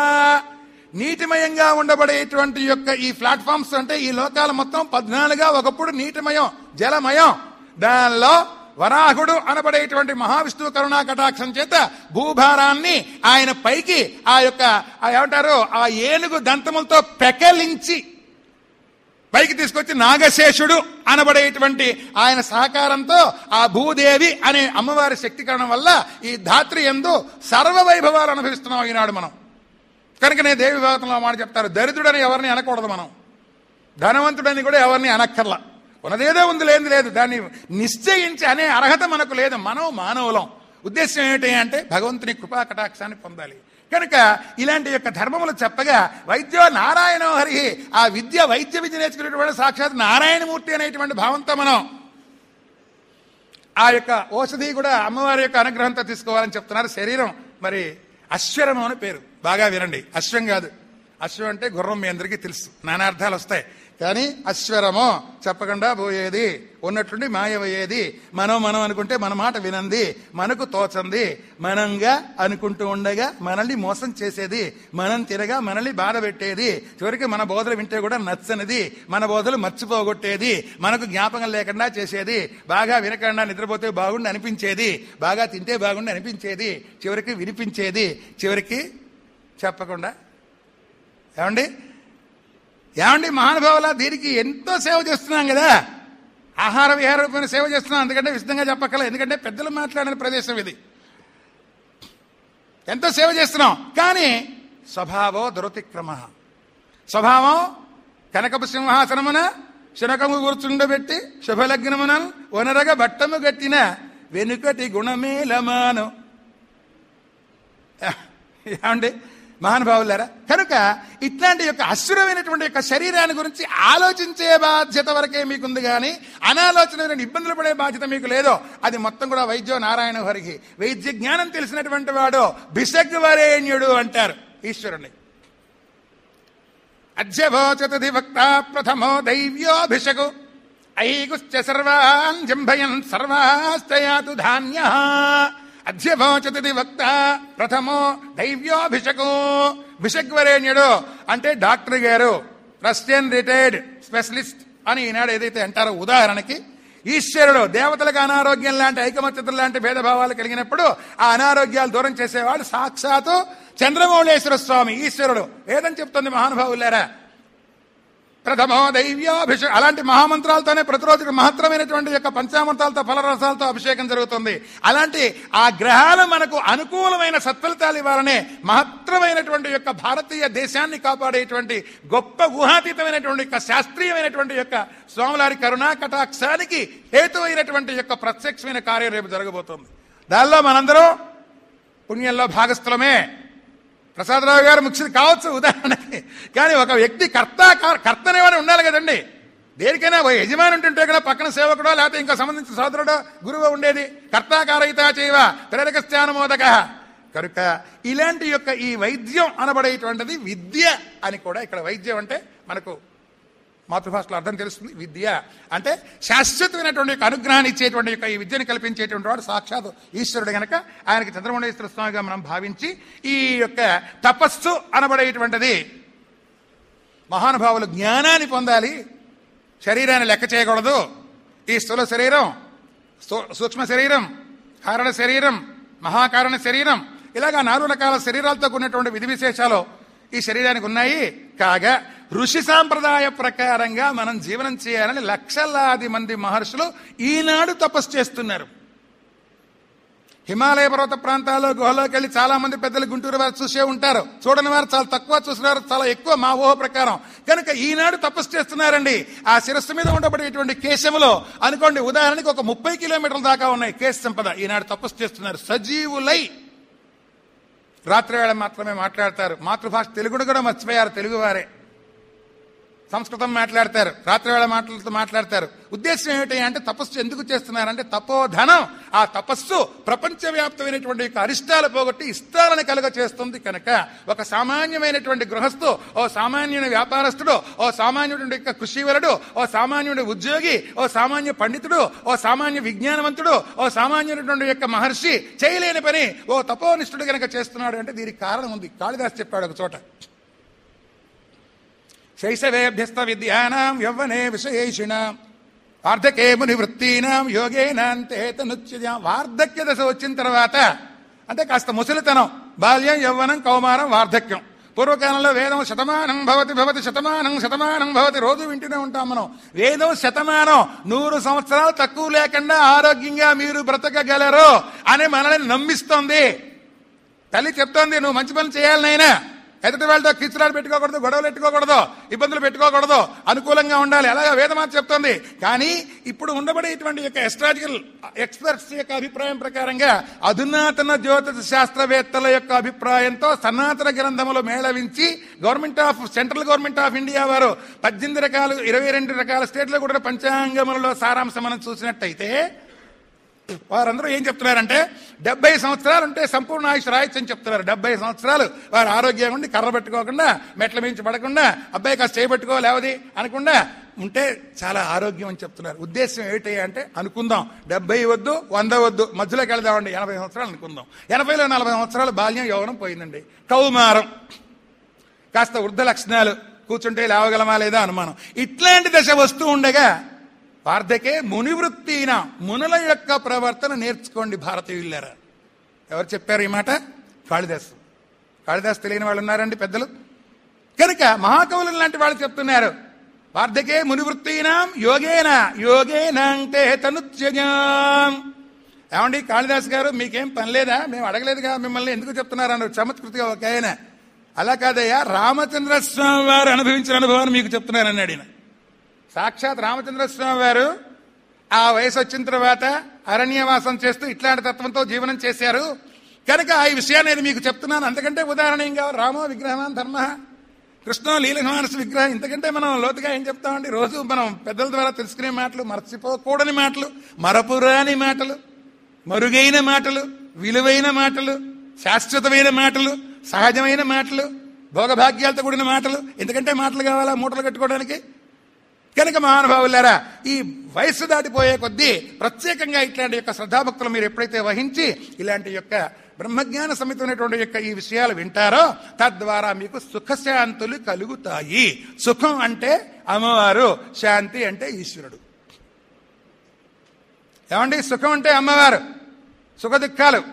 S3: నీటిమయంగా ఉండబడేటువంటి యొక్క ఈ ప్లాట్ఫామ్స్ అంటే ఈ లోకాలు మొత్తం పద్నాలుగా ఒకప్పుడు నీటిమయం జలమయం దానిలో వరాహుడు అనబడేటువంటి మహావిష్ణువు కరుణా కటాక్షం చేత భూభారాన్ని ఆయన పైకి ఆ యొక్క ఆ ఏమంటారు ఆ ఏనుగు దంతములతో పెకలించి పైకి తీసుకొచ్చి నాగశేషుడు అనబడేటువంటి ఆయన సహకారంతో ఆ భూదేవి అనే అమ్మవారి శక్తికరణం వల్ల ఈ ధాత్రి ఎందు సర్వ వైభవాలు అనుభవిస్తున్నాం ఈనాడు మనం కనుకనే దేవి భాగంలో మాట చెప్తారు దరిద్రుడని ఎవరిని అనకూడదు మనం ధనవంతుడని కూడా ఎవరిని అనక్కర్లా ఉన్నదేదో ఉంది లేదు లేదు దాన్ని నిశ్చయించి అనే అర్హత మనకు లేదు మనం మానవులం ఉద్దేశం ఏమిటి అంటే భగవంతుని కృపా కటాక్షాన్ని పొందాలి కనుక ఇలాంటి యొక్క ధర్మములు చెప్పగా వైద్యో నారాయణ హరి ఆ విద్య వైద్య విద్య నేర్చుకునేటువంటి సాక్షాత్ నారాయణమూర్తి అనేటువంటి భావంతో మనం ఆ యొక్క ఔషధి కూడా అమ్మవారి యొక్క అనుగ్రహంతో తీసుకోవాలని చెప్తున్నారు శరీరం మరి అశ్వరము అని పేరు బాగా వినండి అశ్వం కాదు అశ్వం అంటే గుర్రం మీ అందరికీ తెలుసు నానార్థాలు వస్తాయి కానీ అశ్వరము చెప్పకుండా పోయేది ఉన్నట్లుండి మాయమయ్యేది మనం మనం అనుకుంటే మన మాట వినంది మనకు తోచంది మనంగా అనుకుంటూ ఉండగా మనల్ని మోసం చేసేది మనం తిరగా మనల్ని బాధ పెట్టేది చివరికి మన బోధలు వింటే కూడా నచ్చనిది మన బోధలు మర్చిపోగొట్టేది మనకు జ్ఞాపకం లేకుండా చేసేది బాగా వినకుండా నిద్రపోతే బాగుండి అనిపించేది బాగా తింటే బాగుండి అనిపించేది చివరికి వినిపించేది చివరికి చెప్పకుండా ఏమండి ఏమండి మహానుభావుల దీనికి ఎంతో సేవ చేస్తున్నాం కదా ఆహార విహార రూపమైన సేవ చేస్తున్నాం ఎందుకంటే విశదంగా చెప్పక్కల ఎందుకంటే పెద్దలు మాట్లాడిన ప్రదేశం ఇది ఎంతో సేవ చేస్తున్నాం కానీ స్వభావో దురతిక్రమ స్వభావం కనకపు సింహాసనమున శనకము కూర్చుండబెట్టి శుభలగ్నమున వనరగ బట్టము గట్టిన వెనుకటి గుణమేలమాను ఏమండి మహానుభావులారా కనుక ఇట్లాంటి యొక్క అసురమైనటువంటి యొక్క శరీరాన్ని గురించి ఆలోచించే బాధ్యత వరకే మీకుంది కానీ అనాలోచనమైన ఇబ్బందులు పడే బాధ్యత మీకు లేదో అది మొత్తం కూడా వైద్యో నారాయణ హరికి వైద్య జ్ఞానం తెలిసినటువంటి వాడు బిషగ్వరేణ్యుడు అంటారు ఈశ్వరుణ్ణి అధ్యభోచతి భక్త ప్రథమో దైవ్యోభిషకు ఐగుశ్చ సర్వాన్ జంభయన్ సర్వాస్తయాతు ధాన్య అధ్యభోచతి వక్త ప్రథమో దైవ్యోభిషకు భిషగ్వరేణ్యుడు అంటే డాక్టర్ గారు రష్యన్ రిటైర్డ్ స్పెషలిస్ట్ అని ఈనాడు ఏదైతే అంటారో ఉదాహరణకి ఈశ్వరుడు దేవతలకు అనారోగ్యం లాంటి ఐకమత్యతలు లాంటి భేదభావాలు కలిగినప్పుడు ఆ అనారోగ్యాలు దూరం చేసేవాడు సాక్షాత్తు చంద్రమౌళేశ్వర స్వామి ఈశ్వరుడు ఏదని చెప్తుంది మహానుభావులారా ప్రథమో దైవ్యాభిషేకం అలాంటి మహామంత్రాలతోనే ప్రతిరోజు మహత్తరమైనటువంటి యొక్క పంచామృతాలతో ఫలరసాలతో అభిషేకం జరుగుతుంది అలాంటి ఆ గ్రహాలు మనకు అనుకూలమైన సత్ఫలితాలు ఇవ్వాలనే మహత్తరమైనటువంటి యొక్క భారతీయ దేశాన్ని కాపాడేటువంటి గొప్ప ఊహాతీతమైనటువంటి యొక్క శాస్త్రీయమైనటువంటి యొక్క స్వాములారి కరుణా కటాక్షానికి హేతువైనటువంటి యొక్క ప్రత్యక్షమైన కార్యం రేపు జరగబోతోంది దానిలో మనందరం పుణ్యంలో భాగస్థులమే ప్రసాదరావు గారు ముఖ్యులు కావచ్చు ఉదాహరణకి కానీ ఒక వ్యక్తి కర్త కర్త అనేవాడు ఉండాలి కదండి దేనికైనా ఓ యజమాని ఉంటుంటే కూడా పక్కన సేవకుడో లేకపోతే ఇంకా సంబంధించిన సోదరుడో గురువు ఉండేది కర్తాకారయిత చేయవ ప్రేరక స్థానమోదక కనుక ఇలాంటి యొక్క ఈ వైద్యం అనబడేటువంటిది విద్య అని కూడా ఇక్కడ వైద్యం అంటే మనకు మాతృభాషలో అర్థం తెలుస్తుంది విద్య అంటే శాశ్వతమైనటువంటి యొక్క అనుగ్రహాన్ని ఇచ్చేటువంటి యొక్క ఈ విద్యను కల్పించేటువంటి వాడు సాక్షాత్ ఈశ్వరుడు గనక ఆయనకి చంద్రమౌళేశ్వర స్వామిగా మనం భావించి ఈ యొక్క తపస్సు అనబడేటువంటిది మహానుభావులు జ్ఞానాన్ని పొందాలి శరీరాన్ని లెక్క చేయకూడదు ఈ స్థూల శరీరం స్థూ- సూక్ష్మ శరీరం కారణ శరీరం మహాకారణ శరీరం ఇలాగా నాలుగు రకాల శరీరాలతో కూడినటువంటి విధి విశేషాలు ఈ శరీరానికి ఉన్నాయి కాగా ఋషి సాంప్రదాయ ప్రకారంగా మనం జీవనం చేయాలని లక్షలాది మంది మహర్షులు ఈనాడు తపస్సు చేస్తున్నారు హిమాలయ పర్వత ప్రాంతాల్లో గుహలోకి వెళ్ళి చాలా మంది పెద్దలు గుంటూరు వారు చూసే ఉంటారు చూడని వారు చాలా తక్కువ చూసినారు చాలా ఎక్కువ మా ఊహ ప్రకారం కనుక ఈనాడు తపస్సు చేస్తున్నారండి ఆ శిరస్సు మీద ఉండబడేటువంటి కేశములో అనుకోండి ఉదాహరణకి ఒక ముప్పై కిలోమీటర్ల దాకా ఉన్నాయి కేశ సంపద ఈనాడు తపస్సు చేస్తున్నారు సజీవులై రాత్రి వేళ మాత్రమే మాట్లాడతారు మాతృభాష తెలుగును కూడా మర్చిపోయారు తెలుగువారే సంస్కృతం మాట్లాడతారు రాత్రివేళ మాటలతో మాట్లాడతారు ఉద్దేశం ఏమిటి అంటే తపస్సు ఎందుకు చేస్తున్నారంటే తపోధనం ఆ తపస్సు ప్రపంచవ్యాప్తమైనటువంటి యొక్క అరిష్టాలు పోగొట్టి ఇష్టాలను కలుగ చేస్తుంది కనుక ఒక సామాన్యమైనటువంటి గృహస్థు ఓ సామాన్యుని వ్యాపారస్తుడు ఓ సామాన్యుడి యొక్క కృషివరుడు ఓ సామాన్యుడి ఉద్యోగి ఓ సామాన్య పండితుడు ఓ సామాన్య విజ్ఞానవంతుడు ఓ సామాన్యుడైనటువంటి యొక్క మహర్షి చేయలేని పని ఓ తపోనిష్ఠుడు కనుక చేస్తున్నాడు అంటే దీనికి కారణం ఉంది కాళిదాస్ చెప్పాడు ఒక చోట శైశవేభ్యస్త విద్యానాం యవ్వనే విషయేషిణాం వార్ధకే ముని వృత్తీనాం యోగేనాంతే తనుచ్యజాం వార్ధక్య దశ వచ్చిన తర్వాత అంటే కాస్త ముసలితనం బాల్యం యవ్వనం కౌమారం వార్ధక్యం పూర్వకాలంలో వేదం శతమానం భవతి భవతి శతమానం శతమానం భవతి రోజు వింటూనే ఉంటాం మనం వేదం శతమానం నూరు సంవత్సరాలు తక్కువ లేకుండా ఆరోగ్యంగా మీరు బ్రతకగలరు అని మనల్ని నమ్మిస్తోంది తల్లి చెప్తోంది నువ్వు మంచి పనులు చేయాలి నాయనా ఎదుటి వాళ్ళతో కిచురాలు పెట్టుకోకూడదు గొడవలు పెట్టుకోకూడదు ఇబ్బందులు పెట్టుకోకూడదు అనుకూలంగా ఉండాలి అలాగా వేదమాత చెప్తోంది కానీ ఇప్పుడు ఉండబడేటువంటి యొక్క ఎస్ట్రాలజికల్ ఎక్స్పర్ట్స్ యొక్క అభిప్రాయం ప్రకారంగా అధునాతన జ్యోతిష శాస్త్రవేత్తల యొక్క అభిప్రాయంతో సనాతన గ్రంథములు మేళవించి government of central government of India వారు పద్దెనిమిది రకాలు ఇరవై రెండు రకాల స్టేట్లో కూడా పంచాంగములలో సారాంశం మనం చూసినట్టయితే వారందరూ ఏం చెప్తున్నారంటే డెబ్బై సంవత్సరాలు ఉంటే సంపూర్ణ ఆయుష్ రాయొచ్చు అని చెప్తున్నారు డెబ్బై సంవత్సరాలు వారు ఆరోగ్యంగా ఉండి కర్ర పెట్టుకోకుండా మెట్ల మించి పడకుండా అబ్బాయి కాస్త చేయబెట్టుకో లేవది అనకుండా ఉంటే చాలా ఆరోగ్యం అని చెప్తున్నారు ఉద్దేశం ఏంటి అంటే అనుకుందాం డెబ్బై వద్దు వంద వద్దు మధ్యలోకి వెళ్దామండి ఎనభై సంవత్సరాలు అనుకుందాం ఎనభైలో నలభై సంవత్సరాలు బాల్యం యౌవనం పోయిందండి కౌమారం కాస్త వృద్ధ లక్షణాలు కూర్చుంటే లేవగలమా లేదా అనుమానం ఇట్లాంటి దశ వస్తూ ఉండగా వార్ధకే మునివృత్తిన మునుల యొక్క ప్రవర్తన నేర్చుకోండి భారతీయులారా ఎవరు చెప్పారు ఈ మాట కాళిదాస్ కాళిదాస్ తెలియని వాళ్ళు ఉన్నారండి పెద్దలు కనుక మహాకవులు లాంటి వాళ్ళు చెప్తున్నారు వార్ధకే మునివృత్తినాం యోగేన యోగేనంటే తనుత్యజాం ఏమండి కాళిదాస్ గారు మీకేం పని లేదా మేము అడగలేదుగా మిమ్మల్ని ఎందుకు చెప్తున్నారు అన్నారు చమత్కృతిగా ఒక ఆయన అలా కాదయ్యా రామచంద్ర స్వామి వారు అనుభవించిన అనుభవాన్ని మీకు చెప్తున్నారని అన్నాడు ఈయన. సాక్షాత్ రామచంద్ర స్వామి వారు ఆ వయసు వచ్చిన తర్వాత అరణ్యవాసం చేస్తూ ఇట్లాంటి తత్వంతో జీవనం చేశారు కనుక ఈ విషయాన్ని నేను మీకు చెప్తున్నాను అంతకంటే ఉదాహరణ ఏం కావాలి రామో విగ్రహమాన్ ధర్మ కృష్ణ లీలమానస విగ్రహం ఇంతకంటే మనం లోతుగా ఏం చెప్తామండి రోజు మనం పెద్దల ద్వారా తెలుసుకునే మాటలు మర్చిపోకూడని మాటలు మరపురాని మాటలు మరుగైన మాటలు విలువైన మాటలు శాశ్వతమైన మాటలు సహజమైన మాటలు భోగభాగ్యాలతో కూడిన మాటలు ఎందుకంటే మాటలు కావాలా మూటలు కట్టుకోవడానికి కనుక మహానుభావులారా ఈ వయస్సు దాటిపోయే కొద్దీ ప్రత్యేకంగా ఇట్లాంటి యొక్క శ్రద్ధాభక్తులు మీరు ఎప్పుడైతే వహించి ఇలాంటి యొక్క బ్రహ్మజ్ఞాన సమితమైనటువంటి యొక్క ఈ విషయాలు వింటారో తద్వారా మీకు సుఖశాంతులు కలుగుతాయి సుఖం అంటే అమ్మవారు శాంతి అంటే ఈశ్వరుడు ఏమండి సుఖం అంటే అమ్మవారు సుఖ దుఃఖాలు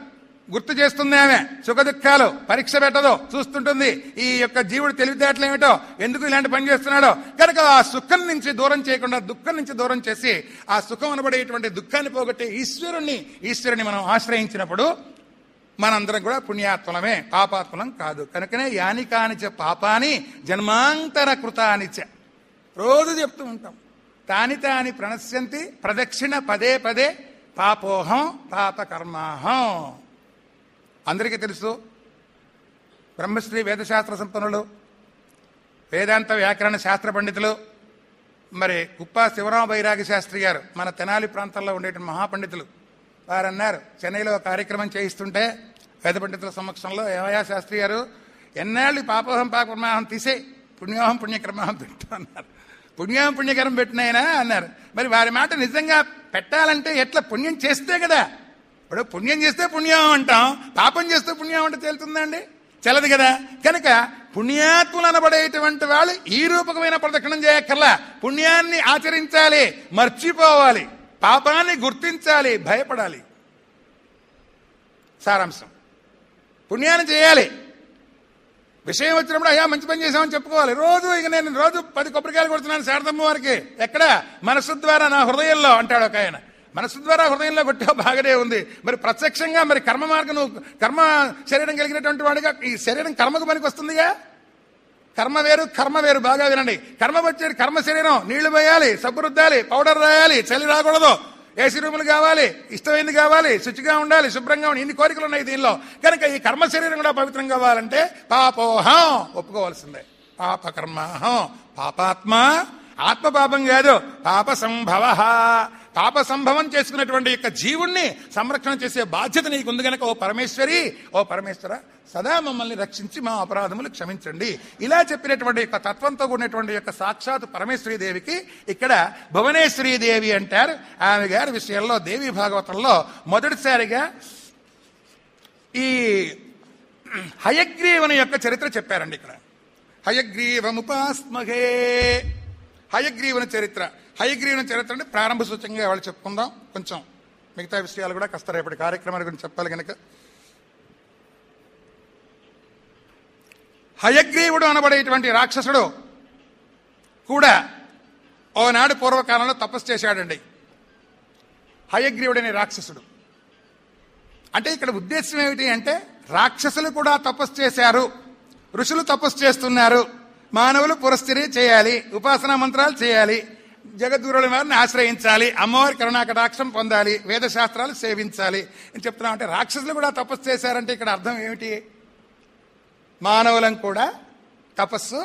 S3: గుర్తు చేస్తుంది ఆమె సుఖ దుఃఖాలు పరీక్ష పెట్టదు చూస్తుంటుంది ఈ యొక్క జీవుడు తెలివితేటలు ఏమిటో ఎందుకు ఇలాంటి పని చేస్తున్నాడో కనుక ఆ సుఖం నుంచి దూరం చేయకుండా దుఃఖం నుంచి దూరం చేసి ఆ సుఖం అనబడేటువంటి దుఃఖాన్ని పోగొట్టే ఈశ్వరుణ్ణి ఈశ్వరుని మనం ఆశ్రయించినప్పుడు మనందరం కూడా పుణ్యాత్మలమే పాపాత్మలం కాదు కనుకనే యాని కానిచ పాపాని జన్మాంతర కృతానిచ రోజు చెప్తూ ఉంటాం తాని తాని ప్రణశ్యంతి ప్రదక్షిణ పదే పదే పాపోహం పాపకర్మాహం అందరికీ తెలుసు బ్రహ్మశ్రీ వేదశాస్త్ర సంపన్నులు వేదాంత వ్యాకరణ శాస్త్ర పండితులు మరి కుప్పా శివరామ బైరాగి శాస్త్రి గారు మన తెనాలి ప్రాంతంలో ఉండేటువంటి మహాపండితులు వారు అన్నారు చెన్నైలో ఒక కార్యక్రమం చేయిస్తుంటే వేద పండితుల సమక్షంలో ఏమయ్యా శాస్త్రి గారు ఎన్నాళ్ళు ఈ పాపోహం పాపకర్మాహం తీసే పుణ్యోహం పుణ్యకర్మాహం పెట్టు అన్నారు పుణ్యం పుణ్యకరం పెట్టినాయనా అన్నారు మరి వారి మాట నిజంగా పెట్టాలంటే ఎట్లా పుణ్యం చేస్తే కదా ఇప్పుడు పుణ్యం చేస్తే పుణ్యం అంటాం పాపం చేస్తే పుణ్యం అంటే తేలుతుందండి చెల్లదు కదా కనుక పుణ్యాత్ములు అనబడేటువంటి వాళ్ళు ఈ రూపకమైన ప్రదక్షిణం చేయక్కర్లా పుణ్యాన్ని ఆచరించాలి మర్చిపోవాలి పాపాన్ని గుర్తించాలి భయపడాలి సారాంశం పుణ్యాన్ని చేయాలి విషయం వచ్చినప్పుడు అయ్యా మంచి పని చేశామని చెప్పుకోవాలి రోజు ఇక నేను రోజు పది కొబ్బరికాయలు కొడుతున్నాను శారదమ్మ వారికి ఎక్కడ మనస్సు ద్వారా నా హృదయంలో అంటాడు ఒక ఆయన మనస్సు ద్వారా హృదయంలో కొట్టే బాగానే ఉంది మరి ప్రత్యక్షంగా మరి కర్మ మార్గం నువ్వు కర్మ శరీరం కలిగినటువంటి వాడిగా ఈ శరీరం కర్మకు పనికి వస్తుందిగా కర్మ వేరు కర్మ వేరు బాగా వినండి కర్మ వచ్చేది కర్మ శరీరం నీళ్లు పోయాలి సబ్బు రుద్దాలి పౌడర్ రాయాలి చలి రాకూడదు ఏసీ రూములు కావాలి ఇష్టమైంది కావాలి శుచిగా ఉండాలి శుభ్రంగా ఉండాలి ఇన్ని కోరికలు ఉన్నాయి దీనిలో కనుక ఈ కర్మ శరీరం కూడా పవిత్రం కావాలంటే పాపోహం ఒప్పుకోవాల్సిందే పాప కర్మాహం పాపాత్మ ఆత్మ పాపం కాదు పాప సంభవ పాప సంభవం చేసుకున్నటువంటి యొక్క జీవుణ్ణి సంరక్షణ చేసే బాధ్యత నీకుంది గనక ఓ పరమేశ్వరి ఓ పరమేశ్వర సదా మమ్మల్ని రక్షించి మా అపరాధములు క్షమించండి ఇలా చెప్పినటువంటి యొక్క తత్వంతో కూడినటువంటి యొక్క సాక్షాత్ పరమేశ్వరీ దేవికి ఇక్కడ భువనేశ్వరీ దేవి అంటారు ఆమె గారి విషయంలో దేవి భాగవతంలో మొదటిసారిగా ఈ హయగ్రీవుని యొక్క చరిత్ర చెప్పారండి ఇక్కడ హయగ్రీవముపాస్మహే హయగ్రీవుని చరిత్ర హయగ్రీవుని చరిత్ర అంటే ప్రారంభ సూచకంగా వాళ్ళు చెప్పుకుందాం కొంచెం మిగతా విషయాలు కూడా కాస్త రేపటి కార్యక్రమాల గురించి చెప్పాలి కనుక హయగ్రీవుడు అనబడేటువంటి రాక్షసుడు కూడా ఓనాడు పూర్వకాలంలో తపస్సు చేశాడండి హయగ్రీవుడనే రాక్షసుడు అంటే ఇక్కడ ఉద్దేశం ఏమిటి అంటే రాక్షసులు కూడా తపస్సు చేశారు ఋషులు తపస్సు చేస్తున్నారు మానవులు పురస్థిరి చేయాలి ఉపాసనా మంత్రాలు చేయాలి జగద్గురుల వారిని ఆశ్రయించాలి అమ్మవారి కరుణాకటాక్షం పొందాలి వేదశాస్త్రాలు సేవించాలి అని చెప్తున్నాం అంటే రాక్షసులు కూడా తపస్సు చేశారంటే ఇక్కడ అర్థం ఏమిటి మానవులం కూడా తపస్సు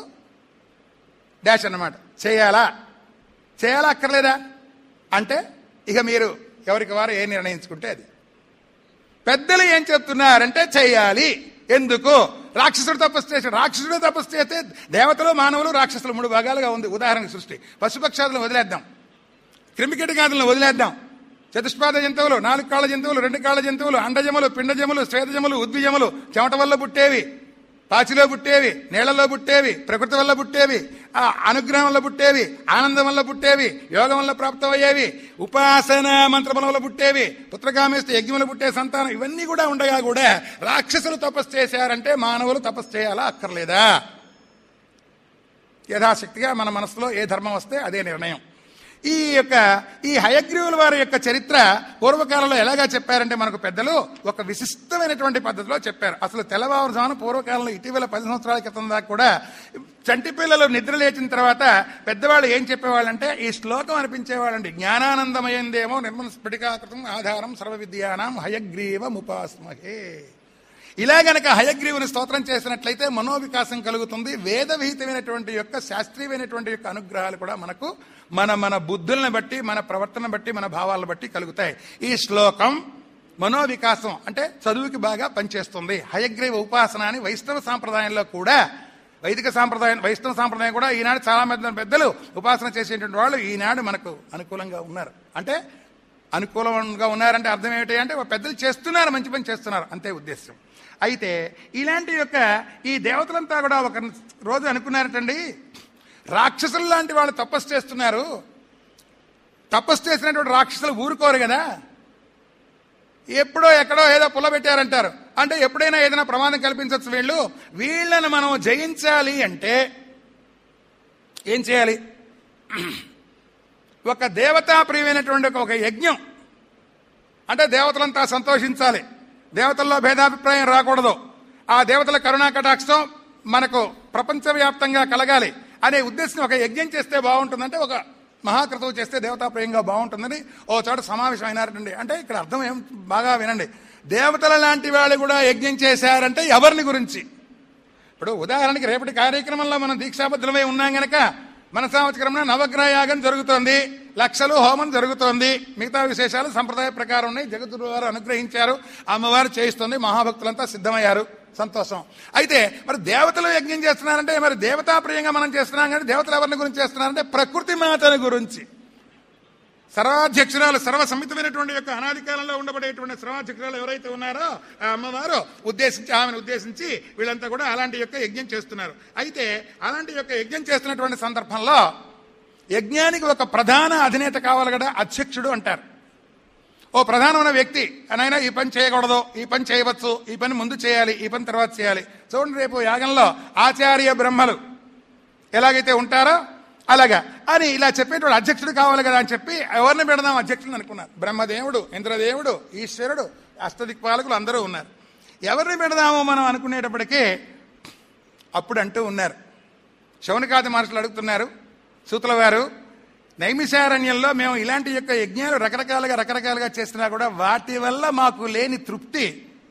S3: డాష్ అన్నమాట చేయాలా చేయాలా అక్కర్లేదా అంటే ఇక మీరు ఎవరికి వారు ఏ నిర్ణయించుకుంటే అది పెద్దలు ఏం చెప్తున్నారంటే చేయాలి ఎందుకు రాక్షసుడు తపస్సు చేసి రాక్షసుడు తపస్సు చేస్తే దేవతలు మానవులు రాక్షసులు మూడు భాగాలుగా ఉంది ఉదాహరణ సృష్టి పశుపక్షాదులను వదిలేద్దాం క్రిమికీటకాదులను వదిలేద్దాం చతుష్పాద జంతువులు నాలుగు కాళ్ళ జంతువులు రెండు కాళ్ళ జంతువులు అండజములు పిండజములు శ్వేతజములు ఉద్విజములు చెమట వల్ల పుట్టేవి పాచిలో పుట్టేవి నీళ్లలో పుట్టేవి ప్రకృతి వల్ల పుట్టేవి ఆ అనుగ్రహం వల్ల పుట్టేవి ఆనందం వల్ల పుట్టేవి యోగం వల్ల ప్రాప్తమయ్యేవి ఉపాసన మంత్రబలం వల్ల పుట్టేవి పుత్రకామేస్తే యజ్ఞములు పుట్టే సంతానం ఇవన్నీ కూడా ఉండగా కూడా రాక్షసులు తపస్సు చేశారంటే మానవులు తపస్సు చేయాలా అక్కర్లేదా యథాశక్తిగా మన మనసులో ఏ ధర్మం వస్తే అదే నిర్ణయం ఈ యొక్క ఈ హయగ్రీవుల వారి యొక్క చరిత్ర పూర్వకాలంలో ఎలాగా చెప్పారంటే మనకు పెద్దలు ఒక విశిష్టమైనటువంటి పద్ధతిలో చెప్పారు అసలు తెల్లవారుజామున పూర్వకాలంలో ఇటీవల పది సంవత్సరాల క్రితం దాకా కూడా చంటి పిల్లలు నిద్ర లేచిన తర్వాత పెద్దవాళ్ళు ఏం చెప్పేవాళ్ళంటే ఈ శ్లోకం అనిపించేవాళ్ళండి జ్ఞానానందమయందేమో నిర్మల స్ఫటికాకృతం ఆధారం సర్వ విద్యానాం హయగ్రీవముపాస్మహే ఇలా గనక హయగ్రీవుని స్తోత్రం చేసినట్లయితే మనోవికాసం కలుగుతుంది వేద విహితమైనటువంటి యొక్క శాస్త్రీయమైనటువంటి యొక్క అనుగ్రహాలు కూడా మనకు మన మన బుద్ధుల్ని బట్టి మన ప్రవర్తన బట్టి మన భావాలను బట్టి కలుగుతాయి ఈ శ్లోకం మనోవికాసం అంటే చదువుకి బాగా పనిచేస్తుంది హయగ్రీవ ఉపాసన అని వైష్ణవ సాంప్రదాయంలో కూడా వైదిక సాంప్రదాయం వైష్ణవ సాంప్రదాయం కూడా ఈనాడు చాలా మంది పెద్దలు ఉపాసన చేసేటువంటి వాళ్ళు ఈనాడు మనకు అనుకూలంగా ఉన్నారు అంటే అనుకూలంగా ఉన్నారంటే అర్థం ఏమిటి అంటే పెద్దలు చేస్తున్నారు మంచి పని చేస్తున్నారు అంతే ఉద్దేశం అయితే ఇలాంటి యొక్క ఈ దేవతలంతా కూడా ఒక రోజు అనుకున్నారటండి రాక్షసులు లాంటి వాళ్ళు తపస్సు చేస్తున్నారు తపస్సు చేసినటువంటి రాక్షసులు ఊరుకోరు కదా ఎప్పుడో ఎక్కడో ఏదో పుల్ల పెట్టారంటారు అంటే ఎప్పుడైనా ఏదైనా ప్రమాదం కల్పించవచ్చు వీళ్ళు వీళ్ళని మనం జయించాలి అంటే ఏం చేయాలి ఒక దేవతా ప్రియమైనటువంటి ఒక- ఒక యజ్ఞం అంటే దేవతలంతా సంతోషించాలి దేవతల్లో భేదాభిప్రాయం రాకూడదు ఆ దేవతల కరుణా కటాక్షం మనకు ప్రపంచవ్యాప్తంగా కలగాలి అనే ఉద్దేశం ఒక యజ్ఞం చేస్తే బాగుంటుందంటే ఒక మహాకృతువు చేస్తే దేవతాప్రియంగా బాగుంటుందని ఓ చోట సమావేశం అయినారండి అంటే ఇక్కడ అర్థం ఏం బాగా వినండి దేవతల లాంటి వాళ్ళు కూడా యజ్ఞం చేశారంటే ఎవరిని గురించి ఇప్పుడు ఉదాహరణకి రేపటి కార్యక్రమంలో మనం దీక్షాబద్ధులమై ఉన్నాం గనక మన సంవత్సరంలో నవగ్రహ యాగం జరుగుతోంది లక్షలు హోమం జరుగుతోంది మిగతా విశేషాలు సంప్రదాయ ప్రకారం ఉన్నాయి జగద్గురు వారు అనుగ్రహించారు అమ్మవారు చేయిస్తుంది మహాభక్తులంతా సిద్ధమయ్యారు సంతోషం అయితే మరి దేవతలు యజ్ఞం చేస్తున్నారంటే మరి దేవతాప్రియంగా మనం చేస్తున్నాం కానీ దేవతలు ఎవరిని గురించి చేస్తున్నారంటే ప్రకృతి మాతని గురించి సర్వాధ్యక్షురాలు సర్వ సమ్మితమైనటువంటి యొక్క అనాది కాలంలో ఉండబడేటువంటి సర్వాధ్యక్షురాలు ఎవరైతే ఉన్నారో ఆ అమ్మవారు ఉద్దేశించి ఆమెను ఉద్దేశించి వీళ్ళంతా కూడా అలాంటి యొక్క యజ్ఞం చేస్తున్నారు అయితే అలాంటి యొక్క యజ్ఞం చేస్తున్నటువంటి సందర్భంలో యజ్ఞానికి ఒక ప్రధాన అధినేత కావాలి కదా అధ్యక్షుడు అంటారు ఓ ప్రధానమైన వ్యక్తి అనైనా ఈ పని చేయకూడదు ఈ పని చేయవచ్చు ఈ పని ముందు చేయాలి ఈ పని తర్వాత చేయాలి చూడండి రేపు యాగంలో ఆచార్య బ్రహ్మలు ఎలాగైతే ఉంటారో అలాగా అని ఇలా చెప్పేటువంటి అధ్యక్షుడు కావాలి కదా అని చెప్పి ఎవరిని పెడదాం అధ్యక్షుడు అనుకున్నారు బ్రహ్మదేవుడు ఇంద్రదేవుడు ఈశ్వరుడు అష్టదిక్పాలకులు అందరూ ఉన్నారు ఎవరిని పెడదామో మనం అనుకునేటప్పటికీ అప్పుడు అంటూ ఉన్నారు శౌనకాది మహర్షులు అడుగుతున్నారు సూతుల వారు నైమిషారణ్యంలో మేము ఇలాంటి యొక్క యజ్ఞాలు రకరకాలుగా రకరకాలుగా చేస్తున్నా కూడా వాటి వల్ల మాకు లేని తృప్తి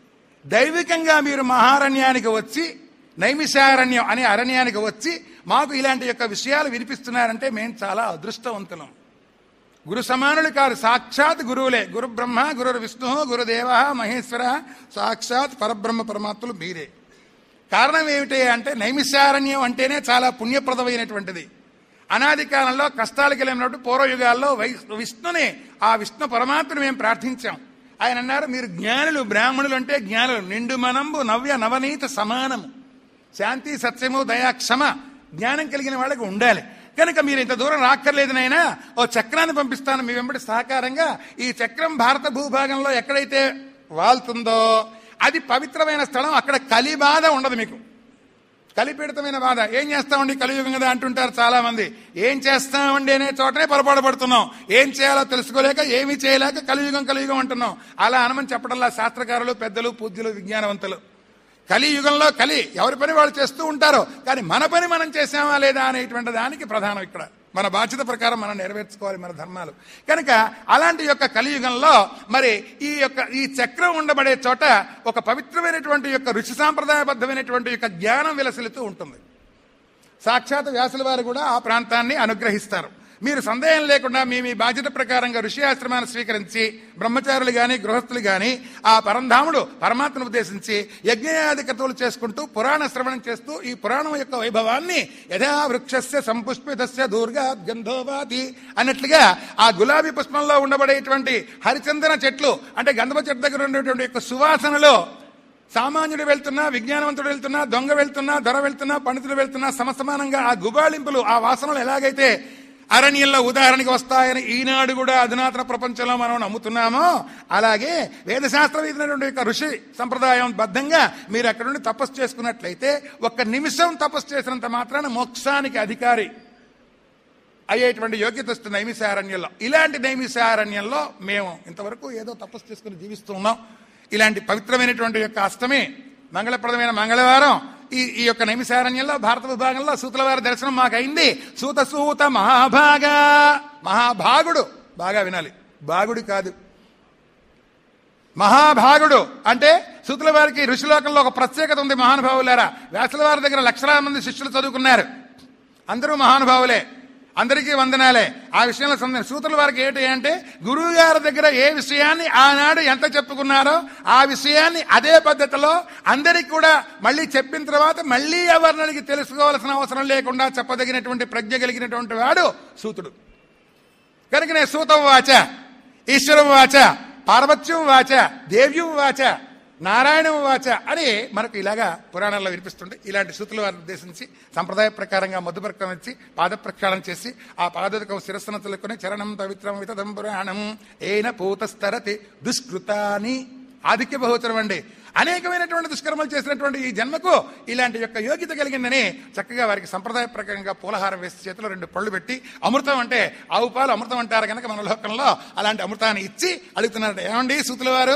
S3: దైవికంగా మీరు మహారణ్యానికి వచ్చి నైమిషారణ్యం అనే అరణ్యానికి వచ్చి మాకు ఇలాంటి యొక్క విషయాలు వినిపిస్తున్నారంటే మేము చాలా అదృష్టవంతులం గురు సమానులు కాదు సాక్షాత్ గురువులే గురు బ్రహ్మ గురు విష్ణు గురుదేవ మహేశ్వర సాక్షాత్ పరబ్రహ్మ పరమాత్ములు మీరే కారణం ఏమిటి అంటే నైమిషారణ్యం అంటేనే చాలా పుణ్యప్రదమైనటువంటిది అనాది కాలంలో కష్టాలకు వెళ్ళినట్టు పూర్వయుగాల్లో వై- విష్ణుని ఆ విష్ణు పరమాత్మను మేము ప్రార్థించాం ఆయన అన్నారు మీరు జ్ఞానులు బ్రాహ్మణులు అంటే జ్ఞానులు నిండు మనంబు నవ్య నవనీత సమానము శాంతి సత్యము దయా క్షమ జ్ఞానం కలిగిన వాళ్ళకి ఉండాలి కనుక మీరు ఇంత దూరం రాక్కర్లేదు నాయనా ఓ చక్రాన్ని పంపిస్తాను మీ వెంబడి సహకారంగా ఈ చక్రం భారత భూభాగంలో ఎక్కడైతే వాళ్తుందో అది పవిత్రమైన స్థలం అక్కడ కలి బాధ ఉండదు మీకు కలిపీడితమైన బాధ ఏం చేస్తామండి కలియుగం కదా అంటుంటారు చాలా మంది ఏం చేస్తామండి అనే చోటనే పొరపాటు పడుతున్నాం ఏం చేయాలో తెలుసుకోలేక ఏమీ చేయలేక కలియుగం కలియుగం అంటున్నాం అలా అనమని చెప్పడంలా శాస్త్రకారులు పెద్దలు పూజ్యులు విజ్ఞానవంతులు కలియుగంలో కలి ఎవరి పని వాళ్ళు చేస్తూ ఉంటారు కానీ మన పని మనం చేసామా లేదా అనేటువంటి దానికి ప్రధానం ఇక్కడ మన బాధ్యత ప్రకారం మనం నెరవేర్చుకోవాలి మన ధర్మాలు కనుక అలాంటి యొక్క కలియుగంలో మరి ఈ యొక్క ఈ చక్రం ఉండబడే చోట ఒక పవిత్రమైనటువంటి యొక్క ఋషి సాంప్రదాయబద్ధమైనటువంటి యొక్క జ్ఞానం విలసిల్లుతూ ఉంటుంది సాక్షాత్ వ్యాసుల వారు కూడా ఆ ప్రాంతాన్ని అనుగ్రహిస్తారు మీరు సందేహం లేకుండా మీ మీ బాధ్యత ప్రకారంగా ఋషి ఆశ్రమాన్ని స్వీకరించి బ్రహ్మచారులు గాని గృహస్థులు గాని ఆ పరంధాముడు పరమాత్మను ఉద్దేశించి యజ్ఞయాది కృతువులు చేసుకుంటూ పురాణ శ్రవణం చేస్తూ ఈ పురాణం యొక్క వైభవాన్ని యథా వృక్షస్య సంపుష్పితస్య దూర్గా గంధోవాతి అన్నట్లుగా ఆ గులాబీ పుష్పంలో ఉండబడేటువంటి హరిచందన చెట్లు అంటే గంధమ చెట్టు దగ్గర ఉండేటువంటి యొక్క సువాసనలో సామాన్యుడు వెళ్తున్నా విజ్ఞానవంతుడు వెళ్తున్నా దొంగ వెళ్తున్నా దొర వెళ్తున్నా పండితుడు వెళ్తున్నా సమసమానంగా ఆ గుబాళింపులు ఆ వాసనలు ఎలాగైతే అరణ్యంలో ఉదాహరణకి వస్తాయని ఈనాడు కూడా అధునాతన ప్రపంచంలో మనం నమ్ముతున్నామో అలాగే వేదశాస్త్రం ఇదినటువంటి యొక్క ఋషి సంప్రదాయం బద్ధంగా మీరు అక్కడ నుండి తపస్సు చేసుకున్నట్లయితే ఒక్క నిమిషం తపస్సు చేసినంత మాత్రాన మోక్షానికి అధికారి అయ్యేటువంటి యోగ్యత వస్తుంది నైమిషారణ్యంలో ఇలాంటి నైమిషారణ్యంలో మేము ఇంతవరకు ఏదో తపస్సు చేసుకుని జీవిస్తూ ఉన్నాం ఇలాంటి పవిత్రమైనటువంటి యొక్క అష్టమి మంగళప్రదమైన మంగళవారం ఈ ఈ యొక్క నైమిషారణ్యంలో భారత విభాగంలో సూతుల వారి దర్శనం మాకు అయింది సూత సూత మహాభాగ మహాభాగుడు బాగా వినాలి బాగుడు కాదు మహాభాగుడు అంటే సూతుల వారికి ఋషిలోకంలో ఒక ప్రత్యేకత ఉంది మహానుభావులారా వ్యాసుల వారి దగ్గర లక్షలాది మంది శిష్యులు చదువుకున్నారు అందరూ మహానుభావులే అందరికీ వందనాలే ఆ విషయంలో సందేహం సూతుల వారికి ఏంటి అంటే గురువు గారి దగ్గర ఏ విషయాన్ని ఆనాడు ఎంత చెప్పుకున్నారో ఆ విషయాన్ని అదే పద్ధతిలో అందరికి కూడా మళ్ళీ చెప్పిన తర్వాత మళ్ళీ ఎవరినడికి తెలుసుకోవాల్సిన అవసరం లేకుండా చెప్పదగినటువంటి ప్రజ్ఞ కలిగినటువంటి వాడు సూతుడు కనుక నేను సూతం వాచ ఈశ్వరం వాచ పార్వత్యం వాచ దేవ్యం వాచ నారాయణ వాచ అని మనకు ఇలాగా పురాణాల్లో వినిపిస్తుండే ఇలాంటి శృతులు వారిని ఉద్దేశించి సంప్రదాయ ప్రకారంగా మధుపర్కం ఇచ్చి పాద ప్రక్షాళన చేసి ఆ పాదోదకం శిరస్సును తొలుకొని చరణం పవిత్రం వితదం పురాణం ఏన పూతస్తరతి దుష్కృతాని ఆదిక్య బహుచరం అండి అనేకమైనటువంటి దుష్కర్మలు చేసినటువంటి ఈ జన్మకు ఇలాంటి యొక్క యోగ్యత కలిగిందని చక్కగా వారికి సంప్రదాయ ప్రకారంగా పూలహారం వేసి చేతిలో రెండు పళ్ళు పెట్టి అమృతం అంటే ఆవు పాలు అమృతం అంటారు కనుక మన లోకంలో అలాంటి అమృతాన్ని ఇచ్చి అడుగుతున్నారట ఏమండి సూతుల వారు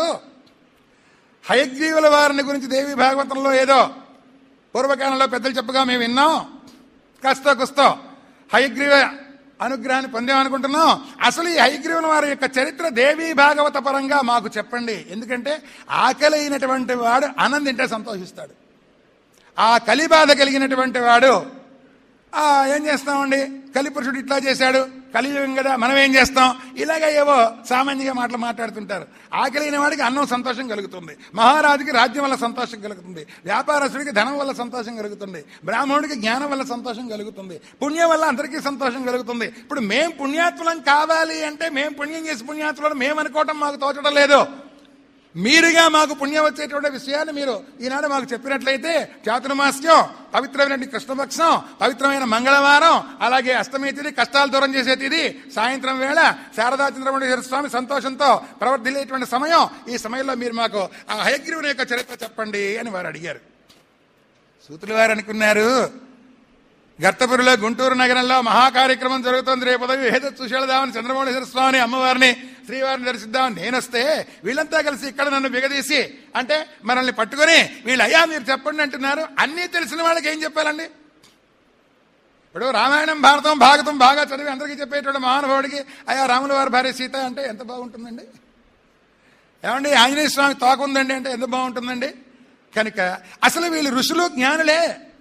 S3: హయగ్రీవుల వారిని గురించి దేవి భాగవతంలో ఏదో పూర్వకాలంలో పెద్దలు చెప్పగా మేము విన్నాం కాస్తో కుస్తో హయగ్రీవ అనుగ్రహాన్ని పొందామనుకుంటున్నాం అసలు ఈ హయగ్రీవుల వారి యొక్క చరిత్ర దేవీ భాగవత పరంగా మాకు చెప్పండి ఎందుకంటే ఆకలి అయినటువంటి వాడు అన్నం తింటే సంతోషిస్తాడు ఆ కలిబాధ కలిగినటువంటి వాడు ఆ, ఏం చేస్తామండి కలిపురుషుడు ఇట్లా చేశాడు కలియుగం కదా మనం ఏం చేస్తాం ఇలాగ ఏవో సామాన్యంగా మాటలు మాట్లాడుతుంటారు ఆకలిన వాడికి అన్నం సంతోషం కలుగుతుంది మహారాజుకి రాజ్యం వల్ల సంతోషం కలుగుతుంది వ్యాపారస్తుడికి ధనం వల్ల సంతోషం కలుగుతుంది బ్రాహ్మణుడికి జ్ఞానం వల్ల సంతోషం కలుగుతుంది పుణ్యం వల్ల అందరికీ సంతోషం కలుగుతుంది ఇప్పుడు మేం పుణ్యాత్ములం కావాలి అంటే మేం పుణ్యం చేసి పుణ్యాత్ములను మేము అనుకోవటం మాకు తోచడం లేదు మీరుగా మాకు పుణ్యం వచ్చేటువంటి విషయాన్ని మీరు ఈనాడు మాకు చెప్పినట్లయితే చాతుర్మాస్యం పవిత్రమైన కృష్ణపక్షం పవిత్రమైన మంగళవారం అలాగే అష్టమి తిథి కష్టాలు దూరం చేసే తిథి సాయంత్రం వేళ శారదా చంద్రమణేశ్వర స్వామి సంతోషంతో ప్రవర్తిల్లేటువంటి సమయం ఈ సమయంలో మీరు మాకు ఆ హయగ్రీవుని యొక్క చరిత్ర చెప్పండి అని వారు అడిగారు సూతులు వారు అనుకున్నారు గర్తపురిలో గుంటూరు నగరంలో మహాకార్యక్రమం జరుగుతోంది రేపు ఉదయం ఏదో చూసేదామని చంద్రమౌళేశ్వర స్వామిని అమ్మవారిని శ్రీవారిని దర్శిద్దామని నేనొస్తే వీళ్ళంతా కలిసి ఇక్కడ నన్ను బిగదీసి అంటే మనల్ని పట్టుకొని వీళ్ళు అయ్యా మీరు చెప్పండి అంటున్నారు అన్నీ తెలిసిన వాళ్ళకి ఏం చెప్పాలండి ఇప్పుడు రామాయణం భారతం భాగవతం బాగా చదివి అందరికీ చెప్పేటువంటి మహానుభావుడికి అయ్యా రాముల వారి భార్య సీత అంటే ఎంత బాగుంటుందండి ఏమండి ఆంజనేయ స్వామి తోక ఉందండి అంటే ఎంత బాగుంటుందండి కనుక అసలు వీళ్ళు ఋషులు జ్ఞానులే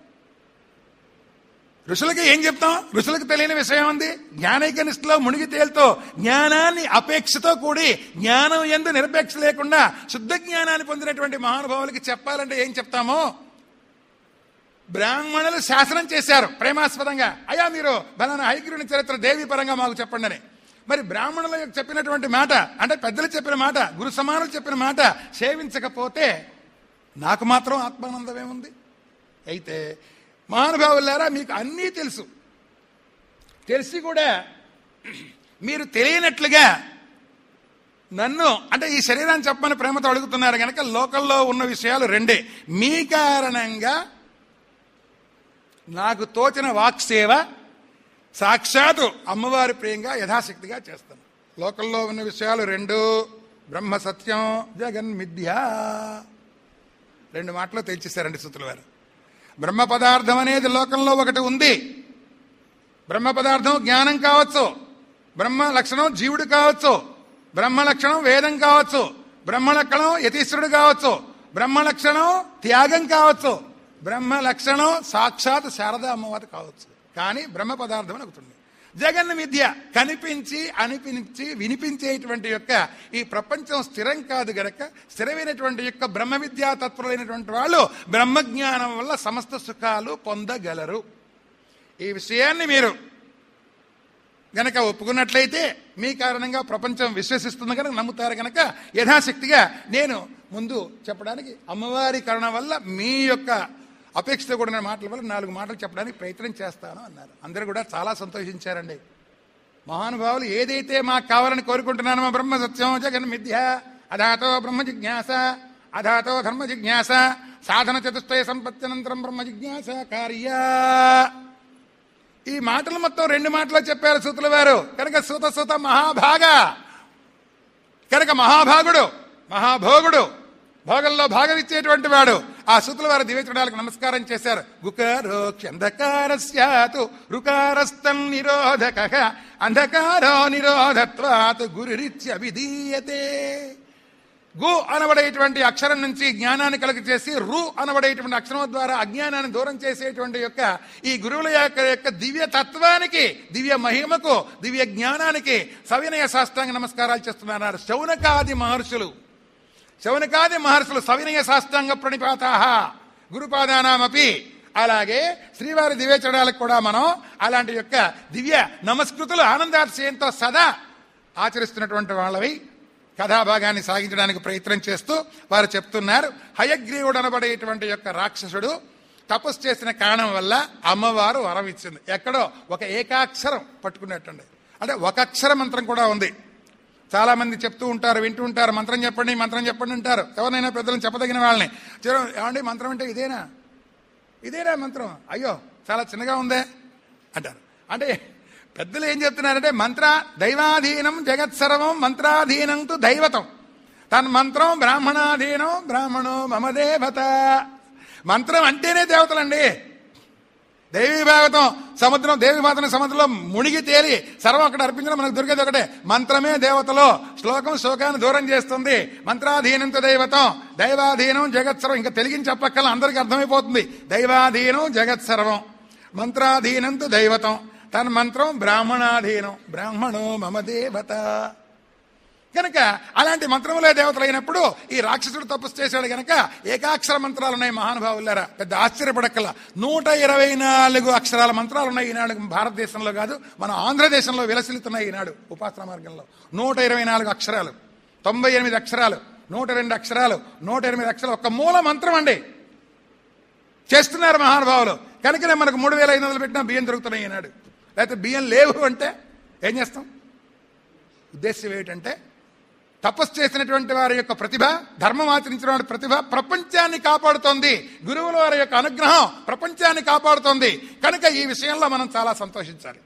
S3: ఋషులకి ఏం చెప్తాం ఋషులకు తెలియని విషయం ఉంది జ్ఞానైక నిష్ఠలో మునిగి తేలుతో జ్ఞానాన్ని అపేక్షతో కూడి జ్ఞానం ఎందు నిరపేక్ష లేకుండా శుద్ధ జ్ఞానాన్ని పొందినటువంటి మహానుభావులకి చెప్పాలంటే ఏం చెప్తామో బ్రాహ్మణులు శాసనం చేశారు ప్రేమాస్పదంగా అయ్యా మీరు బలానా హైగ్రీవుని చరిత్ర దేవి పరంగా మాకు చెప్పండి అని మరి బ్రాహ్మణుల యొక్క చెప్పినటువంటి మాట అంటే పెద్దలు చెప్పిన మాట గురు సమానులు చెప్పిన మాట సేవించకపోతే నాకు మాత్రం ఆత్మానందమేముంది అయితే మహానుభావులారా మీకు అన్నీ తెలుసు తెలిసి కూడా మీరు తెలియనట్లుగా నన్ను అంటే ఈ శరీరాన్ని చెప్పమని ప్రేమతో అడుగుతున్నారు కనుక లోకల్లో ఉన్న విషయాలు రెండే మీ కారణంగా నాకు తోచిన వాక్సేవ సాక్షాత్తు అమ్మవారి ప్రియంగా యథాశక్తిగా చేస్తాను లోకల్లో ఉన్న విషయాలు రెండు బ్రహ్మ సత్యం జగన్ మిథ్యా రెండు మాటలు తెచ్చేశారండి సుతుల వారు బ్రహ్మ పదార్థం అనేది లోకంలో ఒకటి ఉంది బ్రహ్మ పదార్థం జ్ఞానం కావచ్చు బ్రహ్మ లక్షణం జీవుడు కావచ్చు బ్రహ్మ లక్షణం వేదం కావచ్చు బ్రహ్మ లక్షణం యతీశ్వరుడు కావచ్చు బ్రహ్మ లక్షణం త్యాగం కావచ్చు బ్రహ్మ లక్షణం సాక్షాత్ శారదా అమ్మవారు కావచ్చు కానీ బ్రహ్మ పదార్థం అని ఒకటి ఉంది జగన్ విద్య కనిపించి అనిపించి వినిపించేటువంటి యొక్క ఈ ప్రపంచం స్థిరం కాదు గనక స్థిరమైనటువంటి యొక్క బ్రహ్మ విద్యా తత్పరులైనటువంటి వాళ్ళు బ్రహ్మజ్ఞానం వల్ల సమస్త సుఖాలు పొందగలరు ఈ విషయాన్ని మీరు గనక ఒప్పుకున్నట్లయితే మీ కారణంగా ప్రపంచం విశ్వసిస్తుంది కనుక నమ్ముతారు కనుక యథాశక్తిగా నేను ముందు చెప్పడానికి అమ్మవారి కరుణ వల్ల మీ యొక్క అపేక్షతో కూడిన మాటల వల్ల నాలుగు మాటలు చెప్పడానికి ప్రయత్నం చేస్తాను అన్నారు అందరూ కూడా చాలా సంతోషించారండి మహానుభావులు ఏదైతే మాకు కావాలని కోరుకుంటున్నానో మా బ్రహ్మ సత్యం జగన్ మిథ్య అధాతో బ్రహ్మ జిజ్ఞాస అధాతో ధర్మ జిజ్ఞాస సాధన చతుష్టయ సంపత్తినంతరం బ్రహ్మ జిజ్ఞాస కార్య ఈ మాటలు మొత్తం రెండు మాటలు చెప్పారు సూతుల వారు కనుక సూత సూత మహాభాగ కనుక మహాభాగుడు మహాభోగుడు భోగంలో భాగం ఇచ్చేటువంటి వాడు ఆ సూతుల వారి దివ్యచరణాలకు నమస్కారం చేశారు గుకారో క్షంధకారస్యాతు రుకారస్తం నిరోధక అంధకారో నిరోధత్వాత్ గురురిత్య విధీయతే గు అనబడేటువంటి అక్షరం నుంచి జ్ఞానాన్ని కలుగ చేసి రు అనబడేటువంటి అక్షరం ద్వారా అజ్ఞానాన్ని దూరం చేసేటువంటి యొక్క ఈ గురువుల యొక్క యొక్క దివ్య తత్వానికి దివ్య మహిమకు దివ్య జ్ఞానానికి సవినయ సాష్టాంగ నమస్కారాలు చేస్తున్నారు శౌనకాది మహర్షులు శౌనకాది మహర్షులు సవినయ సాష్టాంగ ప్రణిపాత గురుపాదానామపి అలాగే శ్రీవారి దివ్యచరణాలకు కూడా మనం అలాంటి యొక్క దివ్య నమస్కృతులు ఆనందాతిశయంతో సదా ఆచరిస్తున్నటువంటి వాళ్ళవి కథాభాగాన్ని సాగించడానికి ప్రయత్నం చేస్తూ వారు చెప్తున్నారు హయగ్రీవుడు అనబడేటువంటి యొక్క రాక్షసుడు తపస్సు చేసిన కారణం వల్ల అమ్మవారు వరం ఇచ్చింది ఎక్కడో ఒక ఏకాక్షరం పట్టుకున్నట్టండి అంటే ఒక అక్షర మంత్రం కూడా ఉంది చాలా మంది చెప్తూ ఉంటారు వింటూ ఉంటారు మంత్రం చెప్పండి మంత్రం చెప్పండి అంటారు ఎవరినైనా పెద్దలను చెప్పదగిన వాళ్ళని చివరి, ఏమండి మంత్రం అంటే ఇదేనా ఇదేనా మంత్రం అయ్యో చాలా చిన్నగా ఉందే అంటారు అంటే పెద్దలు ఏం చెప్తున్నారంటే మంత్ర దైవాధీనం జగత్సర్వం మంత్రాధీనం తు దైవతం తన్మంత్రం బ్రాహ్మణాధీనం బ్రాహ్మణో మమ దేవత మంత్రం అంటేనే దేవతలండి దేవి భాగవతం సముద్రం దేవి మాతను సముద్రంలో మునిగి తేలి సర్వం అక్కడ అర్పించడం మనకు దొరికేది ఒకటే మంత్రమే దేవతలో శ్లోకం శోకాన్ని దూరం చేస్తుంది మంత్రాధీనంతో దైవతం దైవాధీనం జగత్సర్వం ఇంకా తెలిగించి చెప్పక్కల అందరికీ అర్థమైపోతుంది దైవాధీనం జగత్సర్వం మంత్రాధీనంతో దైవతం తన మంత్రం బ్రాహ్మణాధీనం బ్రాహ్మణో మమ దేవత కనుక అలాంటి మంత్రములే దేవతలు అయినప్పుడు ఈ రాక్షసుడు తపస్సు చేశాడు గనక ఏకాక్షర మంత్రాలు ఉన్నాయి మహానుభావులారా పెద్ద ఆశ్చర్యపడక్కల నూట ఇరవై నాలుగు అక్షరాల మంత్రాలు ఉన్నాయి ఈనాడు భారతదేశంలో కాదు మన ఆంధ్రదేశంలో విలసిల్లుతున్నాయి ఈనాడు ఉపాసన మార్గంలో నూట ఇరవై నాలుగు అక్షరాలు తొంభై ఎనిమిది అక్షరాలు నూట రెండు అక్షరాలు నూట ఎనిమిది అక్షరాలు ఒక్క మూల మంత్రం అండి చేస్తున్నారు మహానుభావులు కనుకనే మనకు మూడు వేల ఐదు వందలు పెట్టినా బియ్యం దొరుకుతున్నాయి ఈనాడు లేకపోతే బియ్యం లేవు అంటే ఏం చేస్తాం ఉద్దేశం ఏమిటంటే తపస్సు చేసినటువంటి వారి యొక్క ప్రతిభ ధర్మం ఆచరించిన వారి ప్రతిభ ప్రపంచాన్ని కాపాడుతోంది గురువుల వారి యొక్క అనుగ్రహం ప్రపంచాన్ని కాపాడుతోంది కనుక ఈ విషయంలో మనం చాలా సంతోషించాలి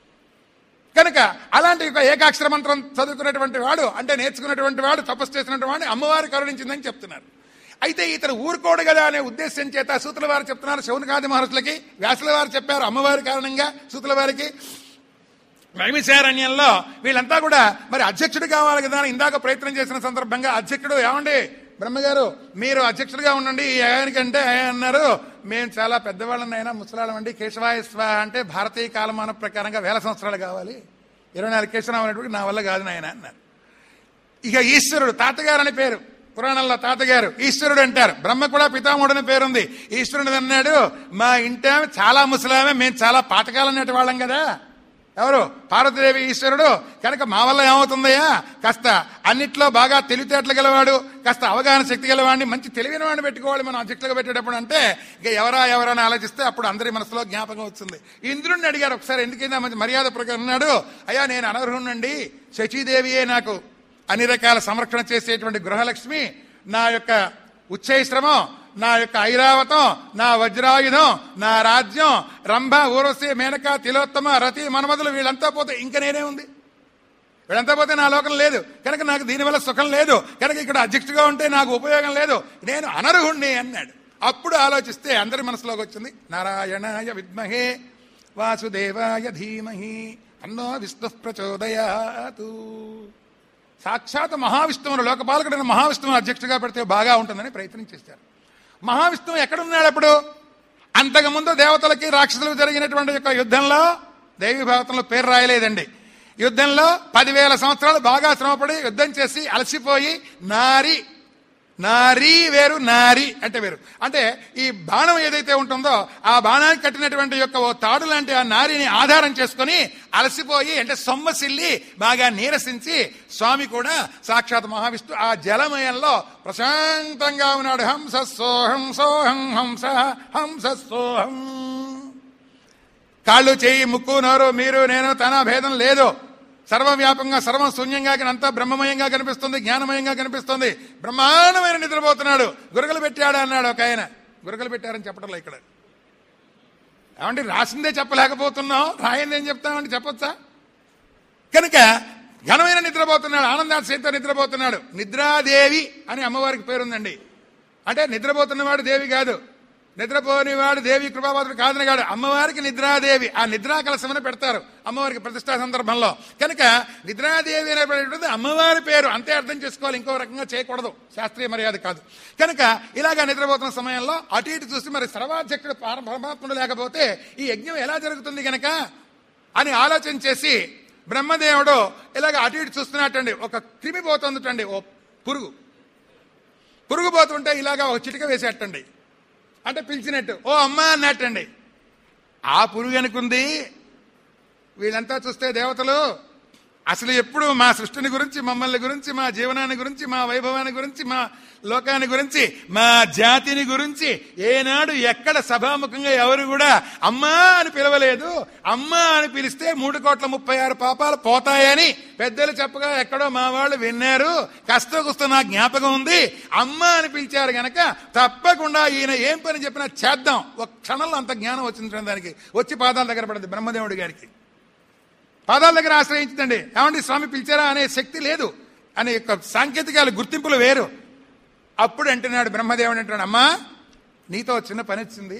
S3: కనుక అలాంటి ఒక ఏకాక్షర మంత్రం చదువుకున్నటువంటి వాడు అంటే నేర్చుకున్నటువంటి వాడు తపస్సు చేసినటువంటి వాడిని అమ్మవారు కరుణించిందని చెప్తున్నారు అయితే ఇతను ఊరుకోడు కదా అనే ఉద్దేశం చేత సూతుల వారు చెప్తున్నారు శౌనకాది మహర్షులకి వ్యాసుల వారు చెప్పారు అమ్మవారి కారణంగా సూతుల వారికి నైమిశారణ్యంలో వీళ్ళంతా కూడా మరి అధ్యక్షుడు కావాలి కదా అని ఇందాక ప్రయత్నం చేసిన సందర్భంగా అధ్యక్షుడు ఏమండి బ్రహ్మగారు మీరు అధ్యక్షుడిగా ఉండండి ఈ ఆయనకంటే ఆయన అన్నారు మేము చాలా పెద్దవాళ్ళనైనా ముసలాళ్ళం అండి కేశవాయస్వ అంటే భారతీయ కాలమాన ప్రకారంగా వేల సంవత్సరాలు కావాలి ఇరవై నాలుగు కేశవరావు అనేటువంటి నా వల్ల కాదు నాయన అన్నారు ఇక ఈశ్వరుడు తాతగారు అని పేరు పురాణంలో తాతగారు ఈశ్వరుడు అంటారు బ్రహ్మ కూడా పితామహుడు అని పేరుంది ఈశ్వరుడు అన్నాడు మా ఇంట చాలా ముసలామే మేము చాలా పాతకాలం నేటి వాళ్ళం కదా ఎవరు పార్వతీదేవి ఈశ్వరుడు కనుక మా వల్ల ఏమవుతుందయ్యా కాస్త అన్నిట్లో బాగా తెలివితేటలు గలవాడు కాస్త అవగాహన శక్తి గలవాడిని మంచి తెలివైన వాడిని పెట్టుకోవాలి మనం అధ్యక్షులుగా పెట్టేటప్పుడు అంటే ఇక ఎవరా ఎవరా అని ఆలోచిస్తే అప్పుడు అందరి మనసులో జ్ఞాపకం వచ్చింది ఇంద్రుడిని అడిగారు ఒకసారి ఎందుకైనా మంచి మర్యాద ప్రకారం అన్నాడు అయ్యా నేను అనర్హుణ్ణండి శచీదేవియే నాకు అన్ని రకాల సంరక్షణ చేసేటువంటి గృహలక్ష్మి నా యొక్క ఉచ్చైశ్రమం నా యొక్క ఐరావతం నా వజ్రాయుధం నా రాజ్యం రంభ ఊరసి మేనక తిలోత్తమ రతి మన్మధులు వీళ్ళంతా పోతే ఇంక నేనే ఉంది వీళ్ళంతా పోతే నా లోకం లేదు కనుక నాకు దీనివల్ల సుఖం లేదు కనుక ఇక్కడ అధ్యక్షుడిగా ఉంటే నాకు ఉపయోగం లేదు నేను అనర్హుణ్ణి అన్నాడు అప్పుడు ఆలోచిస్తే అందరి మనసులోకి వచ్చింది నారాయణాయ విద్మహే వాసుదేవాయ ధీమహి అన్నో విష్ణు ప్రచోదయాతు సాక్షాత్ మహావిష్ణువును లోకపాలకుడైన మహావిష్ణువును అధ్యక్షుడిగా పెడితే బాగా ఉంటుందని ప్రయత్నం చేశారు మహావిష్ణువు ఎక్కడున్నాడు అప్పుడు అంతకుముందు దేవతలకి రాక్షసులకు జరిగినటువంటి యొక్క యుద్ధంలో దేవి భాగవతంలో పేరు రాయలేదండి యుద్ధంలో పదివేల సంవత్సరాలు బాగా శ్రమపడి యుద్ధం చేసి అలసిపోయి నారి నారీ వేరు నారి అంటే వేరు అంటే ఈ బాణం ఏదైతే ఉంటుందో ఆ బాణానికి కట్టినటువంటి యొక్క ఓ తాడు లాంటి ఆ నారిని ఆధారం చేసుకొని అలసిపోయి అంటే సొమ్మసిల్లి బాగా నీరసించి స్వామి కూడా సాక్షాత్ మహావిష్ణు ఆ జలమయంలో ప్రశాంతంగా ఉన్నాడు హంస సోహం సోహం హంస హంస సోహం కాళ్ళు చేయి ముక్కు నోరు మీరు నేను తన భేదం లేదు సర్వవ్యాపంగా సర్వం శూన్యంగా కానీ అంతా బ్రహ్మమయంగా కనిపిస్తుంది జ్ఞానమయంగా కనిపిస్తుంది బ్రహ్మాండమైన నిద్రపోతున్నాడు గురగలు పెట్టాడు అన్నాడు ఒక ఆయన గురగలు పెట్టారని చెప్పడంలో ఇక్కడ ఏమంటే రాసిందే చెప్పలేకపోతున్నాం రాయింది ఏం చెప్తామంటే చెప్పొచ్చా కనుక ఘనమైన నిద్రపోతున్నాడు ఆనందాశయంతో నిద్రపోతున్నాడు నిద్రాదేవి అని అమ్మవారికి పేరుందండి అంటే నిద్రపోతున్నవాడు దేవి కాదు నిద్రపోనివాడు దేవి కృపాపాత్రుడు కాదని కాదు అమ్మవారికి నిద్రాదేవి ఆ నిద్రా కలశమని పెడతారు అమ్మవారికి ప్రతిష్టా సందర్భంలో కనుక నిద్రాదేవి అనేటువంటిది అమ్మవారి పేరు అంతే అర్థం చేసుకోవాలి ఇంకో రకంగా చేయకూడదు శాస్త్రీయ మర్యాద కాదు కనుక ఇలాగా నిద్రపోతున్న సమయంలో అటు ఇటు చూసి మరి సర్వాధ్యక్షుడు పార- పరమాత్ముడు లేకపోతే ఈ యజ్ఞం ఎలా జరుగుతుంది గనక అని ఆలోచన చేసి బ్రహ్మదేవుడు ఇలాగ అటు ఇటు చూస్తున్నట్టండి ఒక క్రిమి పోతుందటండి ఓ పురుగు పురుగు పోతుంటే ఇలాగా ఒక చిటిక వేసేటండి అంటే పిలిచినట్టు ఓ అమ్మా అన్నట్టండి ఆ పురుగు అనుకుంది వీళ్ళంతా చూస్తే దేవతలు అసలు ఎప్పుడు మా సృష్టిని గురించి మమ్మల్ని గురించి మా జీవనాన్ని గురించి మా వైభవాన్ని గురించి మా లోకాన్ని గురించి మా జాతిని గురించి ఏనాడు ఎక్కడ సభాముఖంగా ఎవరు కూడా అమ్మా అని పిలవలేదు అమ్మా అని పిలిస్తే మూడు కోట్ల ముప్పై ఆరు పాపాలు పోతాయని పెద్దలు చెప్పగా ఎక్కడో మా వాళ్ళు విన్నారు కష్టం కుస్త నా జ్ఞాపకం ఉంది అమ్మా అని పిలిచారు గనక తప్పకుండా ఈయన ఏం పని చెప్పినా చేద్దాం ఒక క్షణంలో అంత జ్ఞానం వచ్చింది దానికి వచ్చి పాదాల దగ్గర పడింది బ్రహ్మదేవుడి గారికి పాదాల దగ్గర ఆశ్రయించిందండి ఏమండి స్వామి పిలిచారా అనే శక్తి లేదు అనే యొక్క సాంకేతికాలు గుర్తింపులు వేరు అప్పుడు అంటున్నాడు బ్రహ్మదేవుడు అంటున్నాడు అమ్మా నీతో చిన్న పని వచ్చింది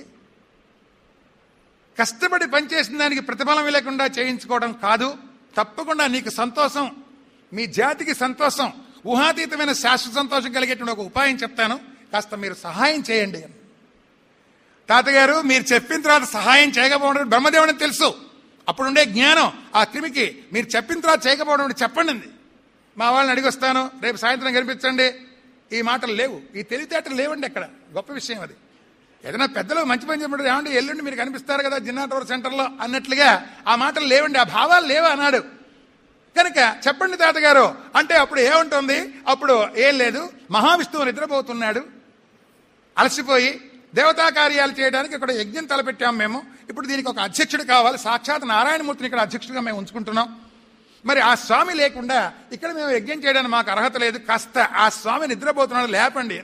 S3: కష్టపడి పనిచేసిన దానికి ప్రతిఫలం లేకుండా చేయించుకోవడం కాదు తప్పకుండా నీకు సంతోషం మీ జాతికి సంతోషం ఊహాతీతమైన శాశ్వత సంతోషం కలిగేటువంటి ఒక ఉపాయం చెప్తాను కాస్త మీరు సహాయం చేయండి అని తాతగారు మీరు చెప్పిన తర్వాత సహాయం చేయకపోవడం బ్రహ్మదేవుడిని తెలుసు అప్పుడుండే జ్ఞానం ఆ క్రిమికి మీరు చెప్పిన తర్వాత చేయకపోవడం చెప్పండి అంది. మా వాళ్ళని అడిగి వస్తాను రేపు సాయంత్రం కనిపించండి ఈ మాటలు లేవు ఈ తెలివితేటలు లేవండి అక్కడ గొప్ప విషయం అది ఏదైనా పెద్దలు మంచి పని చెప్పండి ఏమంటే ఎల్లుండి మీరు కనిపిస్తారు కదా జిన్నా టవర్ సెంటర్లో అన్నట్లుగా ఆ మాటలు లేవండి ఆ భావాలు లేవా అన్నాడు కనుక చెప్పండి తాతగారు అంటే అప్పుడు ఏముంటుంది అప్పుడు ఏం లేదు మహావిష్ణువు నిద్రపోతున్నాడు అలసిపోయి దేవతా కార్యాలు చేయడానికి ఇక్కడ యజ్ఞం తలపెట్టాం మేము ఇప్పుడు దీనికి ఒక అధ్యక్షుడు కావాలి సాక్షాత్ నారాయణమూర్తిని ఇక్కడ అధ్యక్షుడిగా మేము ఉంచుకుంటున్నాం మరి ఆ స్వామి లేకుండా ఇక్కడ మేము యజ్ఞం చేయడానికి మాకు అర్హత లేదు కాస్త ఆ స్వామి నిద్రపోతున్నాడు లేపండి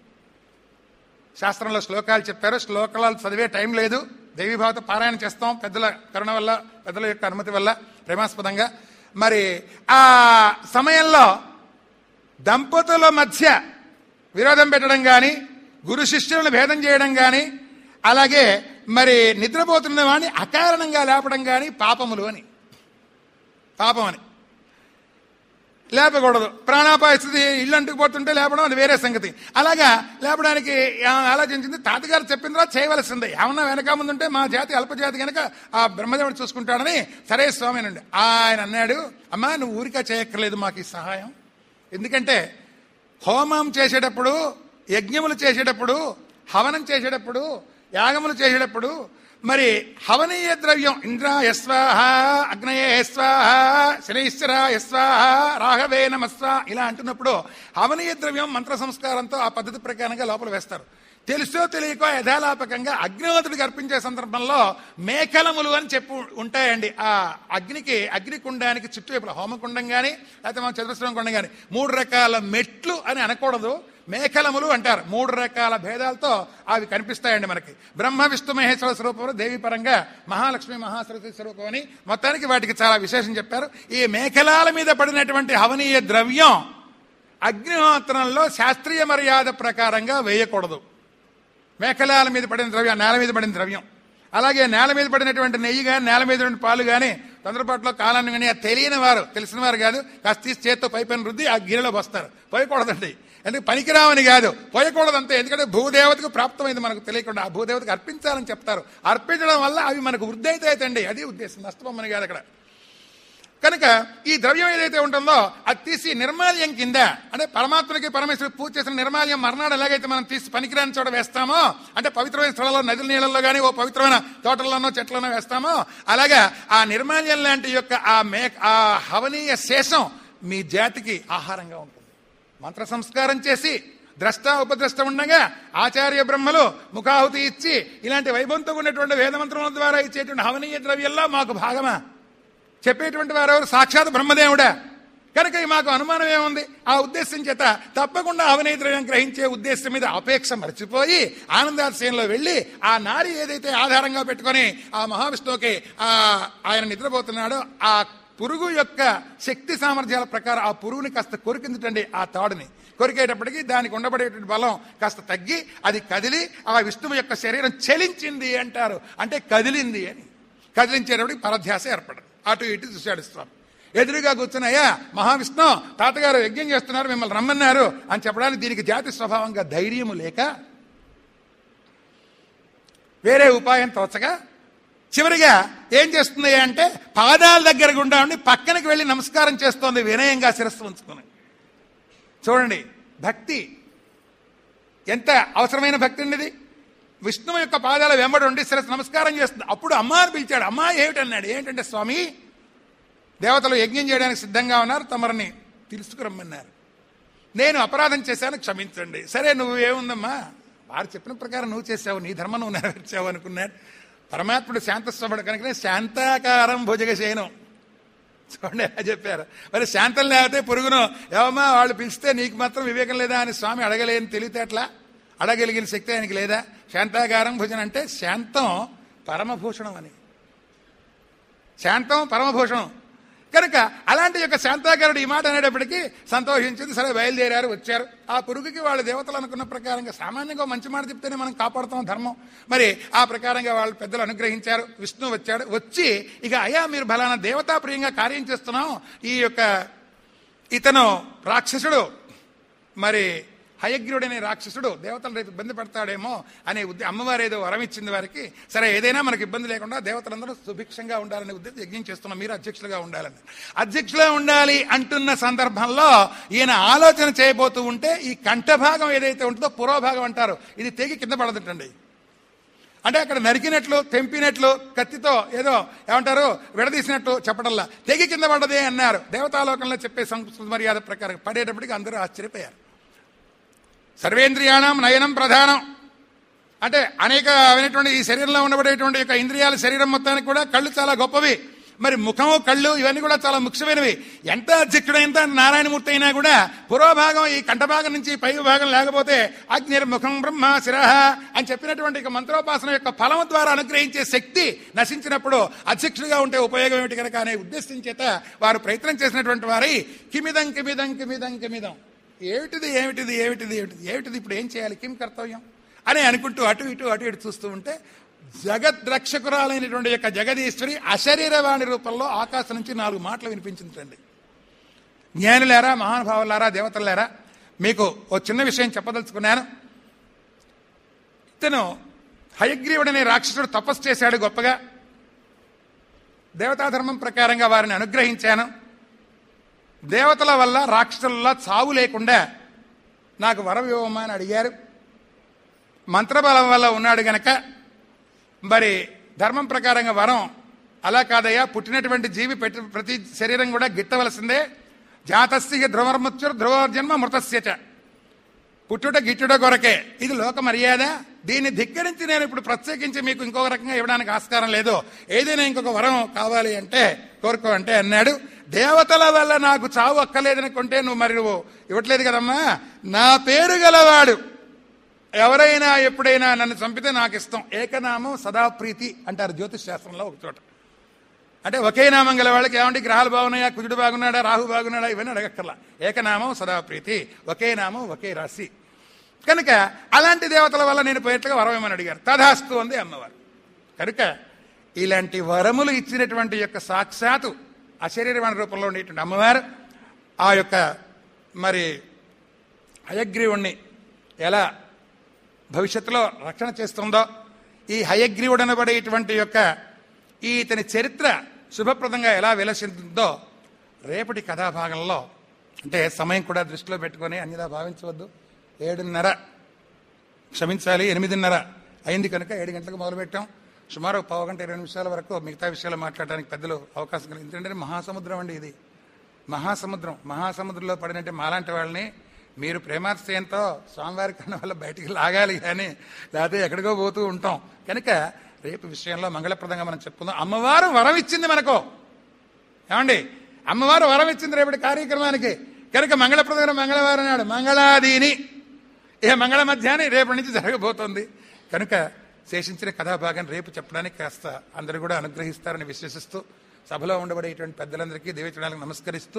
S3: శాస్త్రంలో శ్లోకాలు చెప్పారు శ్లోకాలు చదివే టైం లేదు దేవీభావత పారాయణ చేస్తాం పెద్దల కరుణ వల్ల పెద్దల యొక్క అనుమతి వల్ల ప్రేమాస్పదంగా మరి ఆ సమయంలో దంపతుల మధ్య విరోధం పెట్టడం కానీ గురు శిష్యులను భేదం చేయడం కానీ అలాగే మరి నిద్రపోతున్న వాడిని అకారణంగా లేపడం కానీ పాపములు అని పాపం అని లేపకూడదు ప్రాణాపాయ స్థితి ఇల్లు అంటుకుపోతుంటే లేపడం అది వేరే సంగతి అలాగా లేపడానికి ఆ- ఆలోచించింది తాతగారు చెప్పిన తర్వాత చేయవలసిందే ఏమన్నా వెనక ముందుంటే మా జాతి అల్పజాతి కనుక ఆ బ్రహ్మదేవుడు చూసుకుంటాడని సరే స్వామి అనండి ఆయన అన్నాడు అమ్మా నువ్వు ఊరికా చేయక్కర్లేదు మాకు ఈ సహాయం ఎందుకంటే హోమం చేసేటప్పుడు యజ్ఞములు చేసేటప్పుడు హవనం చేసేటప్పుడు యాగములు చేసేటప్పుడు మరి హవనీయ ద్రవ్యం ఇంద్ర యస్వాహ అగ్నయే స్వాహ శనైశ్వర యస్వాహ రాఘవే నమస్వ ఇలా అంటున్నప్పుడు హవనీయ ద్రవ్యం మంత్ర సంస్కారంతో ఆ పద్ధతి ప్రకారంగా లోపల వేస్తారు తెలుసో తెలియకో యథాలాపకంగా అగ్నిహోత్రుడికి అర్పించే సందర్భంలో మేకలములు అని చెప్పు ఉంటాయండి ఆ అగ్నికి అగ్నికుండానికి చుట్టూవైపుల హోమకుండం కానీ లేకపోతే మన చతురస్రం కుండం కానీ మూడు రకాల మెట్లు అని అనకూడదు మేకలములు అంటారు మూడు రకాల భేదాలతో అవి కనిపిస్తాయండి మనకి బ్రహ్మ విష్ణు మహేశ్వర స్వరూపంలో దేవి పరంగా మహాలక్ష్మి మహాసరస్వతి స్వరూపం అని మొత్తానికి వాటికి చాలా విశేషం చెప్పారు ఈ మేకలాల మీద పడినటువంటి హవనీయ ద్రవ్యం అగ్నిహోత్రంలో శాస్త్రీయ మర్యాద ప్రకారంగా వేయకూడదు మేకలాల మీద పడిన ద్రవ్యం నేల మీద పడిన ద్రవ్యం అలాగే నేల మీద పడినటువంటి నెయ్యి కానీ నేల మీద పడిన పాలు కానీ తొందరపాటులో కాలాన్ని కానీ అది తెలియని వారు తెలిసిన వారు కాదు కాస్త తీసి చేత్తో పైపైన రుద్ది ఆ గిన్నెలో పోస్తారు పోయకూడదండి ఎందుకు పనికిరావని కాదు పోయకూడదు అంతే ఎందుకంటే భూదేవతకు ప్రాప్తమైంది మనకు తెలియకుండా ఆ భూదేవతకు అర్పించాలని చెప్తారు అర్పించడం వల్ల అవి మనకు వృద్ధి అవుతాయండి అది ఉద్దేశం నష్టపోమని కాదు అక్కడ కనుక ఈ ద్రవ్యం ఏదైతే ఉంటుందో అది తీసి నిర్మాల్యం కింద అంటే పరమాత్మకి పరమేశ్వరుడు పూజ చేసిన నిర్మాల్యం మర్నాడు ఎలాగైతే మనం తీసి పనికిరాని చోట వేస్తామో అంటే పవిత్రమైన స్థలంలో నదుల నీళ్ళల్లో కానీ ఓ పవిత్రమైన తోటల్లోనో చెట్లలోనో వేస్తామో అలాగా ఆ నిర్మాల్యం లాంటి యొక్క ఆ మే ఆ హవనీయ శేషం మీ జాతికి ఆహారంగా ఉంటుంది మంత్ర సంస్కారం చేసి ద్రష్ట ఉపద్రష్ట ఉండగా ఆచార్య బ్రహ్మలు ముఖాహుతి ఇచ్చి ఇలాంటి వైభవంతో ఉన్నటువంటి వేదమంత్రముల ద్వారా ఇచ్చేటువంటి హవనీయ ద్రవ్యంలో మాకు భాగమా చెప్పేటువంటి వారెవరు సాక్షాత్ బ్రహ్మదేవుడా కనుక ఈ మాకు అనుమానం ఏముంది ఆ ఉద్దేశం చేత తప్పకుండా అవినీతి ద్రవ్యం గ్రహించే ఉద్దేశం మీద అపేక్ష మర్చిపోయి ఆనందాశ్రయంలో వెళ్ళి ఆ నారి ఏదైతే ఆధారంగా పెట్టుకొని ఆ మహావిష్ణువుకి ఆ ఆయన నిద్రపోతున్నాడో ఆ పురుగు యొక్క శక్తి సామర్థ్యాల ప్రకారం ఆ పురుగుని కాస్త కొరికిందిటండి ఆ తాడుని కొరికేటప్పటికి దానికి ఉండబడేటువంటి బలం కాస్త తగ్గి అది కదిలి ఆ విష్ణువు యొక్క శరీరం చలించింది అంటారు అంటే కదిలింది అని కదిలించేటప్పటికి పరధ్యాస ఏర్పడదు అటు ఇటు చూశాడు స్వామి ఎదురుగా కూర్చుని అయ్యా మహావిష్ణు తాతగారు యజ్ఞం చేస్తున్నారు మిమ్మల్ని రమ్మన్నారు అని చెప్పడానికి దీనికి జాతి స్వభావంగా ధైర్యము లేక వేరే ఉపాయం తోచగా చివరిగా ఏం చేస్తుంది అంటే పాదాల దగ్గర గుండా ఉండి పక్కనకి వెళ్ళి నమస్కారం చేస్తోంది వినయంగా శిరస్సు ఉంచుకుని చూడండి భక్తి ఎంత అవసరమైన భక్తి అండి ఇది విష్ణువు యొక్క పాదాల వెంబడి ఉండి శిరస్సు నమస్కారం చేస్తుంది అప్పుడు అమ్మ అని పిలిచాడు అమ్మా ఏమిటన్నాడు ఏంటంటే స్వామి దేవతలు యజ్ఞం చేయడానికి సిద్ధంగా ఉన్నారు తమరిని తీసుకురమ్మన్నారు నేను అపరాధం చేశాను క్షమించండి సరే నువ్వు ఏముందమ్మా వారు చెప్పిన ప్రకారం నువ్వు చేసావు నీ ధర్మం నువ్వు నెరవేర్చావు అనుకున్నాడు పరమాత్ముడు శాంతస్వముడు కనుకనే శాంతాకారం భుజగ శయనం చూడండి ఎలా చెప్పారు మరి శాంతం లేకపోతే పురుగును ఏమమ్మా వాళ్ళు పిలిస్తే నీకు మాత్రం వివేకం లేదా అని స్వామి అడగలేని తెలివితేట్లా అడగలిగిన శక్తి ఆయనకి లేదా శాంతాకారం భుజన అంటే శాంతం పరమభూషణం అని శాంతం పరమభూషణం కనుక అలాంటి యొక్క శాంతాకారుడు ఈ మాట అనేటప్పటికీ సంతోషించింది సరే బయలుదేరారు వచ్చారు ఆ పురుగుకి వాళ్ళ దేవతలు అనుకున్న ప్రకారంగా సామాన్యంగా మంచి మాట చెప్తేనే మనం కాపాడుతాం ధర్మం మరి ఆ ప్రకారంగా వాళ్ళు పెద్దలు అనుగ్రహించారు విష్ణు వచ్చాడు వచ్చి ఇక అయ్యా మీరు బలానా దేవతాప్రియంగా కార్యం చేస్తున్నాం ఈ యొక్క ఇతను రాక్షసుడు మరి హయగ్రీవుడనే రాక్షసుడు దేవతలు రేపు ఇబ్బంది పెడతాడేమో అనే ఉద్దే అమ్మవారు ఏదో వరం ఇచ్చింది వారికి సరే ఏదైనా మనకు ఇబ్బంది లేకుండా దేవతలందరూ సుభిక్షంగా ఉండాలనే ఉద్దేశం యజ్ఞం చేస్తున్నాం మీరు అధ్యక్షులుగా ఉండాలని అధ్యక్షులుగా ఉండాలి అంటున్న సందర్భంలో ఈయన ఆలోచన చేయబోతూ ఉంటే ఈ కంఠభాగం ఏదైతే ఉంటుందో పురోభాగం అంటారు ఇది తెగి కింద పడదటండి అంటే అక్కడ నరికినట్లు తెంపినట్లు కత్తితో ఏదో ఏమంటారు విడదీసినట్టు చెప్పడంలా తెగి కింద పడ్డదే అన్నారు దేవతాలోకంలో చెప్పే సంస్కృతి మర్యాద ప్రకారం పడేటప్పటికి అందరూ ఆశ్చర్యపోయారు సర్వేంద్రియాణం నయనం ప్రధానం అంటే అనేక అయినటువంటి ఈ శరీరంలో ఉండబడేటువంటి యొక్క ఇంద్రియాల శరీరం మొత్తానికి కూడా కళ్ళు చాలా గొప్పవి మరి ముఖము కళ్ళు ఇవన్నీ కూడా చాలా ముఖ్యమైనవి ఎంత అధ్యక్షుడు ఎంత నారాయణమూర్తి అయినా కూడా పురోభాగం ఈ కంఠభాగం నుంచి పై భాగం లేకపోతే అగ్నిర్ముఖం బ్రహ్మ శిరహ అని చెప్పినటువంటి ఇక మంత్రోపాసన యొక్క ఫలం ద్వారా అనుగ్రహించే శక్తి నశించినప్పుడు అధ్యక్షుడిగా ఉంటే ఉపయోగం ఏమిటి కనుక అనే ఉద్దేశం చేత వారు ప్రయత్నం చేసినటువంటి వారి కిమిదం కిమిదం కిమిదం కిమిదం ఏమిటిది ఏమిటిది ఏమిటిది ఏమిటిది ఏమిటిది ఇప్పుడు ఏం చేయాలి కిం కర్తవ్యం అని అనుకుంటూ అటు ఇటు అటు ఇటు చూస్తూ ఉంటే జగద్రక్షకురాలైనటువంటి యొక్క జగదీశ్వరి అశరీరవాణి రూపంలో ఆకాశం నుంచి నాలుగు మాటలు వినిపించిందండి జ్ఞానులారా మహానుభావులారా దేవతలారా మీకు ఓ చిన్న విషయం చెప్పదలుచుకున్నాను ఇతను హయగ్రీవుడనే రాక్షసుడు తపస్సు చేశాడు గొప్పగా దేవతాధర్మం ప్రకారంగా వారిని అనుగ్రహించాను దేవతల వల్ల రాక్షసుల చావు లేకుండా నాకు వరం ఇవ్వమా అని అడిగారు మంత్రబలం వల్ల ఉన్నాడు గనక మరి ధర్మం ప్రకారంగా వరం అలా కాదయ్యా పుట్టినటువంటి జీవి పెట్టి ప్రతి శరీరం కూడా గిట్టవలసిందే జాతస్య ధ్రువర్మృత్యుర్ ధ్రువర్జన్మ మృతస్యచ పుట్టుట గిట్టుట కొరకే ఇది లోక మర్యాద దీన్ని ధిక్కరించి నేను ఇప్పుడు ప్రత్యేకించి మీకు ఇంకొక రకంగా ఇవ్వడానికి ఆస్కారం లేదు ఏదైనా ఇంకొక వరం కావాలి అంటే కోరుకో అంటే అన్నాడు దేవతల వల్ల నాకు చావు అక్కలేదనుకుంటే నువ్వు మరి నువ్వు ఇవ్వట్లేదు కదమ్మా నా పేరు గలవాడు ఎవరైనా ఎప్పుడైనా నన్ను చంపితే నాకు ఇష్టం ఏకనామం సదాప్రీతి అంటారు జ్యోతిష్ శాస్త్రంలో ఒక చోట అంటే ఒకే నామం గల వాళ్ళకి ఏమంటే గ్రహాలు బాగున్నాయా కుజుడు బాగున్నాడా రాహు బాగున్నాడా ఇవన్నీ అడగక్కర్లా ఏకనామం సదాప్రీతి ఒకే నామం ఒకే రాశి కనుక అలాంటి దేవతల వల్ల నేను పోయినట్లుగా వరమేమని అడిగారు తథాస్తు అంది అమ్మవారు కనుక ఇలాంటి వరములు ఇచ్చినటువంటి యొక్క సాక్షాత్తు అశరీరవాణి రూపంలో ఉండేటువంటి అమ్మవారు ఆ యొక్క మరి హయగ్రీవుణ్ణి ఎలా భవిష్యత్తులో రక్షణ చేస్తుందో ఈ హయగ్రీవుడు అనబడేటువంటి యొక్క ఈ ఇతని చరిత్ర శుభప్రదంగా ఎలా విలసిందో రేపటి కథాభాగంలో అంటే సమయం కూడా దృష్టిలో పెట్టుకొని అన్యదా భావించవద్దు ఏడున్నర క్షమించాలి ఎనిమిదిన్నర అయింది కనుక ఏడు గంటలకు మొదలుపెట్టాం సుమారు ఒక పావు గంట ఇరవై నిమిషాల వరకు మిగతా విషయాలు మాట్లాడడానికి పెద్దలు అవకాశం కలిగింది ఎందుకంటే మహాసముద్రం అండి ఇది మహాసముద్రం మహాసముద్రంలో పడినట్టే మాలాంటి వాళ్ళని మీరు ప్రేమాశ్రయంతో స్వామివారి కన్నా వల్ల బయటికి లాగాలి కానీ లేకపోతే ఎక్కడికో పోతూ ఉంటాం కనుక రేపు విషయంలో మంగళప్రదంగా మనం చెప్పుకుందాం అమ్మవారు వరం ఇచ్చింది మనకు ఏమండి అమ్మవారు వరం ఇచ్చింది రేపటి కార్యక్రమానికి కనుక మంగళప్రదమైన మంగళవారం నాడు మంగళాదీని ఇక మంగళ మధ్యాహ్నం రేపటి నుంచి జరగబోతోంది కనుక శేషించిన కథాభాగం రేపు చెప్పడానికి కాస్త అందరూ కూడా అనుగ్రహిస్తారని విశ్వసిస్తూ సభలో ఉండబడేటువంటి పెద్దలందరికీ దేవచడానికి నమస్కరిస్తూ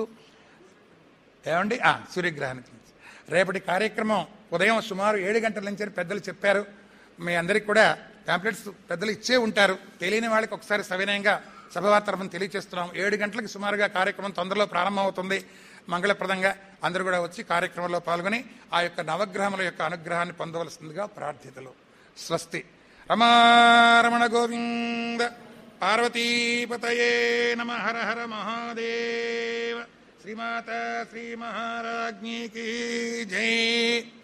S3: ఏమండి ఆ సూర్యగ్రహానికి రేపటి కార్యక్రమం ఉదయం సుమారు ఏడు గంటల నుంచి అని పెద్దలు చెప్పారు మీ అందరికి కూడా పాంప్లెట్స్ పెద్దలు ఇచ్చే ఉంటారు తెలియని వాళ్ళకి ఒకసారి సవినయంగా సభవార్ తరఫున తెలియజేస్తున్నాం ఏడు గంటలకు సుమారుగా కార్యక్రమం తొందరలో ప్రారంభమవుతుంది మంగళప్రదంగా అందరూ కూడా వచ్చి కార్యక్రమంలో పాల్గొని ఆ యొక్క నవగ్రహముల యొక్క అనుగ్రహాన్ని పొందవలసిందిగా ప్రార్థితలు స్వస్తి రమారమణ గోవింద పార్వతీపతయే నమ హర హర మహాదేవ శ్రీమాత శ్రీ మహారాజ్ఞీ కీ జై